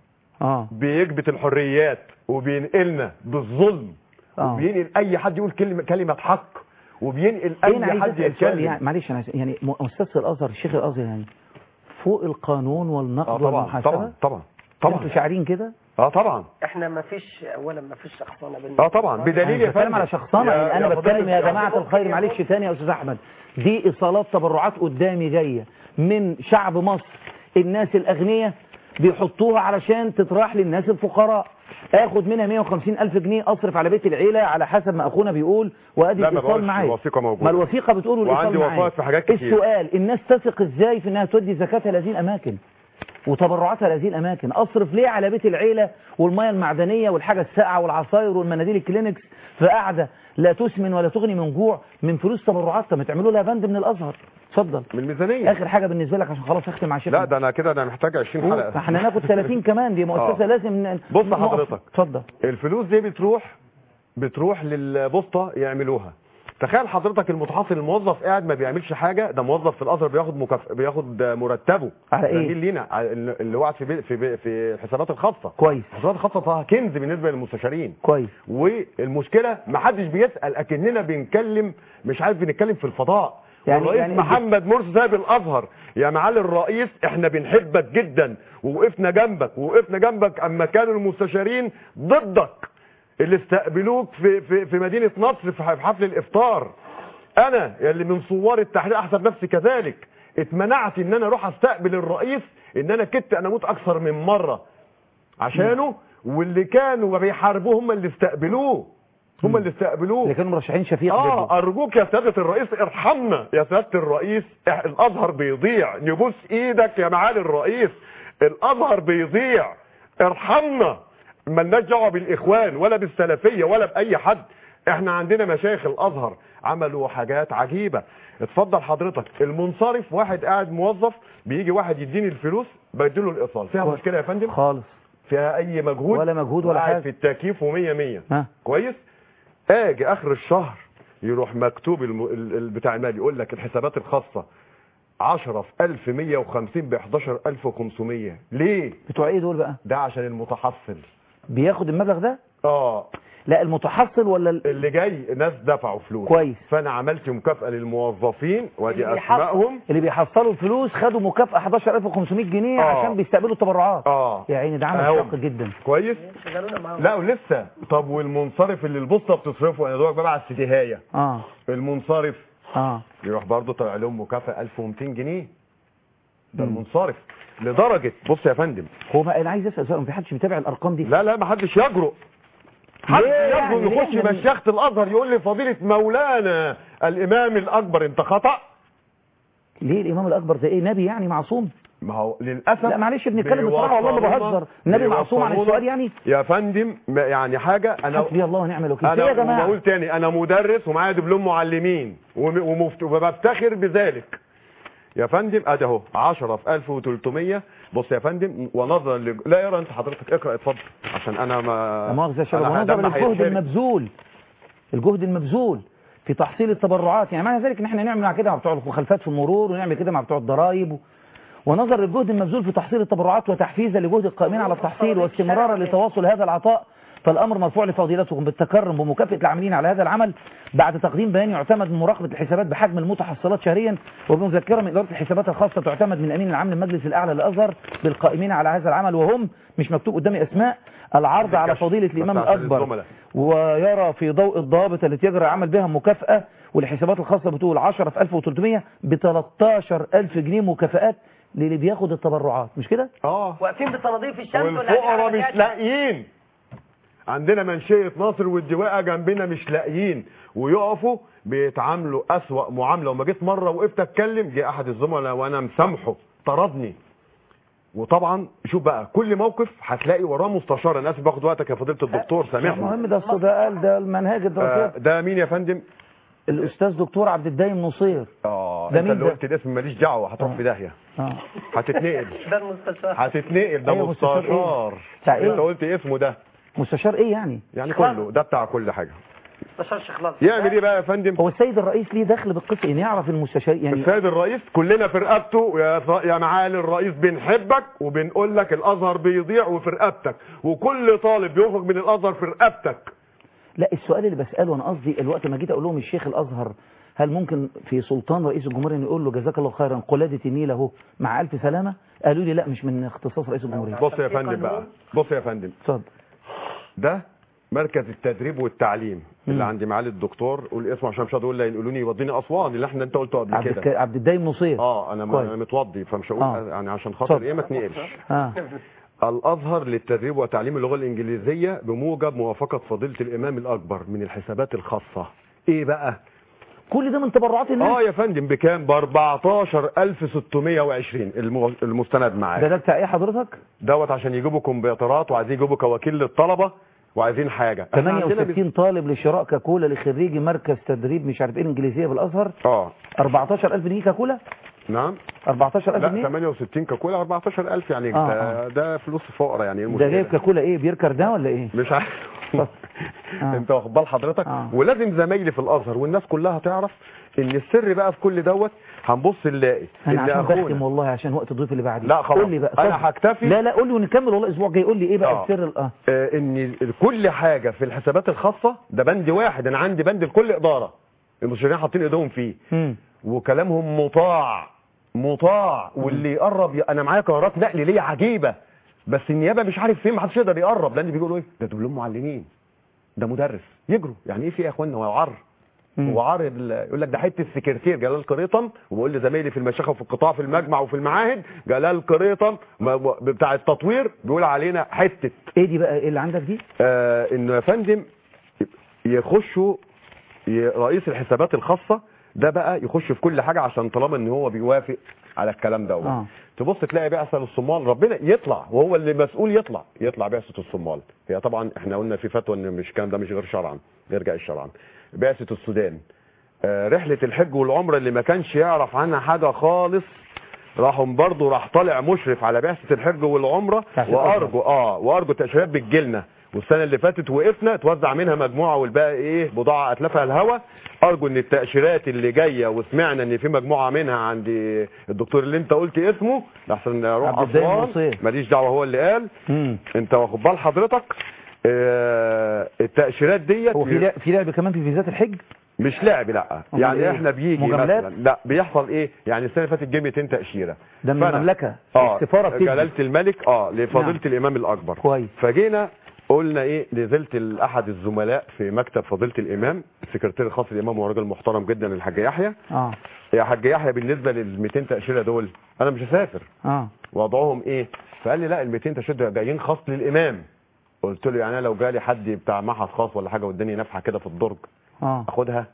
اه بيكبت الحريات وبينقلنا بالظلم آه. وبينقل اي حد يقول كلمه كلمه حق وبينقل ايه انا اي عايز حد اسال سؤال يتكلم يعني معلش انا عايز- يعني مؤسسه الازهر الشيخ الازهر يعني فوق القانون والنقد اه طبعا والمحاسبه طبعا طبعا طبعا انتوا شاعرين كده اه طبعا احنا ما فيش اولا ما فيش شخصنه بالنسبه اه طبعا بدليل انا يا بتكلم فندم على شخصنه يا- يعني انا يا بتكلم يا فضيلة- جماعه الخير معلش تاني يا استاذ احمد دي ايصالات تبرعات قدامي جايه من شعب مصر الناس الاغنياء بيحطوها علشان تطرح للناس الفقراء اخد منها 150 الف جنيه اصرف على بيت العيله على حسب ما اخونا بيقول وادي لا، ما الايصال بقولش، معايا الوثيقة موجودة. ما الوثيقه بتقول والايصال وعندي معايا وثائق في حاجات كتير. السؤال الناس تثق ازاي في انها تودي زكاتها لهذه الاماكن وتبرعاتها لهذه الاماكن اصرف ليه على بيت العيله والميه المعدنيه والحاجه الساقعه والعصاير والمناديل الكلينكس في قاعده لا تسمن ولا تغني من جوع من فلوس تبرعات طب ما تعملوا لها بند من الازهر اتفضل من الميزانيه اخر حاجه بالنسبه لك عشان خلاص اختم مع شيخ لا ده انا كده انا محتاج 20 قول، حلقه احنا ناخد 30 كمان دي مؤسسه آه. لازم ن- بص نقف. حضرتك اتفضل الفلوس دي بتروح بتروح للبوسطه يعملوها تخيل حضرتك المتحصل الموظف قاعد ما بيعملش حاجه ده موظف في الازهر بياخد مكاف... بياخد مرتبه على ده إيه؟ مين لينا على اللي وقعد في بي... في بي... في الحسابات الخاصه كويس الحسابات الخاصه طبعا كنز بالنسبه للمستشارين كويس والمشكله ما حدش بيسال اكننا بنتكلم مش عارف بنتكلم في الفضاء يعني- يعني الرئيس يعني يعني محمد مرسي سايب الازهر يا معالي الرئيس احنا بنحبك جدا ووقفنا جنبك ووقفنا جنبك اما كانوا المستشارين ضدك اللي استقبلوك في في في مدينه نصر في حفل الافطار انا اللي من صوار التحرير احسب نفسي كذلك اتمنعت ان انا اروح استقبل الرئيس ان انا كدت انا اموت اكثر من مره عشانه واللي كانوا بيحاربوه هم اللي استقبلوه هم اللي استقبلوه اللي كانوا مرشحين شفيق ضده. اه ارجوك يا سياده الرئيس ارحمنا يا سياده الرئيس إح- الازهر بيضيع نبوس ايدك يا معالي الرئيس الازهر بيضيع ارحمنا ملناش دعوه بالاخوان ولا بالسلفيه ولا باي حد احنا عندنا مشايخ الازهر عملوا حاجات عجيبه اتفضل حضرتك المنصرف واحد قاعد موظف بيجي واحد يديني الفلوس بديله الايصال فيها مشكله يا فندم خالص فيها اي مجهود ولا مجهود ولا وقاعد حاجة. في التكييف ومية مية ها كويس اجي اخر الشهر يروح مكتوب الم... ال- ال- بتاع المال يقول لك الحسابات الخاصه 10 في 1150 ب 11500 ليه بتوع ايه دول بقى ده عشان المتحصل بياخد المبلغ ده اه لا المتحصل ولا ال... اللي جاي ناس دفعوا فلوس كويس. فانا عملت مكافاه للموظفين وادي اللي اسمائهم اللي بيحصلوا الفلوس خدوا مكافأة 11500 جنيه آه. عشان بيستقبلوا التبرعات اه يا عيني ده عمل أهو. شاق جدا كويس لا ولسه طب والمنصرف اللي البوسطه بتصرفه انا دوك ببعت سديهايه اه المنصرف اه يروح برضه طلع لهم مكافاه 1200 جنيه ده المنصرف لدرجه بص يا فندم هو ما انا عايز اسال سؤال في حدش بيتابع الارقام دي لا لا ما حدش يجرؤ حد ليه يعني؟ يجرؤ ليه يخش احنا- مشيخه الازهر يقول لي فضيله مولانا الامام الاكبر انت خطا ليه الامام الاكبر ده ايه نبي يعني معصوم ما هو للاسف لا معلش بنتكلم بصراحه والله ما بيوصلونا- بهزر النبي معصوم عن بيوصلونا- السؤال يعني يا فندم ما- يعني حاجه انا حسبي الله ونعم الوكيل انا ايه يا جماعه بقول تاني انا مدرس ومعايا دبلوم معلمين وم- ومفت- وبفتخر بذلك يا فندم ادي اهو 10 في 1300 بص يا فندم ونظرا ل... لا يرى انت حضرتك اقرا اتفضل عشان انا ما لا مؤاخذه يا شباب أنا ونظرا دمي للجهد هيتحرق. المبذول الجهد المبذول في تحصيل التبرعات يعني معنى ذلك ان احنا نعمل مع كده مع بتوع المخالفات في المرور ونعمل كده مع بتوع الضرائب و... ونظر للجهد المبذول في تحصيل التبرعات وتحفيزا لجهد القائمين على التحصيل واستمرارا لتواصل هذا العطاء فالامر مرفوع لفضيلتكم بالتكرم بمكافاه العاملين على هذا العمل بعد تقديم بيان يعتمد من مراقبه الحسابات بحجم المتحصلات شهريا وبمذكره من اداره الحسابات الخاصه تعتمد من امين العام للمجلس الاعلى للازهر بالقائمين على هذا العمل وهم مش مكتوب قدامي اسماء العرض على فضيله الامام بس عشان الاكبر الزملاء. ويرى في ضوء الضوابط التي يجري العمل بها مكافأة والحسابات الخاصة بتقول 10 في 1300 ب 13000 جنيه مكافآت للي بياخد التبرعات مش كده؟ اه واقفين بتناظير في الشمس ولا والفقراء قاعدين على مش لاقيين عندنا منشية ناصر والدواء جنبنا مش لاقيين ويقفوا بيتعاملوا أسوأ معاملة وما جيت مرة وقفت اتكلم جه احد الزملاء وانا مسامحه طردني وطبعا شوف بقى كل موقف هتلاقي وراه مستشار انا اسف باخد وقتك يا فضيله الدكتور سامحني المهم ده أصل ده قال ده المنهاج آه الدراسات ده مين يا فندم الاستاذ دكتور عبد الدايم نصير اه ده انت مين اللي ده؟ قلت الاسم ماليش دعوه هتروح في داهيه اه هتتنقل ده المستشار هتتنقل ده أيوة، مستشار إيه؟ مستشار بتاع إيه؟ انت قلت اسمه ده مستشار ايه يعني؟ يعني كله ده بتاع كل حاجه بشار الشيخ لطفي يعمل ايه بقى يا فندم هو السيد الرئيس ليه دخل بالقصه ان يعرف المستشار يعني السيد الرئيس كلنا في رقبته يا ف- يا معالي الرئيس بنحبك وبنقول لك الازهر بيضيع وفي رقبتك وكل طالب بيخرج من الازهر في رقبتك لا السؤال اللي بساله انا قصدي الوقت ما جيت اقول لهم الشيخ الازهر هل ممكن في سلطان رئيس الجمهوريه انه يقول له جزاك الله خيرا قلاده النيل اهو مع الف سلامه قالوا لي لا مش من اختصاص رئيس الجمهوريه بص يا فندم بقى بص يا فندم اتفضل ده مركز التدريب والتعليم اللي مم. عند معالي الدكتور قول اسمه عشان مش هقول لا ينقلوني يوديني اسوان اللي احنا انت قلته قبل عبد, كده الك... عبد الدايم نصير اه انا كويس. م- متوضي فمش هقول آه. يعني عشان خاطر اتفضل. ايه ما تنقلش اه الازهر للتدريب وتعليم اللغه الانجليزيه بموجب موافقه فضيله الامام الاكبر من الحسابات الخاصه ايه بقى كل ده من تبرعات الناس اه يا فندم بكام ب 14620 المو- المستند معاك ده ده بتاع ايه حضرتك دوت عشان يجيبوا كمبيوترات وعايزين يجيبوا كوكيل للطلبه وعايزين حاجه إحنا عندنا 68 طالب لشراء كاكولا لخريجي مركز تدريب مش عارف ايه الانجليزيه بالازهر اه 14000 جنيه كاكولا نعم 14000 لا جنيه 68 كاكولا 14000 يعني آه، ده, ده فلوس فقراء يعني ايه ده المشكلة؟ جايب كاكولا ايه بيركر ده ولا ايه مش عارف انت واخد بال حضرتك ولازم زمايلي في الازهر والناس كلها تعرف ان السر بقى في كل دوت هنبص نلاقي انا ان عشان اخونا بختم والله عشان وقت الضيف اللي بعدي لا خلاص قول لي بقى انا اتفضل. هكتفي لا لا قول لي ونكمل والله الاسبوع الجاي قول لي ايه بقى آه. السر ال- اه آه، ان كل حاجه في الحسابات الخاصه ده بند واحد انا عندي بند لكل اداره المستشارين حاطين ايدهم فيه مم. وكلامهم مطاع مطاع واللي يقرب ي... انا معايا قرارات نقل ليا عجيبه بس النيابه مش عارف فين ما حدش يقدر يقرب لان بيقولوا ايه ده دول معلمين ده مدرس يجروا يعني ايه في إيه يا اخوانا هو عر هو عار ال- يقول لك ده حته السكرتير جلال قريطم وبقول لزمايلي في المشيخه وفي القطاع في المجمع وفي المعاهد جلال قريطم ما- ما- بتاع التطوير بيقول علينا حته ايه دي بقى ايه اللي عندك دي آه انه يا فندم يخشوا ي- رئيس الحسابات الخاصه ده بقى يخش في كل حاجه عشان طالما ان هو بيوافق على الكلام ده آه. تبص تلاقي بعثه للصومال ربنا يطلع وهو اللي مسؤول يطلع يطلع بعثه الصومال هي طبعا احنا قلنا في فتوى ان مش الكلام ده مش غير شرعا يرجع الشرعا بعثه السودان آه، رحله الحج والعمره اللي ما كانش يعرف عنها حاجه خالص راحوا برضه راح طالع مشرف على بعثه الحج والعمره بتاعت وارجو اه وارجو التاشيرات بتجيلنا والسنه اللي فاتت وقفنا توزع منها مجموعه والباقي ايه بضاعه اتلفها الهوا ارجو ان التاشيرات اللي جايه وسمعنا ان في مجموعه منها عند الدكتور اللي انت قلت اسمه لحسن اروح عبد الدايم اسوان نصير. ماليش دعوه هو اللي قال مم. انت واخد بال حضرتك آه التاشيرات ديت هو في لعب في لعب كمان في فيزات الحج مش لعب لا أمال يعني إيه؟ احنا بيجي مجاملات؟ مثلا لا بيحصل ايه يعني السنه اللي فاتت جه 200 تاشيره ده من فأنا- المملكه اه السفاره بتدي. جلاله الملك اه لفضيله نعم. الامام الاكبر كويس فجينا قلنا ايه نزلت لاحد الزملاء في مكتب فضيله الامام السكرتير الخاص للامام هو راجل محترم جدا الحاج يحيى اه يا حاج يحيى بالنسبه لل 200 تاشيره دول انا مش هسافر اه وضعهم ايه فقال لي لا ال 200 تاشيره دول جايين خاص للامام قلت له يعني انا لو جالي حد بتاع معهد خاص ولا حاجه واداني نفحه كده في الدرج اه اخدها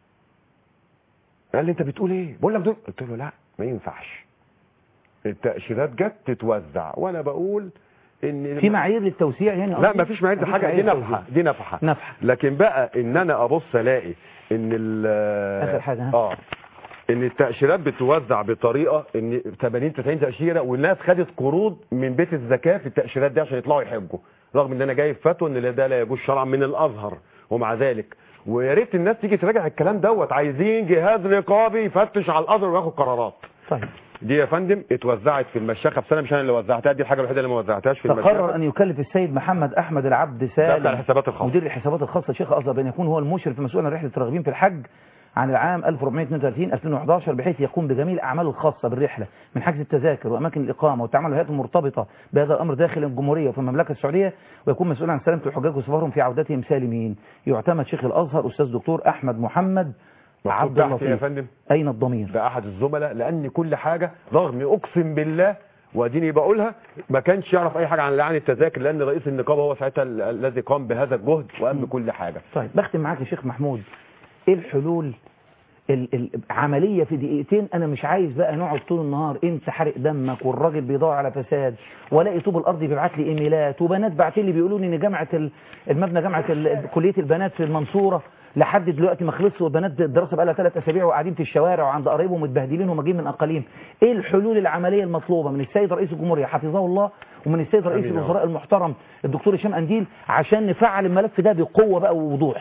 قال لي انت بتقول ايه بقول لك دول قلت له لا ما ينفعش التاشيرات جت تتوزع وانا بقول ان في معايير للتوسيع يعني لا قصدي؟ ما فيش معايير دي مفيش حاجه دي معايير نفحه توزيع. دي نفحه نفحه لكن بقى ان انا ابص الاقي ان ال آخر حاجة، ها؟ اه ان التاشيرات بتوزع بطريقه ان 80 90 تاشيره والناس خدت قروض من بيت الزكاه في التاشيرات دي عشان يطلعوا يحجوا رغم ان انا جايب فتوى ان ده لا يجوز شرعا من الازهر ومع ذلك ويا ريت الناس تيجي تراجع الكلام دوت عايزين جهاز رقابي يفتش على الازهر وياخد قرارات طيب دي يا فندم اتوزعت في المشيخه بسنه مش انا اللي وزعتها دي الحاجه الوحيده اللي ما وزعتهاش في تقرر المشيخه ان يكلف السيد محمد احمد العبد ده سالم بتاع الحسابات الخاصه مدير الحسابات الخاصه شيخ ازهر بان يكون هو المشرف المسؤول عن رحله الراغبين في الحج عن العام 1432 2011 بحيث يقوم بجميع الاعمال الخاصه بالرحله من حجز التذاكر واماكن الاقامه والتعامل مع الهيئات المرتبطه بهذا الامر داخل الجمهوريه وفي المملكه السعوديه ويكون مسؤول عن سلامه الحجاج وسفرهم في عودتهم سالمين يعتمد شيخ الازهر استاذ دكتور احمد محمد عبد مكتوب تحت يا اللطيف فندم اين الضمير ده احد الزملاء لان كل حاجه رغم اقسم بالله واديني بقولها ما كانش يعرف اي حاجه عن لعن التذاكر لان رئيس النقابه هو ساعتها ال- الذي قام بهذا الجهد وقام بكل حاجه طيب بختم معاك يا شيخ محمود ايه الحلول ال- العمليه في دقيقتين انا مش عايز بقى نقعد طول النهار انت حرق دمك والراجل بيدور على فساد والاقي طوب الارض بيبعت لي ايميلات وبنات بعت لي بيقولوا لي ان جامعه ال- المبنى جامعه ال- كليه البنات في المنصوره لحد دلوقتي ما خلصش والبنات الدراسه بقى لها ثلاث اسابيع وقاعدين في الشوارع وعند قرايبهم متبهدلين ومجين من اقاليم ايه الحلول العمليه المطلوبه من السيد رئيس الجمهوريه حفظه الله ومن السيد رئيس آمين يا رب. الوزراء المحترم الدكتور هشام انديل عشان نفعل الملف ده بقوه بقى ووضوح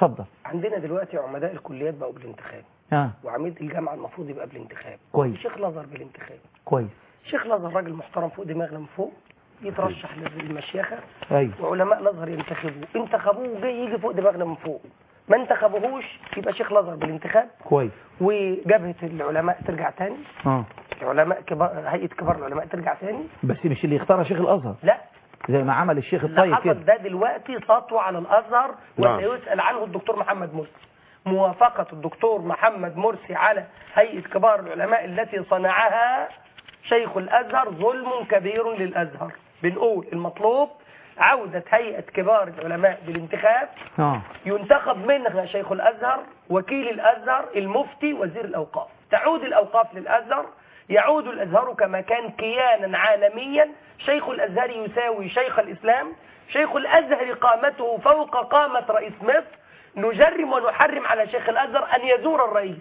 اتفضل عندنا دلوقتي عمداء الكليات بقوا بالانتخاب اه وعميد الجامعه المفروض يبقى بالانتخاب كويس. شيخ الازهر بالانتخاب كويس شيخ الازهر راجل محترم فوق دماغنا من فوق يترشح للمشيخه ايوه وعلماء الازهر ينتخبوه انتخبوه وجاي يجي فوق دماغنا من فوق ما انتخبوهوش يبقى شيخ الازهر بالانتخاب كويس وجبهه العلماء ترجع تاني اه علماء كبار هيئه كبار العلماء ترجع تاني بس مش اللي يختارها شيخ الازهر لا زي ما عمل الشيخ اللي الطيب حصل كده ده دلوقتي سطوه على الازهر نعم. وسيسال عنه الدكتور محمد مرسي موافقه الدكتور محمد مرسي على هيئه كبار العلماء التي صنعها شيخ الازهر ظلم كبير للازهر بنقول المطلوب عودة هيئة كبار العلماء بالانتخاب اه ينتخب منها شيخ الأزهر وكيل الأزهر المفتي وزير الأوقاف تعود الأوقاف للأزهر يعود الأزهر كما كان كيانا عالميا شيخ الأزهر يساوي شيخ الإسلام شيخ الأزهر قامته فوق قامة رئيس مصر نجرم ونحرم على شيخ الأزهر أن يزور الرئيس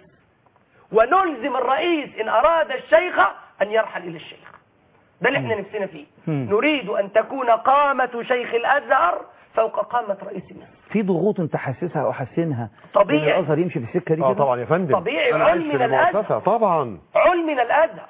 ونلزم الرئيس إن أراد الشيخ أن يرحل إلى الشيخ ده اللي احنا نفسنا فيه مم. نريد أن تكون قامة شيخ الأزهر فوق قامة رئيس مصر في ضغوط انت حاسسها او حاسينها طبيعي. إن الازهر يمشي في السكه دي اه كده؟ طبعا يا فندم طبيعي، أنا عايش علم في من الأزهر. المؤسسة طبعا علم من الأزهر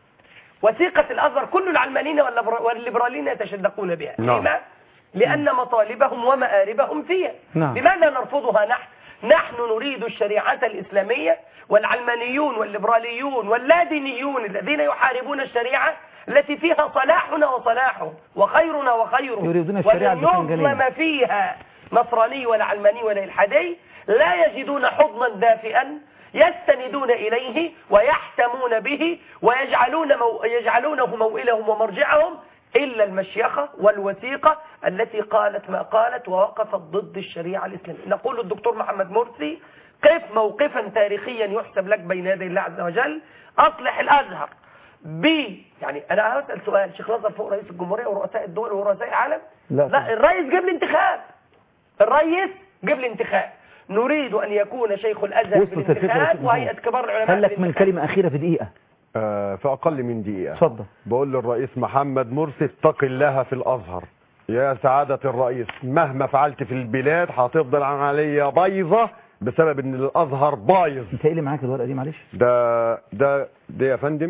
وثيقة الأزهر كل العلمانيين والليبر- والليبراليين يتشدقون بها نعم. لما؟ لأن مطالبهم ومآربهم فيها نعم. لماذا نرفضها نحن؟ نحن نريد الشريعة الإسلامية والعلمانيون والليبراليون واللادينيون الذين يحاربون الشريعة التي فيها صلاحنا وصلاحهم وخيرنا وخيره يريدون الشريعة ولن الباذنجانية. يظلم فيها نصراني ولا علماني ولا إلحادي لا يجدون حضنا دافئا يستندون إليه ويحتمون به ويجعلون مو... يجعلونه موئلهم ومرجعهم إلا المشيخة والوثيقة التي قالت ما قالت ووقفت ضد الشريعة الإسلامية نقول الدكتور محمد مرسي قف موقفا تاريخيا يحسب لك بين يدي الله عز وجل أصلح الأزهر ب يعني أنا هسأل سؤال شيخ الأزهر فوق رئيس الجمهورية ورؤساء الدول ورؤساء العالم لا لا الرئيس جاب لي انتخاب الرئيس جاب لي انتخاب نريد أن يكون شيخ الأزهر وصلت الفكرة يا بالانتخاب شيخ وهيئة محمود. كبار العلماء هل لك من بالانتخاب. كلمه اخيره في دقيقه آه في اقل من دقيقة اتفضل بقول للرئيس محمد مرسي اتق الله في الازهر يا سعادة الرئيس مهما فعلت في البلاد هتفضل عملية بايظة بسبب ان الازهر بايظ انت ايه اللي معاك الورقه دي معلش ده ده ده يا فندم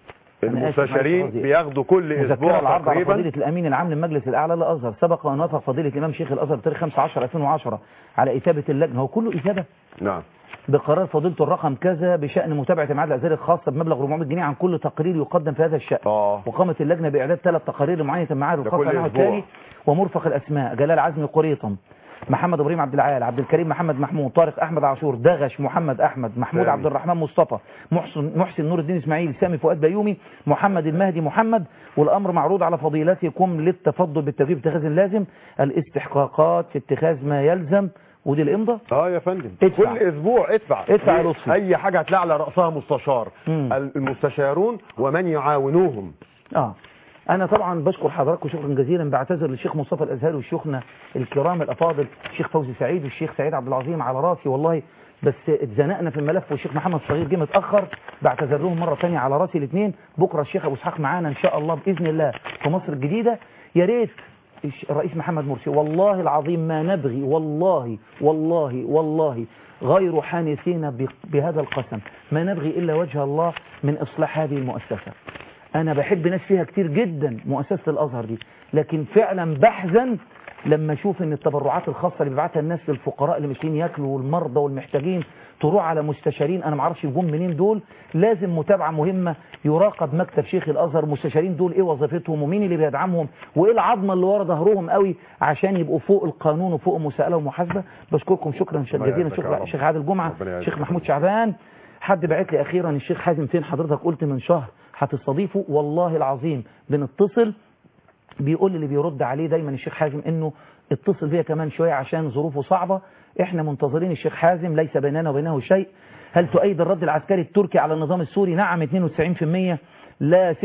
أنا آسف، المستشارين معلش، قصدي. بياخدوا كل مذكرة اسبوع العرض على تقريبا فضيلة الأمين العام للمجلس الأعلى للأزهر سبق وأن وافق فضيلة الإمام شيخ الأزهر بتاريخ 5 10 2010 على إثابة اللجنة هو كله إثابة نعم بقرار فضيلته الرقم كذا بشأن متابعة المعاد الأزهري الخاصة بمبلغ 400 جنيه عن كل تقرير يقدم في هذا الشأن وقامت اللجنة بإعداد ثلاث تقارير لمعاينة المعاد ده الخاصة كل عنه أسبوع. التالي ومرفق الأسماء جلال عزمي قريطم محمد ابراهيم عبد العال عبد الكريم محمد محمود طارق احمد عاشور دغش محمد احمد محمود سامي. عبد الرحمن مصطفى محسن محسن نور الدين اسماعيل سامي فؤاد بيومي محمد المهدي محمد والامر معروض على فضيلتكم للتفضل بالتوجيه باتخاذ اللازم الاستحقاقات في اتخاذ ما يلزم ودي الامضه اه يا فندم ادفع. كل اسبوع ادفع ادفع يا ليه؟ لطفي. اي حاجة هتلاقي على رأسها مستشار المستشارون ومن يعاونوهم اه انا طبعا بشكر حضراتكم شكرا جزيلا بعتذر للشيخ مصطفى الازهري وشيوخنا الكرام الافاضل الشيخ فوزي سعيد والشيخ سعيد عبد العظيم على راسي والله بس اتزنقنا في الملف والشيخ محمد صغير جه متاخر بعتذر لهم مره ثانيه على راسي الاثنين بكره الشيخ ابو اسحاق معانا ان شاء الله باذن الله في مصر الجديده يا ريت الش- الرئيس محمد مرسي والله العظيم ما نبغي والله والله والله غير حانثين ب- بهذا القسم ما نبغي الا وجه الله من اصلاح هذه المؤسسه انا بحب ناس فيها كتير جدا مؤسسة الازهر دي لكن فعلا بحزن لما اشوف ان التبرعات الخاصة اللي بيبعتها الناس للفقراء اللي مش لاقيين ياكلوا والمرضى والمحتاجين تروح على مستشارين انا ما اعرفش يجون منين دول لازم متابعة مهمة يراقب مكتب شيخ الازهر المستشارين دول ايه وظيفتهم ومين اللي بيدعمهم وايه العظمة اللي ورا ظهرهم قوي عشان يبقوا فوق القانون وفوق المساءلة ومحاسبة بشكركم شكرا ربنا جزيلا يعزك يا شكرا رب. شيخ عادل جمعة ربنا يعزك شيخ يا محمود شعبان حد بعت لي اخيرا الشيخ حازم فين حضرتك قلت من شهر هتستضيفه والله العظيم بنتصل بيقول لي اللي بيرد عليه دايما الشيخ حازم انه اتصل بيا كمان شوية عشان ظروفه صعبة احنا منتظرين الشيخ حازم ليس بيننا وبينه شيء هل تؤيد الرد العسكري التركي على النظام السوري نعم 92% لا 6%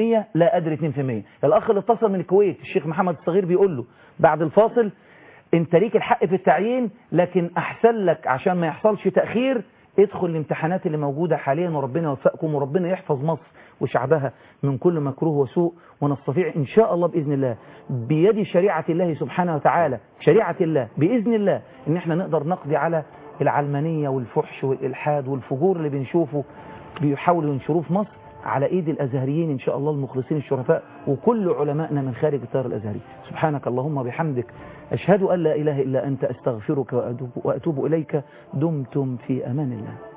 لا قادر 2% الاخ اللي اتصل من الكويت الشيخ محمد الصغير بيقول له بعد الفاصل انت ليك الحق في التعيين لكن احسن لك عشان ما يحصلش تأخير ادخل الامتحانات اللي موجودة حاليا وربنا يوفقكم وربنا يحفظ مصر وشعبها من كل مكروه وسوء ونستطيع إن شاء الله بإذن الله بيد شريعة الله سبحانه وتعالى شريعة الله بإذن الله إن احنا نقدر نقضي على العلمانية والفحش والإلحاد والفجور اللي بنشوفه بيحاولوا ينشروه في مصر على ايد الازهريين ان شاء الله المخلصين الشرفاء وكل علمائنا من خارج التيار الازهري سبحانك اللهم وبحمدك اشهد ان لا اله الا انت استغفرك واتوب, وأتوب اليك دمتم في امان الله